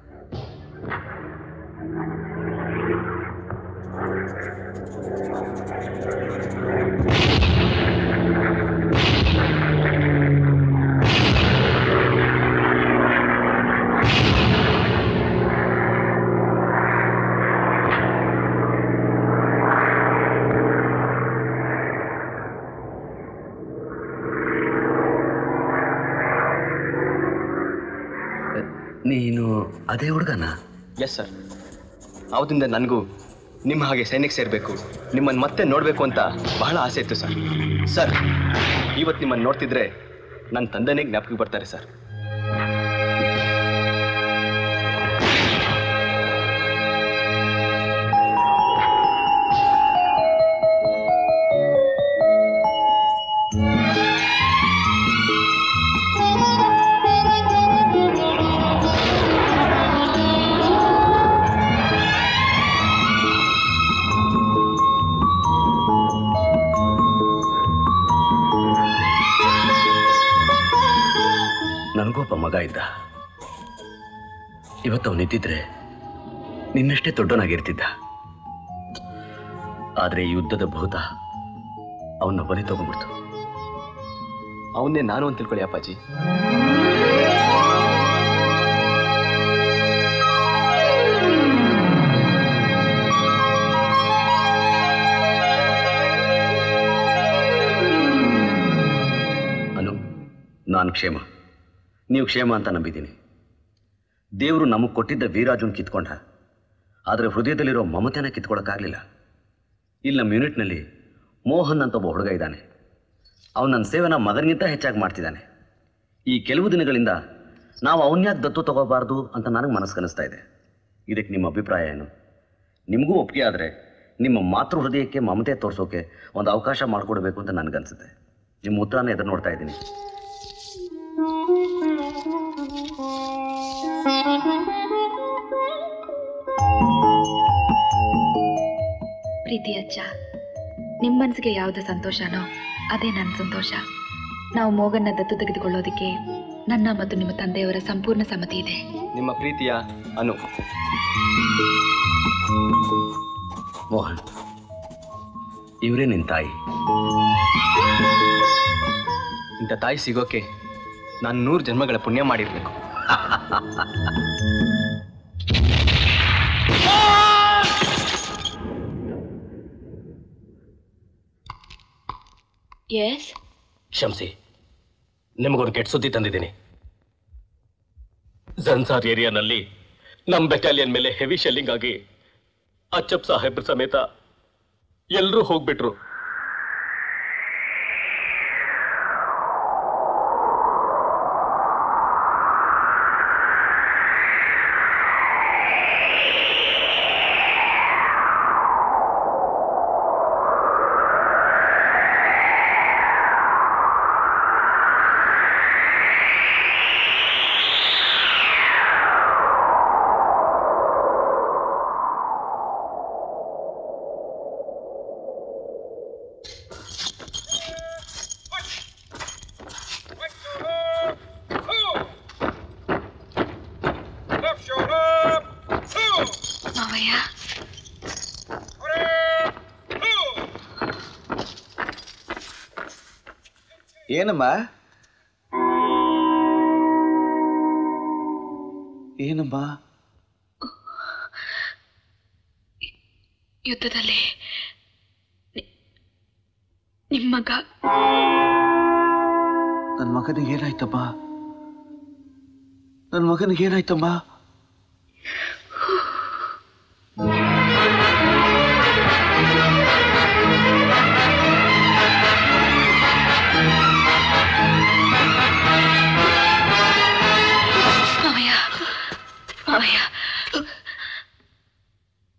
S12: ನೀನು ಅದೇ ಹುಡುಗನ
S16: ಎಸ್ ಸರ್ ಅವತ್ತಿಂದ ನನಗೂ ನಿಮ್ಮ ಹಾಗೆ ಸೈನಿಕ ಸೇರಬೇಕು ನಿಮ್ಮನ್ನು ಮತ್ತೆ ನೋಡಬೇಕು ಅಂತ ಬಹಳ ಆಸೆ ಇತ್ತು ಸರ್ ಸರ್ ಇವತ್ತು ನಿಮ್ಮನ್ನು ನೋಡ್ತಿದ್ರೆ ನನ್ನ ತಂದೆನೇ ಜ್ಞಾಪಕಕ್ಕೆ ಬರ್ತಾರೆ ಸರ್
S12: ನನಗೊಬ್ಬ ಮಗ ಇದ್ದ ಇವತ್ತು ಅವನಿದ್ದಿದ್ರೆ ನಿನ್ನಷ್ಟೇ ದೊಡ್ಡವನಾಗಿರ್ತಿದ್ದ ಆದರೆ ಈ ಯುದ್ಧದ ಭೂತ ಅವನ್ನ ಬಲಿ ತಗೊಂಡ್ಬಿಡ್ತು
S16: ಅವನ್ನೇ ನಾನು ಅಂತ ತಿಳ್ಕೊಳ್ಳಿ ಅಪ್ಪಾಜಿ
S12: ಅನು ನಾನು ಕ್ಷೇಮ ನೀವು ಕ್ಷೇಮ ಅಂತ ನಂಬಿದ್ದೀನಿ ದೇವರು ನಮಗೆ ಕೊಟ್ಟಿದ್ದ ವೀರಾಜುನ್ ಕಿತ್ಕೊಂಡ ಆದರೆ ಹೃದಯದಲ್ಲಿರೋ ಮಮತೆನ ಕಿತ್ಕೊಳ್ಳೋಕ್ಕಾಗಲಿಲ್ಲ ಇಲ್ಲಿ ನಮ್ಮ ಯೂನಿಟ್ನಲ್ಲಿ ಮೋಹನ್ ಅಂತ ಒಬ್ಬ ಹುಡುಗ ಇದ್ದಾನೆ ಅವನು ನನ್ನ ಸೇವೆನ ಮಗನಿಗಿಂತ ಹೆಚ್ಚಾಗಿ ಮಾಡ್ತಿದ್ದಾನೆ ಈ ಕೆಲವು ದಿನಗಳಿಂದ ನಾವು ಅವನ್ಯಾಕೆ ದತ್ತು ತಗೋಬಾರ್ದು ಅಂತ ನನಗೆ ಮನಸ್ಸು ಕನಿಸ್ತಾ ಇದೆ ಇದಕ್ಕೆ ನಿಮ್ಮ ಅಭಿಪ್ರಾಯ ಏನು ನಿಮಗೂ ಒಪ್ಪಿಗೆ ಆದರೆ ನಿಮ್ಮ ಮಾತೃ ಹೃದಯಕ್ಕೆ ಮಮತೆ ತೋರಿಸೋಕೆ ಒಂದು ಅವಕಾಶ ಮಾಡಿಕೊಡ್ಬೇಕು ಅಂತ ನನಗನ್ಸುತ್ತೆ ನಿಮ್ಮ ಉತ್ತರನ ಎದುರು ನೋಡ್ತಾ ಇದ್ದೀನಿ
S4: ಪ್ರೀತಿ ಅಜ್ಜ ನಿಮ್ಮ ಮನಸ್ಸಿಗೆ ಯಾವುದು ಸಂತೋಷನೋ ಅದೇ ನನ್ನ ಸಂತೋಷ ನಾವು ಮೋಗನ್ನ ದತ್ತು ತೆಗೆದುಕೊಳ್ಳೋದಕ್ಕೆ ನನ್ನ ಮತ್ತು ನಿಮ್ಮ ತಂದೆಯವರ ಸಂಪೂರ್ಣ ಸಮ್ಮತಿ ಇದೆ
S16: ನಿಮ್ಮ ಪ್ರೀತಿಯ ಅನು
S12: ಮೋಹನ್ ಇವರೇ ನಿನ್ನ ತಾಯಿ
S16: ಇಂಥ ತಾಯಿ ಸಿಗೋಕೆ ನಾನು ನೂರು ಜನ್ಮಗಳ ಪುಣ್ಯ ಮಾಡಿರ್ಬೇಕು
S4: ಎಸ್
S19: ಕ್ಷಮಿಸಿ ನಿಮಗೊಂದು ಕೆಟ್ಟ ಸುದ್ದಿ ತಂದಿದ್ದೀನಿ ಜನ್ಸಾರ್ ಏರಿಯಾನಲ್ಲಿ ನಮ್ಮ ಬೆಟಾಲಿಯನ್ ಮೇಲೆ ಹೆವಿ ಶೆಲ್ಲಿಂಗ್ ಆಗಿ ಅಚ್ಚಪ್ ಸಾಹೇಬ್ರ ಸಮೇತ ಎಲ್ಲರೂ ಹೋಗ್ಬಿಟ್ರು
S4: ಮಾವಯ್ಯ
S9: ಏನಮ್ಮ ಏನಮ್ಮ
S4: ಯುದ್ಧದಲ್ಲಿ ನಿ- ನಿಮ್ಮ ಮಗ
S9: ನನ್ನ ಮಗನಿಗೆ ಏನಾಯ್ತಮ್ಮ ನನ್ನ ಮಗನಿಗೆ ಏನಾಯ್ತಮ್ಮ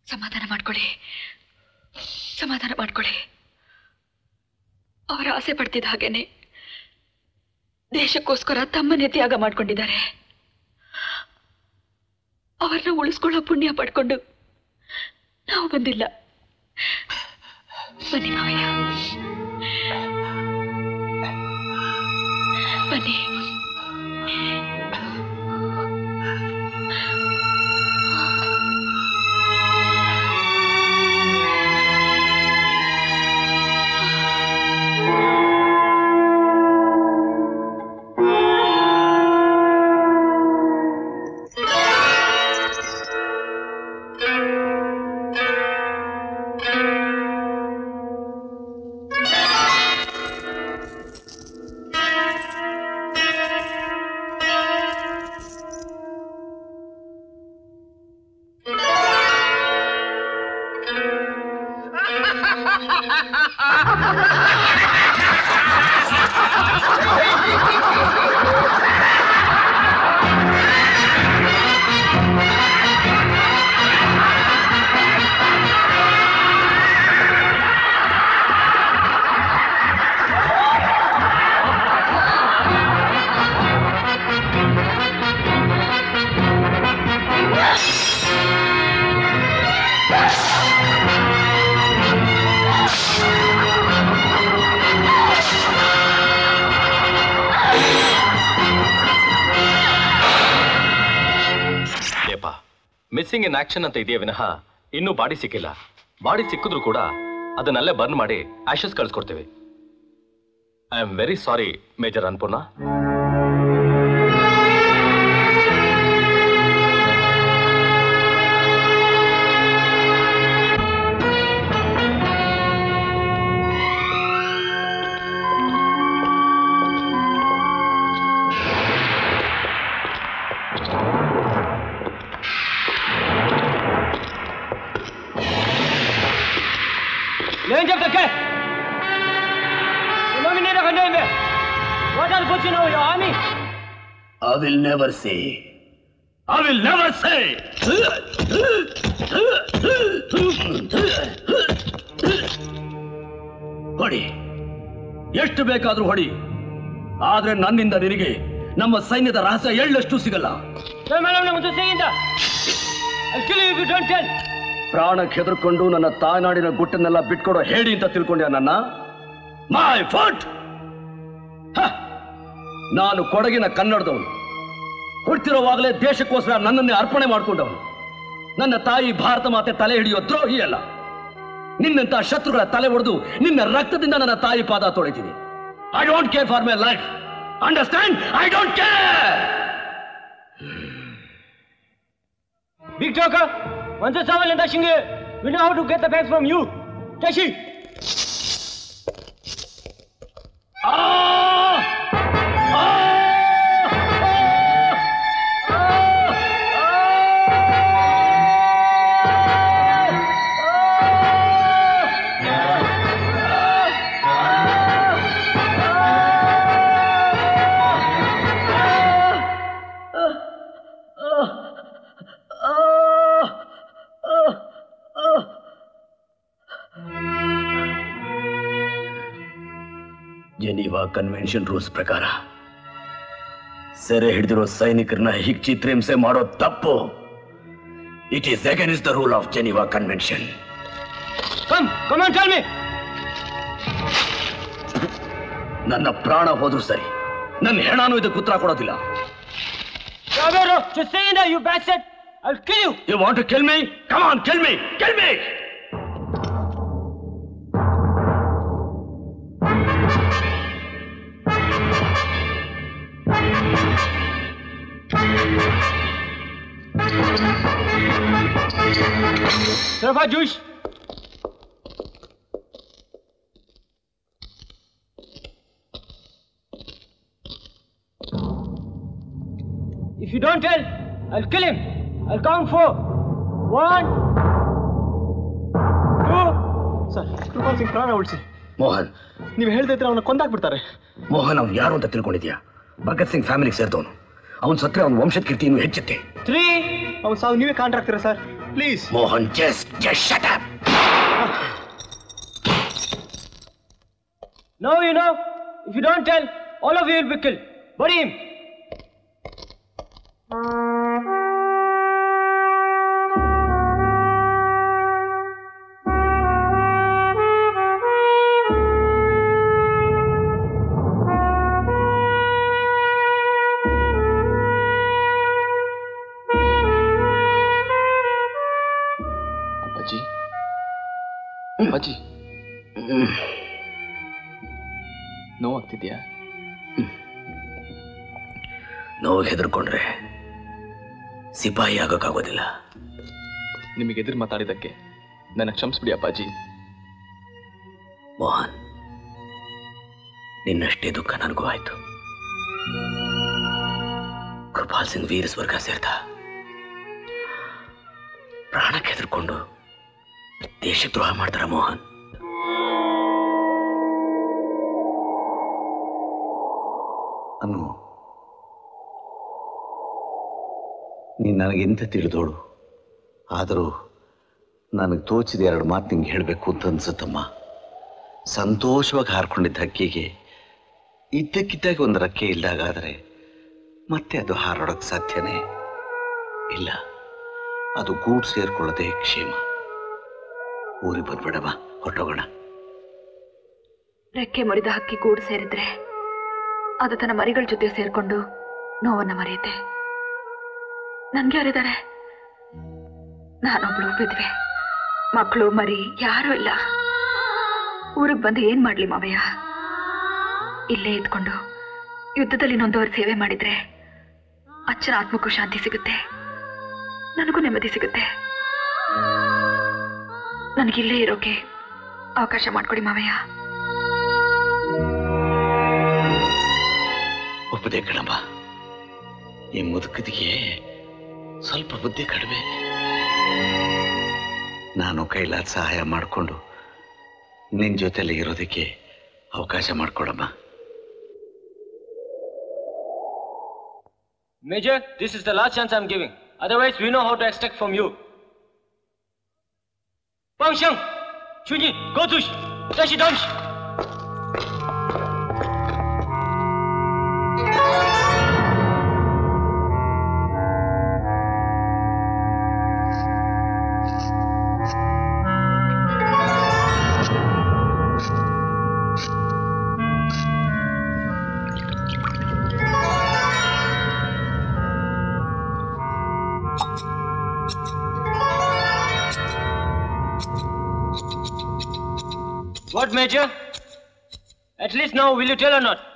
S15: ಸಮಾಧಾನ ಮಾಡ್ಕೊಳ್ಳಿ ಸಮಾಧಾನ ಮಾಡ್ಕೊಳ್ಳಿ ಅವರ ಆಸೆ ಪಡ್ತಿದ್ದ ಹಾಗೇನೆ ದೇಶಕ್ಕೋಸ್ಕರ ತಮ್ಮನ್ನೇ ತ್ಯಾಗ ಮಾಡ್ಕೊಂಡಿದ್ದಾರೆ ಅವರನ್ನ ಉಳಿಸ್ಕೊಳ್ಳೋ ಪುಣ್ಯ ಪಡ್ಕೊಂಡು ನಾವು ಬಂದಿಲ್ಲ ಬನ್ನಿ ಮಾವಯ್ಯ ಬನ್ನಿ
S19: ಏಪ ಮಿಸ್ಸಿಂಗ್ ಇನ್ ಆಕ್ಷನ್ ಅಂತ ಇದೆಯಾ ವಿನಃ ಇನ್ನೂ ಬಾಡಿ ಸಿಕ್ಕಿಲ್ಲ ಬಾಡಿ ಸಿಕ್ಕಿದ್ರು ಕೂಡ ಅದನ್ನಲ್ಲೇ ಬರ್ನ್ ಮಾಡಿ ಆಶಸ್ ಕಳಿಸ್ಕೊಡ್ತೀವಿ I am very sorry major Annapurna
S11: Learn of the cat. You know me never condemn me. What are good you know your army?
S12: I will never say. I will never say. ಹೊಡಿ ಎಷ್ಟು ಬೇಕಾದ್ರೂ ಹೊಡಿ ಆದ್ರೆ ನನ್ನಿಂದ ನಿನಗೆ ನಮ್ಮ ಸೈನ್ಯದ ರಹಸ್ಯ ಎಳ್ಳಷ್ಟು ಸಿಗಲ್ಲ
S11: Tell my name to say in the. I'll kill you if you don't tell.
S12: ಪ್ರಾಣಕ್ಕೆ ಹೆದರ್ಕೊಂಡು ನನ್ನ ತಾಯ್ನಾಡಿನ ಗುಟ್ಟನ್ನೆಲ್ಲ ಬಿಟ್ಕೊಡೋ ಹೇಳಿ ಅಂತ ತಿಳ್ಕೊಂಡ್ಯಾ ನನ್ನ ಮೈ ಫುಟ್ ನಾನು ಕೊಡಗಿನ ಕನ್ನಡದವನು ಹುಡ್ತಿರೋವಾಗಲೇ ದೇಶಕ್ಕೋಸ್ಕರ ನನ್ನನ್ನೇ ಅರ್ಪಣೆ ಮಾಡ್ಕೊಂಡವನು ನನ್ನ ತಾಯಿ ಭಾರತ ಮಾತೆ ತಲೆ ಹಿಡಿಯೋ ದ್ರೋಹಿ ಅಲ್ಲ ನಿನ್ನಂತ ಶತ್ರುಗಳ ತಲೆ ಒಡೆದು ನಿನ್ನ ರಕ್ತದಿಂದ ನನ್ನ ತಾಯಿ ಪಾದ ತೊಳಿತೀನಿ I don't care for my life understand I don't care
S11: Big talker. Once the Samal and the Shinge, we know how to get the bags from you. Tashi.
S12: Geneva convention rules ಪ್ರಕಾರ ಸೆರೆ ಹಿಡಿದಿರೋ ಸೈನಿಕರನ್ನ ಹೀಗೆ ಚಿತ್ರಹಿಂಸೆ ಮಾಡೋ ತಪ್ಪು it is against the rule of Geneva convention
S11: Come, come on, tell me.
S12: ನನ್ನ ಪ್ರಾಣ ಹೋದ್ರು ಸರಿ ನನ್ನ ಹೆಣಾನು ಇದಕ್ಕೆ ಉತ್ತರ ಕೊಡೋದಿಲ್ಲ
S11: Chavero, just say in there, you bastard. I'll kill you.
S12: You want to kill me come on kill me kill me
S11: Sarfa Juice. If you don't tell, I'll kill him. I'll count four. One, two.
S16: Sir Kripal Singh ಪ್ರಾಣ ಉಳಿಸಿ
S12: ಮೋಹನ್
S16: ನೀವು ಹೇಳ್ತಾ ಇದ್ರೆ ಅವನ ಕೊಂದಾಕ್ಬಿಡ್ತಾರೆ
S12: ಮೋಹನ್ ಅವ್ನು ಯಾರು ಅಂತ ತಿಳ್ಕೊಂಡಿದ್ಯಾ ಭಗತ್ ಸಿಂಗ್ ಫ್ಯಾಮಿಲಿಗೆ ಸೇರಿದವನು ಅವನು ಸತ್ರೆ ಅವನ ವಂಶದ ಕೀರ್ತಿ ಇನ್ನೂ ಹೆಚ್ಚುತ್ತೆ
S16: ತ್ರೀ ಅವ್ನು ಸಾವು ನೀವೇ ಕಾಂಟ್ರಾಕ್ತೀರಾ sir please
S5: Mohan just just shut up
S11: Now you know, if you don't tell, all of you will be killed. Bury him.
S16: ಅಪ್ಪಾಜಿ ಅಪ್ಪಾಜಿ ನೋವಾಗ್ತಿದ್ಯಾ
S5: ನೋವು ಹೆದರ್ಕೊಂಡ್ರೆ ಸಿಪಾಯಿ ಆಗೋಕ್ಕಾಗೋದಿಲ್ಲ
S16: ನಿಮಗೆ ಎದುರು ಮಾತಾಡಿದ್ದಕ್ಕೆ ನನ್ನ ಕ್ಷಮಿಸ್ಬಿಡಿ ಅಪ್ಪಾಜಿ
S5: ಮೋಹನ್ ನಿನ್ನಷ್ಟೇ ದುಃಖ ನನಗೂ ಆಯ್ತು ಕೃಪಾಲ್ ಸಿಂಗ್ ವೀರ ಸ್ವರ್ಗ ಸೇರ್ದ ಪ್ರಾಣಕ್ಕೆ ಹೆದರ್ಕೊಂಡು ದೇಶಕ್ಕೆ ದ್ರೋಹ ಮಾಡ್ತಾರ ಮೋಹನ್ ಅನ್ನು ನೀನು ನನಗೆಂತ ತಿಳಿದೋಳು ಆದರೂ ನನಗೆ ತೋಚಿದ ಎರಡು ಮಾತು ನಿಂಗೆ ಹೇಳಬೇಕು ಅಂತ ಅನ್ಸುತ್ತಮ್ಮ ಸಂತೋಷವಾಗಿ ಹಾರ್ಕೊಂಡಿದ್ದ ಹಕ್ಕಿಗೆ ಇದ್ದಕ್ಕಿದ್ದಾಗ ಒಂದು ರೆಕ್ಕೆ ಇಲ್ದಾಗಾದರೆ ಮತ್ತೆ ಅದು ಹಾರಾಡೋಕ್ಕೆ ಸಾಧ್ಯನೇ ಇಲ್ಲ ಅದು ಗೂಡು ಸೇರ್ಕೊಳ್ಳೋದೇ ಕ್ಷೇಮ ಊರಿಗೆ ಬಂದ್ಬಿಡಮ್ಮ ಹೊರಟೋಗೋಣ
S15: ರೆಕ್ಕೆ ಮುರಿದ ಹಕ್ಕಿ ಗೂಡು ಸೇರಿದ್ರೆ ಅದು ತನ್ನ ಮರಿಗಳ ಜೊತೆ ಸೇರ್ಕೊಂಡು ನೋವನ್ನ ಮರೆಯುತ್ತೆ ನನ್ಗೆ ಯಾರಿದ್ದಾರೆ ನಾನೊಬ್ಳು ಬಿದ್ವೆ ಮಕ್ಕಳು ಮರಿ ಯಾರೂ ಇಲ್ಲ ಊರಿಗೆ ಬಂದು ಏನ್ ಮಾಡ್ಲಿ ಮಾವಯ್ಯ ಇಲ್ಲೇ ಇದ್ಕೊಂಡು ಯುದ್ಧದಲ್ಲಿ ನೊಂದವರು ಸೇವೆ ಮಾಡಿದ್ರೆ ಅಚ್ಚನ ಆತ್ಮಕ್ಕೂ ಶಾಂತಿ ಸಿಗುತ್ತೆ ನನಗೂ ನೆಮ್ಮದಿ ಸಿಗುತ್ತೆ ನನಗಿಲ್ಲೇ ಇರೋಕೆ ಅವಕಾಶ ಮಾಡ್ಕೊಡಿ ಮಾವಯ್ಯ
S5: ಒಪ್ಪದೆ ಕಣಮ್ಮ ಈ ಮುದುಕದಿಗೆ ಸ್ವಲ್ಪ ಬುದ್ಧಿ ಕಡಿಮೆ ನಾನು ಕೈಲಾದ ಸಹಾಯ ಮಾಡಿಕೊಂಡು ನಿನ್ನ ಜೊತೆಲಿ ಇರೋದಕ್ಕೆ ಅವಕಾಶ ಮಾಡಿಕೊಡಮ್ಮ
S11: Major, this is the last chance I'm giving. Otherwise, we know how to extract from you. Pang Xiang, Chunyi, go to Tashi Damsh. What, Major? At least now, will you tell or not?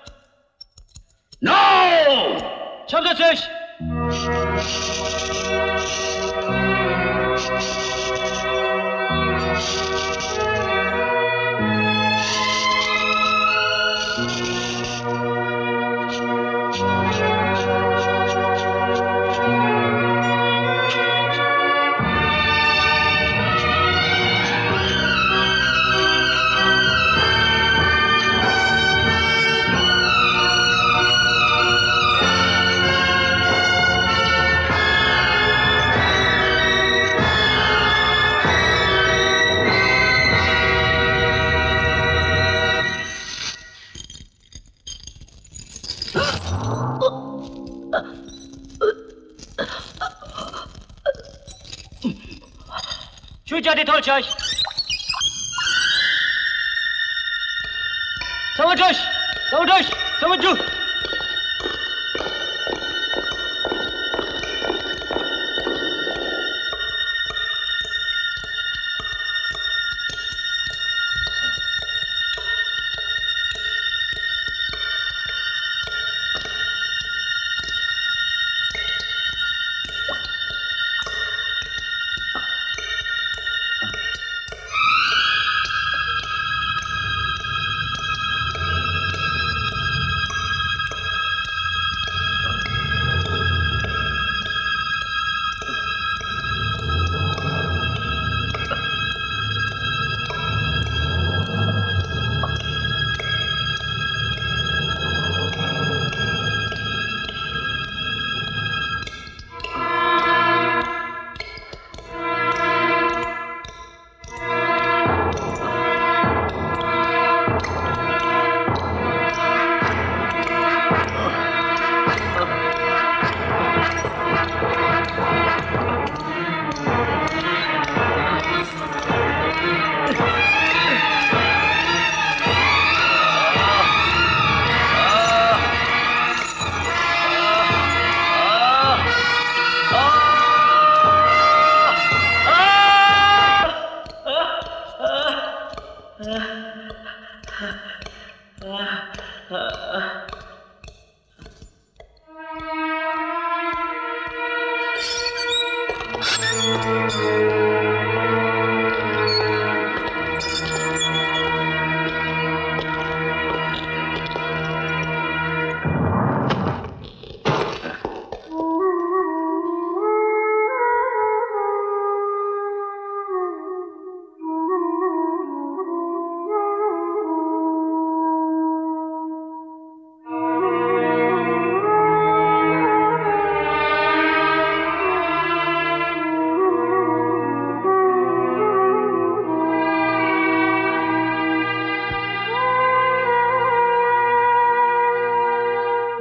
S5: No!
S11: Shabda Sesh! Chucha de Tolchaj! Savajosh! Savajosh! Savaju!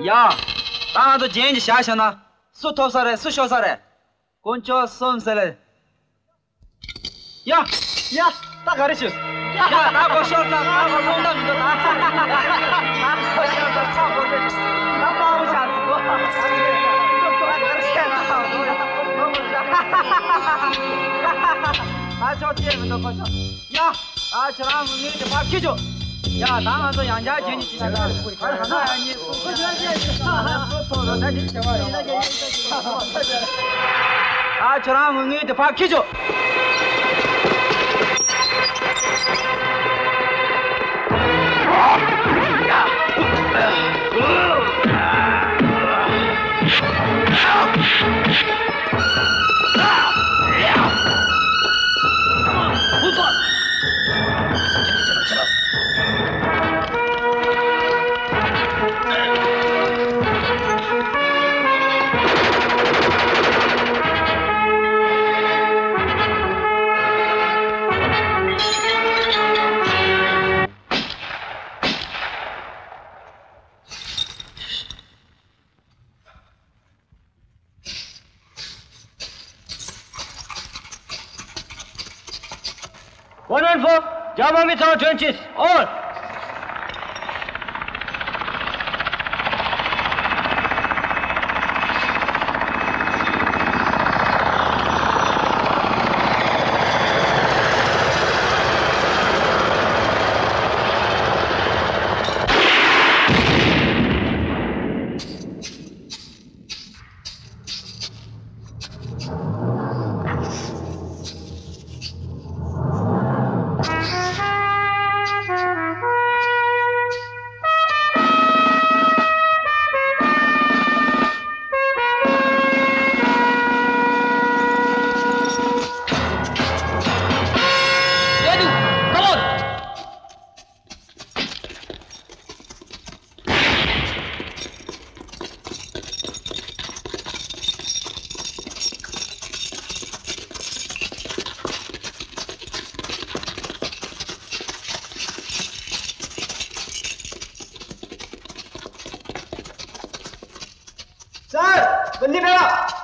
S20: Ja, 나도 제인지 샤샤나 수토사래 수쇼사래 곤초 솜사래 야, 야, 딱 가르쳐. 야, 나고 쇼타, 나고 논다 믿어. 나, 나고 쇼타, 나고 쇼타. 나 마음 샤스고. 아, 저 뒤에 너 거쳐. 야, 아, 저랑 문이 좀 바뀌죠. 야, 나가서 양자 제니 지나가. 하나 아니. 아, 저랑 문이 좀 바뀌죠.
S11: One one four, Java with our trenches, all.
S20: Edu, come on. Sir ಬನ್ನಿ ಬೇಡ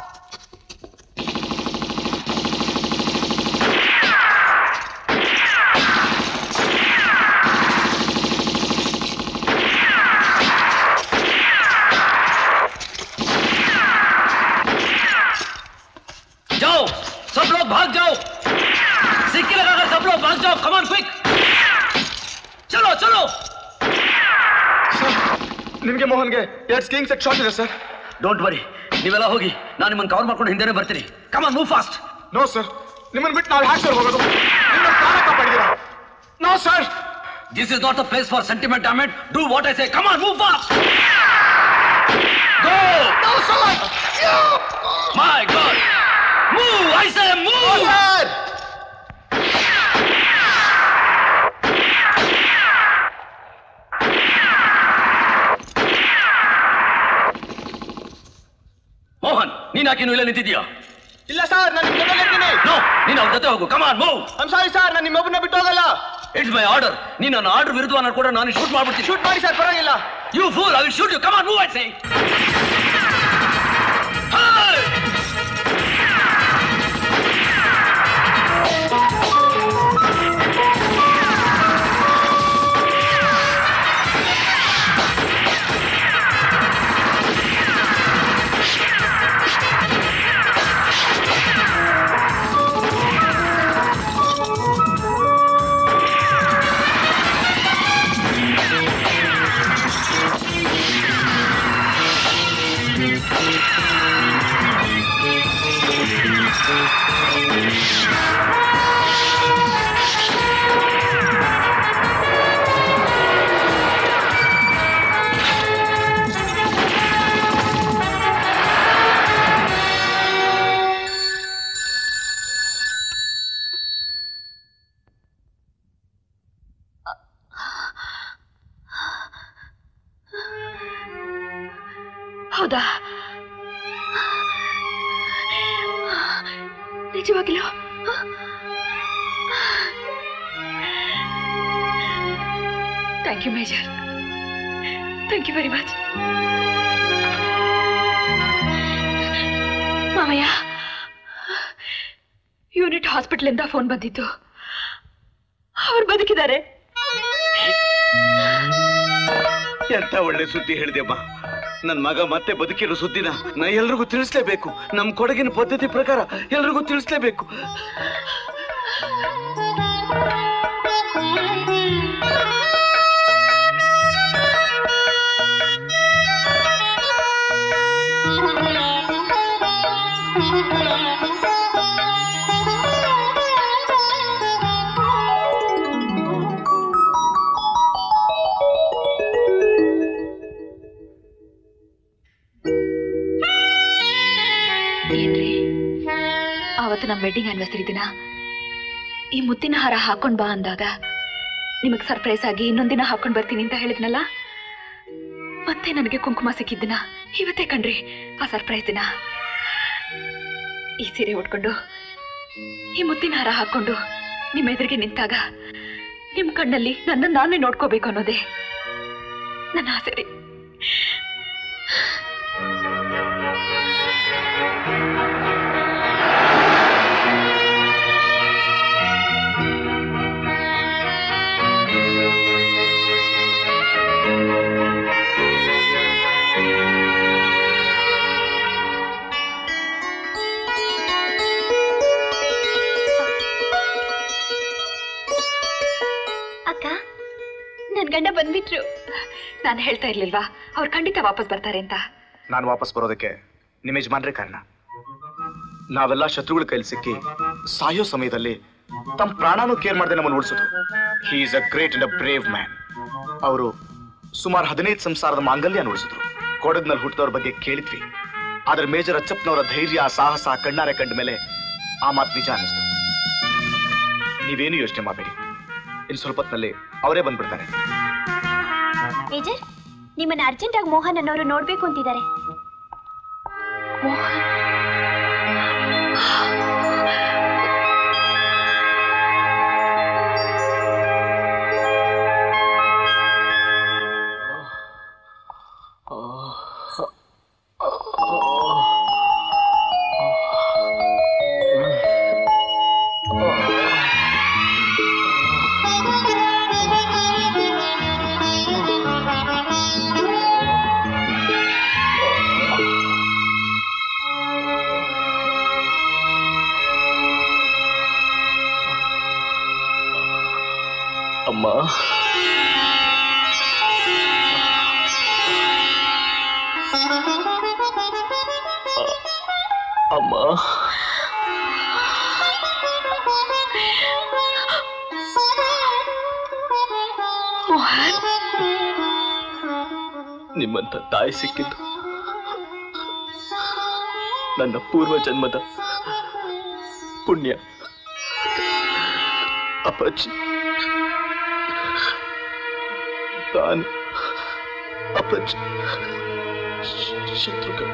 S12: जाओ सब लोग भाग जाओ सिक्की लगाकर सब लोग भाग जाओ कमान क्विक चलो चलो
S18: ನಿಮ್ಗೆ ಮೋಹನ್ಗೆ ಎರಡು ಸ್ಕೀಯಿಂಗ್ ಸೆಟ್ ಶಾಟ್ ಇದೆ ಸರ್
S12: ಡೋಂಟ್ ವರಿ ನೀವೆಲ್ಲ ಹೋಗಿ ನಾನು ನಿಮ್ಮನ್ನು ಕವರ್ ಮಾಡ್ಕೊಂಡು ಹಿಂದೆನೇ ಬರ್ತೀನಿ come on move fast
S18: no sir ನಿಮ್ಮನ್ನ ಬಿಟ್ಟು ನಾವು ಹ್ಯಾಕ್ ಸರ್ ಹೋಗೋದು ನಿಮ್ಮ ಪ್ರಾಣ ಕಾಪಾಡಿದ್ದೀರಾ no sir
S12: this is not a place for sentiment damn it do what I say come on move fast go
S18: no sir
S12: my god move I say move
S18: sir
S12: Mohan ನೀನ್ ಯಾಕೆ ಇಲ್ಲೇ ನಿಂತಿದ್ಯಾ
S18: ಇಲ್ಲ ಸರ್ ನಾನು ನಿಮ್ಮ ಜೊತೆಗೆ ಇರ್ತೀನಿ
S12: ನೋ ನೀನು ಅವ್ರ ಜೊತೆ ಹೋಗು come on move
S18: I'm sorry sir ನಾನು ನಿಮ್ಮೊಬ್ಬನ ಬಿಟ್ಟು ಹೋಗಲ್ಲ
S12: ಇಟ್ಸ್ ಮೈ ಆರ್ಡರ್ ನೀನು ನನ್ನ ಆರ್ಡರ್ ವಿರುದ್ಧ ನಾನು ಕೂಡ ನಾನು ಶೂಟ್ ಮಾಡ್ಬಿಡ್ತೀನಿ
S18: ಶೂಟ್ ಮಾಡಿ ಸರ್ ಪರವಾಗಿಲ್ಲ
S12: you fool I will shoot you come on move I say
S15: ಹೌದಾ ನಿಜವಾಗಿಲ್ಲ thank you major thank you very much ಮಾವಯ್ಯ ಯೂನಿಟ್ ಹಾಸ್ಪಿಟಲಿಂದ ಫೋನ್ ಬಂದಿತ್ತು ಅವ್ರು ಬದುಕಿದ್ದಾರೆ
S9: ಎಂತ ಒಳ್ಳೆ ಸುದ್ದಿ ಹೇಳಿದೆಮ್ಮ ನನ್ ಮಗ ಮತ್ತೆ ಬದುಕಿರೋ ಸುದ್ದಿನ ನಾ ಎಲ್ರಿಗೂ ತಿಳಿಸ್ಲೇಬೇಕು ನಮ್ ಕೊಡಗಿನ ಪದ್ಧತಿ ಪ್ರಕಾರ ಎಲ್ರಿಗೂ ತಿಳಿಸ್ಲೇಬೇಕು
S15: ಏನ್ರಿ ಅವತ್ತು ನಮ್ಮ ವೆಡ್ಡಿಂಗ್ ಆನಿವರ್ಸರಿ ದಿನ ಈ ಮುತ್ತಿನ ಹಾರ ಹಾಕೊಂಡ್ ಬಾ ಅಂದಾಗ ನಿಮಗ್ ಸರ್ಪ್ರೈಸ್ ಆಗಿ ಇನ್ನೊಂದಿನ ಹಾಕೊಂಡ್ ಬರ್ತೀನಿ ಅಂತ ಹೇಳಿದ್ನಲ್ಲ ಮತ್ತೆ ನನಗೆ ಕುಂಕುಮ ಸಿಕ್ಕಿದ್ದಿನ ಇವತ್ತೇ ಕಣ್ರಿ ಆ ಸರ್ಪ್ರೈಸ್ ದಿನ ಈ ಸೀರೆ ಉಟ್ಕೊಂಡು ಈ ಮುತ್ತಿನ ಹಾರ ಹಾಕೊಂಡು ನಿಮ್ಮ ಎದುರಿಗೆ ನಿಂತಾಗ ನಿಮ್ ಕಣ್ಣಲ್ಲಿ ನನ್ನ ನಾನೇ ನೋಡ್ಕೋಬೇಕು ಅನ್ನೋದೇ ನನ್ನ ಆಸೆ ರೀ
S6: ಅಕ್ಕ ನನ್ ಗಂಡ ಬಂದ್ಬಿಟ್ರು
S15: ನಾನು ಹೇಳ್ತಾ ಇರ್ಲಿಲ್ವಾ ಅವ್ರು ಖಂಡಿತ ವಾಪಸ್ ಬರ್ತಾರೆ ಅಂತ
S18: ನಾನು ವಾಪಸ್ ಬರೋದಕ್ಕೆ ನಿಮ್ಮ ಯಜಮಾನ್ರೇ ಕಾರಣ ನಾವೆಲ್ಲ ಶತ್ರುಗಳ ಕೈಲಿ ಸಿಕ್ಕಿ ಸಾಯೋ ಸಮಯದಲ್ಲಿ ತಮ್ಮ ಪ್ರಾಣನೂ ಕೇರ್ ಮಾಡದೆ ನಮ್ಮನ್ನು ಉಳಿಸಿದ್ರು he is a great and a brave man ಅವರು ಸುಮಾರು ಹದಿನೈದು ಸಂಸಾರದ ಮಾಂಗಲ್ಯ ಉಳಿಸಿದ್ರು ಕೊಡಗ್ನಲ್ಲಿ ಹುಟ್ಟಿದವ್ರ ಬಗ್ಗೆ ಕೇಳಿದ್ವಿ ಆದ್ರೆ ಮೇಜರ್ ಅಚ್ಚಪ್ಪನವರ ಧೈರ್ಯ ಸಾಹಸ ಕಣ್ಣಾರೆ ಕಂಡ ಮೇಲೆ ಆ ಮಾತು ನಿಜ ಅನ್ನಿಸ್ತು ನೀವೇನು ಯೋಚನೆ ಮಾಡಬೇಡಿ ಇನ್ನು ಸ್ವಲ್ಪ ಹೊತ್ತಿನಲ್ಲಿ ಅವರೇ ಬಂದ್ಬಿಡ್ತಾರೆ
S6: ಮೇಜರ್ ನಿಮ್ಮನ್ನ ಅರ್ಜೆಂಟ್ ಆಗಿ ಮೋಹನ್ ಅನ್ನೋರು ನೋಡ್ಬೇಕು ಅಂತಿದ್ದಾರೆ
S19: ಅಮ್ಮ ಅಮ್ಮ ನಿಮ್ಮಂತ ತಾಯಿ ಸಿಕ್ಕಿದ್ದು ನನ್ನ ಪೂರ್ವ ಜನ್ಮದ ಪುಣ್ಯ ಅಪ್ಪಾಜಿ ತಾನು ಅಪ್ಪಾಜಿ ಶತ್ರುಗಳು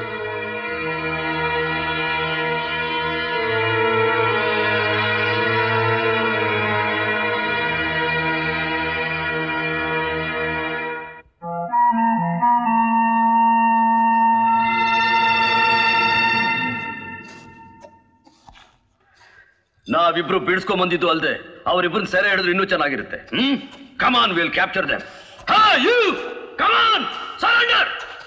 S12: ನಾವಿಬ್ರು ಬಿಡಿಸ್ಕೊಂಡ್ ಬಂದಿದ್ದು ಅಲ್ದೆ ಅವರಿಬ್ರನ್ನ ಸೆರೆ ಹಿಡಿದ್ರೆ ಇನ್ನೂ ಚೆನ್ನಾಗಿರುತ್ತೆ hmm come on will capture them ಹಾ you come on surrender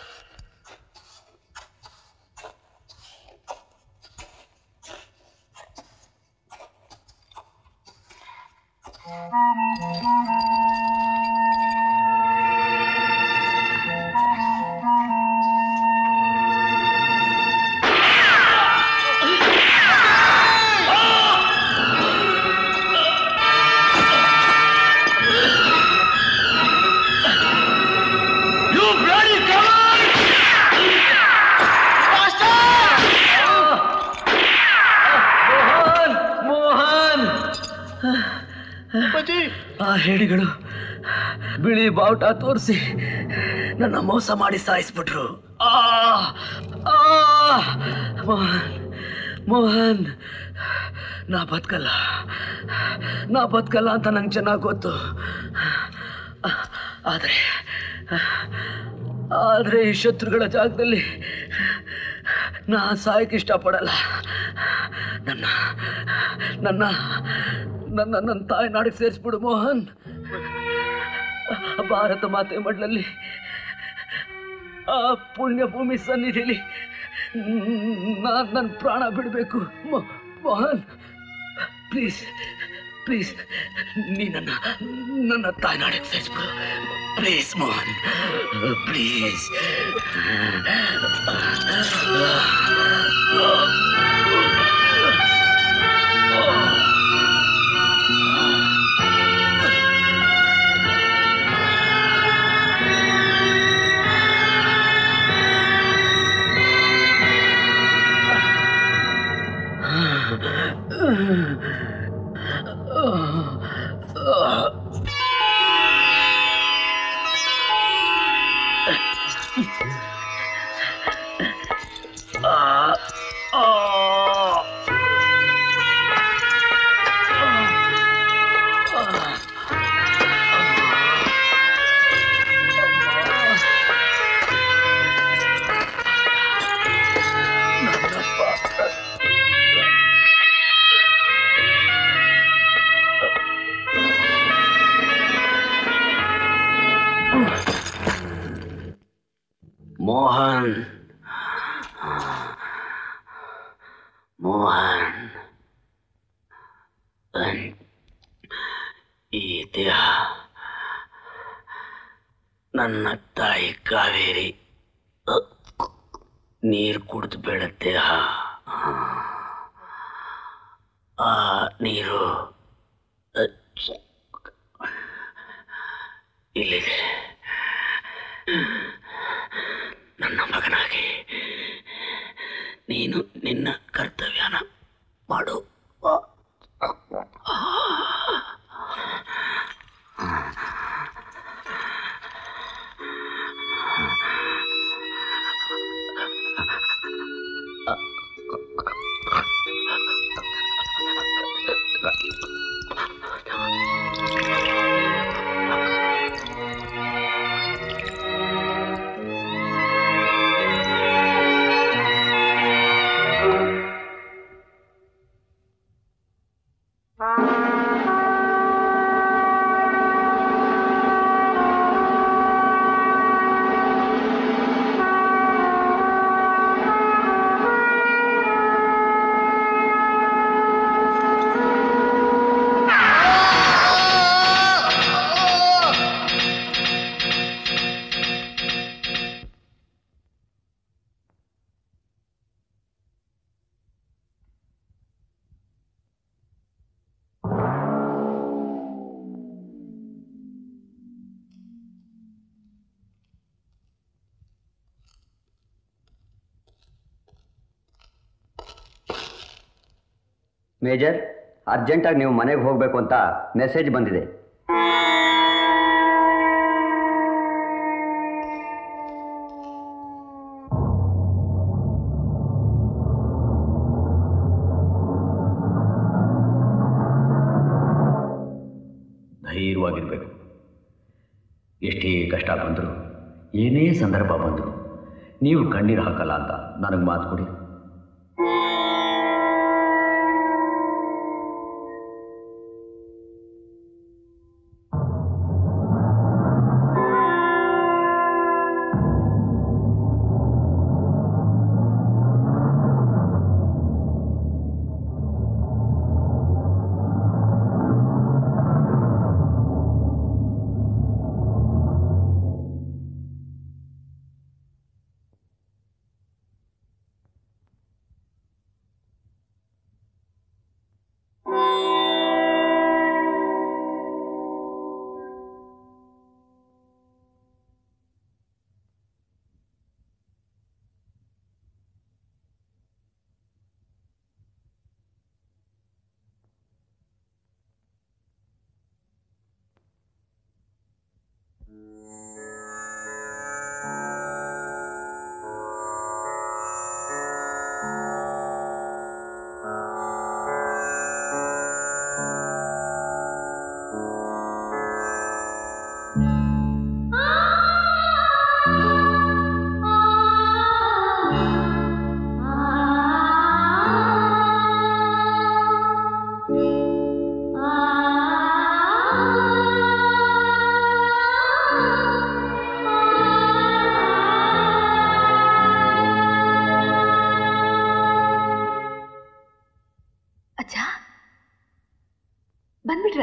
S12: You bloody coward! ಮೋಹನ್ ಮೋಹನ್ ಆ ಹೇಡಿಗಳು ಬಿಳಿ ಬಾವುಟ ತೋರಿಸಿ ನನ್ನ ಮೋಸ ಮಾಡಿ ಸಾಯಿಸ್ಬಿಟ್ರು ಆ ಆ ಮೋಹನ್ ಮೋಹನ್ ನಾ ಬದುಕಲ್ಲ ನಾ ಬದುಕಲ್ಲ ಅಂತ ನಂಗೆ ಚೆನ್ನಾಗಿ ಗೊತ್ತು ಆದರೆ ಆದರೆ ಈ ಶತ್ರುಗಳ ಜಾಗದಲ್ಲಿ
S5: ನಾ ಸಾಯಕ್ಕೆ ಇಷ್ಟಪಡಲ್ಲ ನನ್ನ ನನ್ನ ನನ್ನ ನನ್ನ ತಾಯಿ ನಾಡಿಗೆ ಸೇರಿಸ್ಬಿಡು ಮೋಹನ್ ಭಾರತ ಮಾತೆ ಮಡ್ಲಲ್ಲಿ ಆ ಪುಣ್ಯ ಭೂಮಿ ಸನ್ನಿಧಿಲಿ ನಾನು ನನ್ನ ಪ್ರಾಣ ಬಿಡಬೇಕು ಮೋಹನ್ ಪ್ಲೀಸ್ ಪ್ಲೀಸ್ ನೀ ನನ್ನ ನನ್ನ ತಾಯಿ ನಾಡಿಗೆ ಸೇರಿಸ್ಬಿಡು ಪ್ಲೀಸ್ ಮೋಹನ್ ಪ್ಲೀಸ್ ಮೋಹನ್ ಮೋಹನ್ ಅನ್- ಈ ದೇಹ ನನ್ನ ತಾಯಿ ಕಾವೇರಿ ನೀರು ಕುಡಿದು ಬೆಳ ದೇಹ ಆ ನೀರು ಅ- ಇಲ್ಲಿದೆ ನನ್ನ ಮಗನಾಗಿ ನೀನು ನಿನ್ನ ಕರ್ತವ್ಯನ ಮಾಡು
S21: ಮೇಜರ್ ಅರ್ಜೆಂಟಾಗಿ ನೀವು ಮನೆಗೆ ಹೋಗಬೇಕು ಅಂತ ಮೆಸೇಜ್ ಬಂದಿದೆ
S5: ಧೈರ್ಯವಾಗಿರ್ಬೇಕು ಎಷ್ಟೇ ಕಷ್ಟ ಬಂದರು ಏನೇ ಸಂದರ್ಭ ಬಂದರು ನೀವು ಕಣ್ಣೀರು ಹಾಕಲ್ಲ ಅಂತ ನನಗೆ ಮಾತು ಕೊಡಿ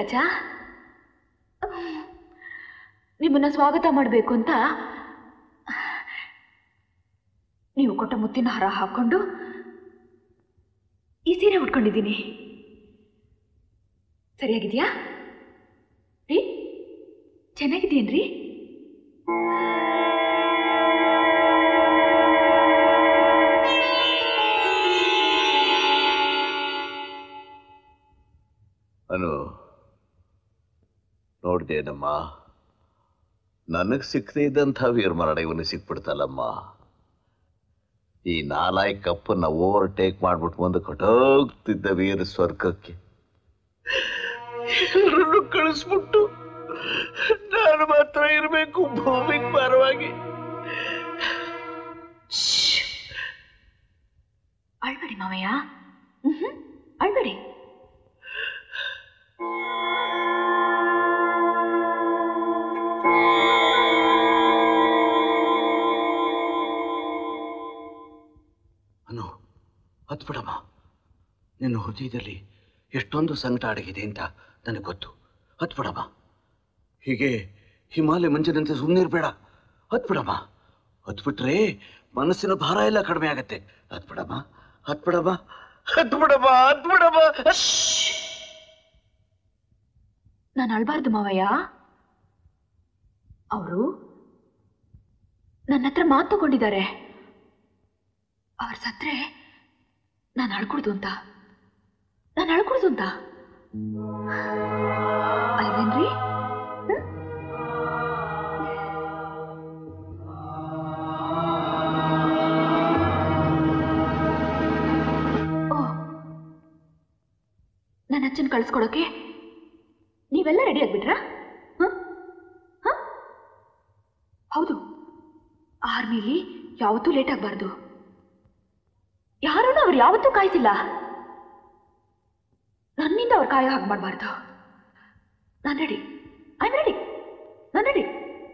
S15: ರಾಜ ನಿಮ್ಮನ್ನ ಸ್ವಾಗತ ಮಾಡಬೇಕು ಅಂತ ನೀವು ಕೊಟ್ಟ ಮುತ್ತಿನ ಹಾರ ಹಾಕೊಂಡು ಈ ಸೀರೆ ಉಟ್ಕೊಂಡಿದ್ದೀನಿ ಸರಿಯಾಗಿದೆಯಾ ರೀ ಚೆನ್ನಾಗಿದೆಯೇನ್ರಿ
S9: ಅನು ನೋಡ್ದೇನಮ್ಮ ನನಗೆ ಸಿಕ್ಕದೇ ಇದ್ದಂಥ ವೀರಮರಣ ಇವನು ಸಿಕ್ಬಿಡ್ತಲ್ಲಮ್ಮ ಈ ನಾಲಾಯ್ ಕಪ್ಪನ್ನ ಓವರ್ಟೇಕ್ ಮಾಡ್ಬಿಟ್ಟು ಮುಂದೆ ಕೊಟ್ಟೋಗ್ತಿದ್ದ ವೀರ ಸ್ವರ್ಗಕ್ಕೆ ಎಲ್ಲರನ್ನು ಕಳಿಸ್ಬಿಟ್ಟು ನಾನು ಮಾತ್ರ ಇರಬೇಕು ಭೂಮಿಗೆ ಭಾರವಾಗಿ
S15: ಅಳ್ಬೇಡಿ ಮಾವಯ್ಯ ಮ್ಹ್ಮ್. ಅಳ್ಬೇಡಿ
S9: ಅನು ಹತ್ಬಿಡಮ್ಮ ನಿನ್ನ ಹೃದಯದಲ್ಲಿ ಎಷ್ಟೊಂದು ಸಂಕಟ ಅಡಗಿದೆ ಅಂತ ನನಗೆ ಗೊತ್ತು ಹತ್ಬಿಡಮ್ಮ ಹೀಗೆ ಹಿಮಾಲಯ ಮಂಜಿನಂತೆ ಸುಮ್ಮನೆ ಇರಬೇಡ ಹತ್ಬಿಡಮ್ಮ ಹತ್ಬಿಟ್ರೆ ಮನಸ್ಸಿನ ಭಾರ ಎಲ್ಲ ಕಡಿಮೆ ಆಗತ್ತೆ ಹತ್ಬಿಡಮ್ಮ ಹತ್ಬಿಡಮ್ಮ ಹತ್ಬಿಡಮ್ಮ ಹತ್ಬಿಡಮ್ಮ
S15: ನಾನು ಅಳ್ಬಾರ್ದು ಮಾವಯ್ಯ ಅವರು ನನ್ನ ಹತ್ರ ಮಾತು ತಗೊಂಡಿದ್ದಾರೆ ಅವ್ರು ಸತ್ರೆ ನಾನು ಅಳ್ಕೊಡ್ದು ಅಂತ ನಾನು ಅಳ್ಕೊಡ್ದು ಅಂತ ಅಲ್ವೇನ್ರಿ ಓ ನನ್ನ ಅಚ್ಚನ್ ಕಳ್ಸ್ಕೊಡೋಕೆ ನೀವೆಲ್ಲ ರೆಡಿ ಆಗ್ಬಿಟ್ರಾ ಹ? ಹ? ಹೌದು ಆರ್ಮಿಲಿ ಯಾವತ್ತೂ ಲೇಟ್ ಆಗಬಾರ್ದು ಯಾರನ್ನು ಅವ್ರು ಯಾವತ್ತೂ ಕಾಯಿಸಿಲ್ಲ ನನ್ನಿಂದ ಅವ್ರು ಕಾಯೋ ಹಾಗೆ ಮಾಡಬಾರ್ದು ನಾನು ರೆಡಿ ಐ ರೆಡಿ ನಾನು ರೆಡಿ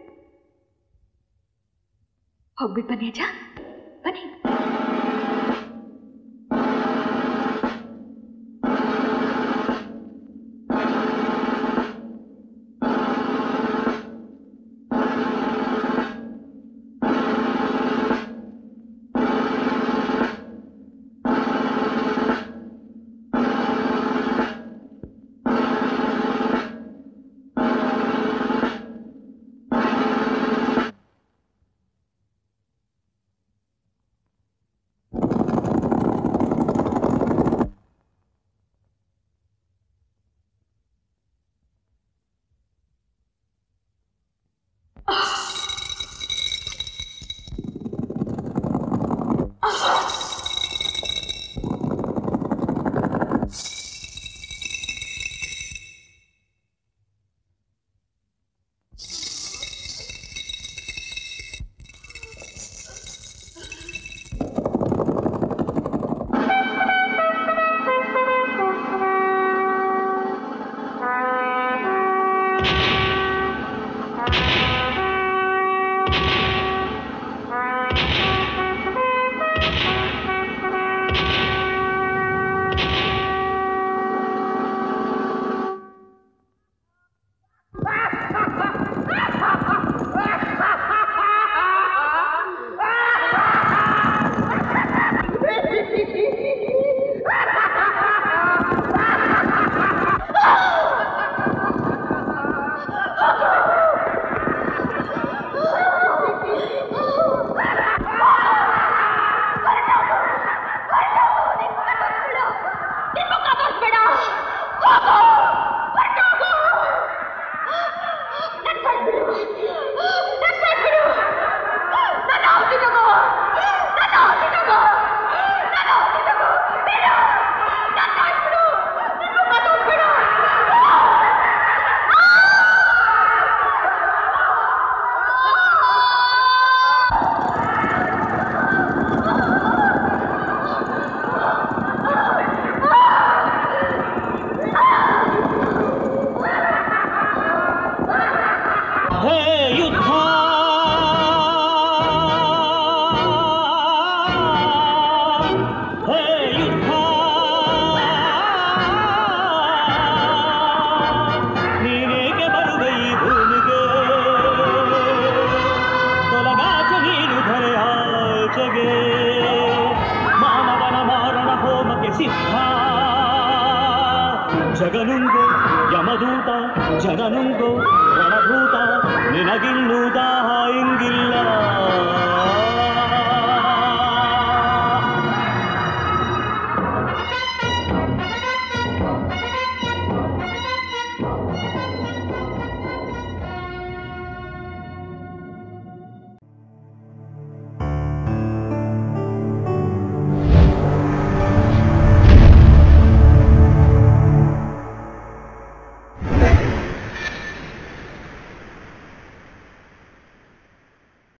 S15: ಹೋಗ್ಬಿಟ್ಟು ಬನ್ನಿ ಅಜ್ಜ ಬನ್ನಿ
S2: ಜಗನುಂಗೋ ಯಮದೂತ ಜನನುಂಗೋ ರಣಭೂತ ನಿನಗಿನ್ನೂ ದಾಹ ಇಂಗಿಲ್ಲ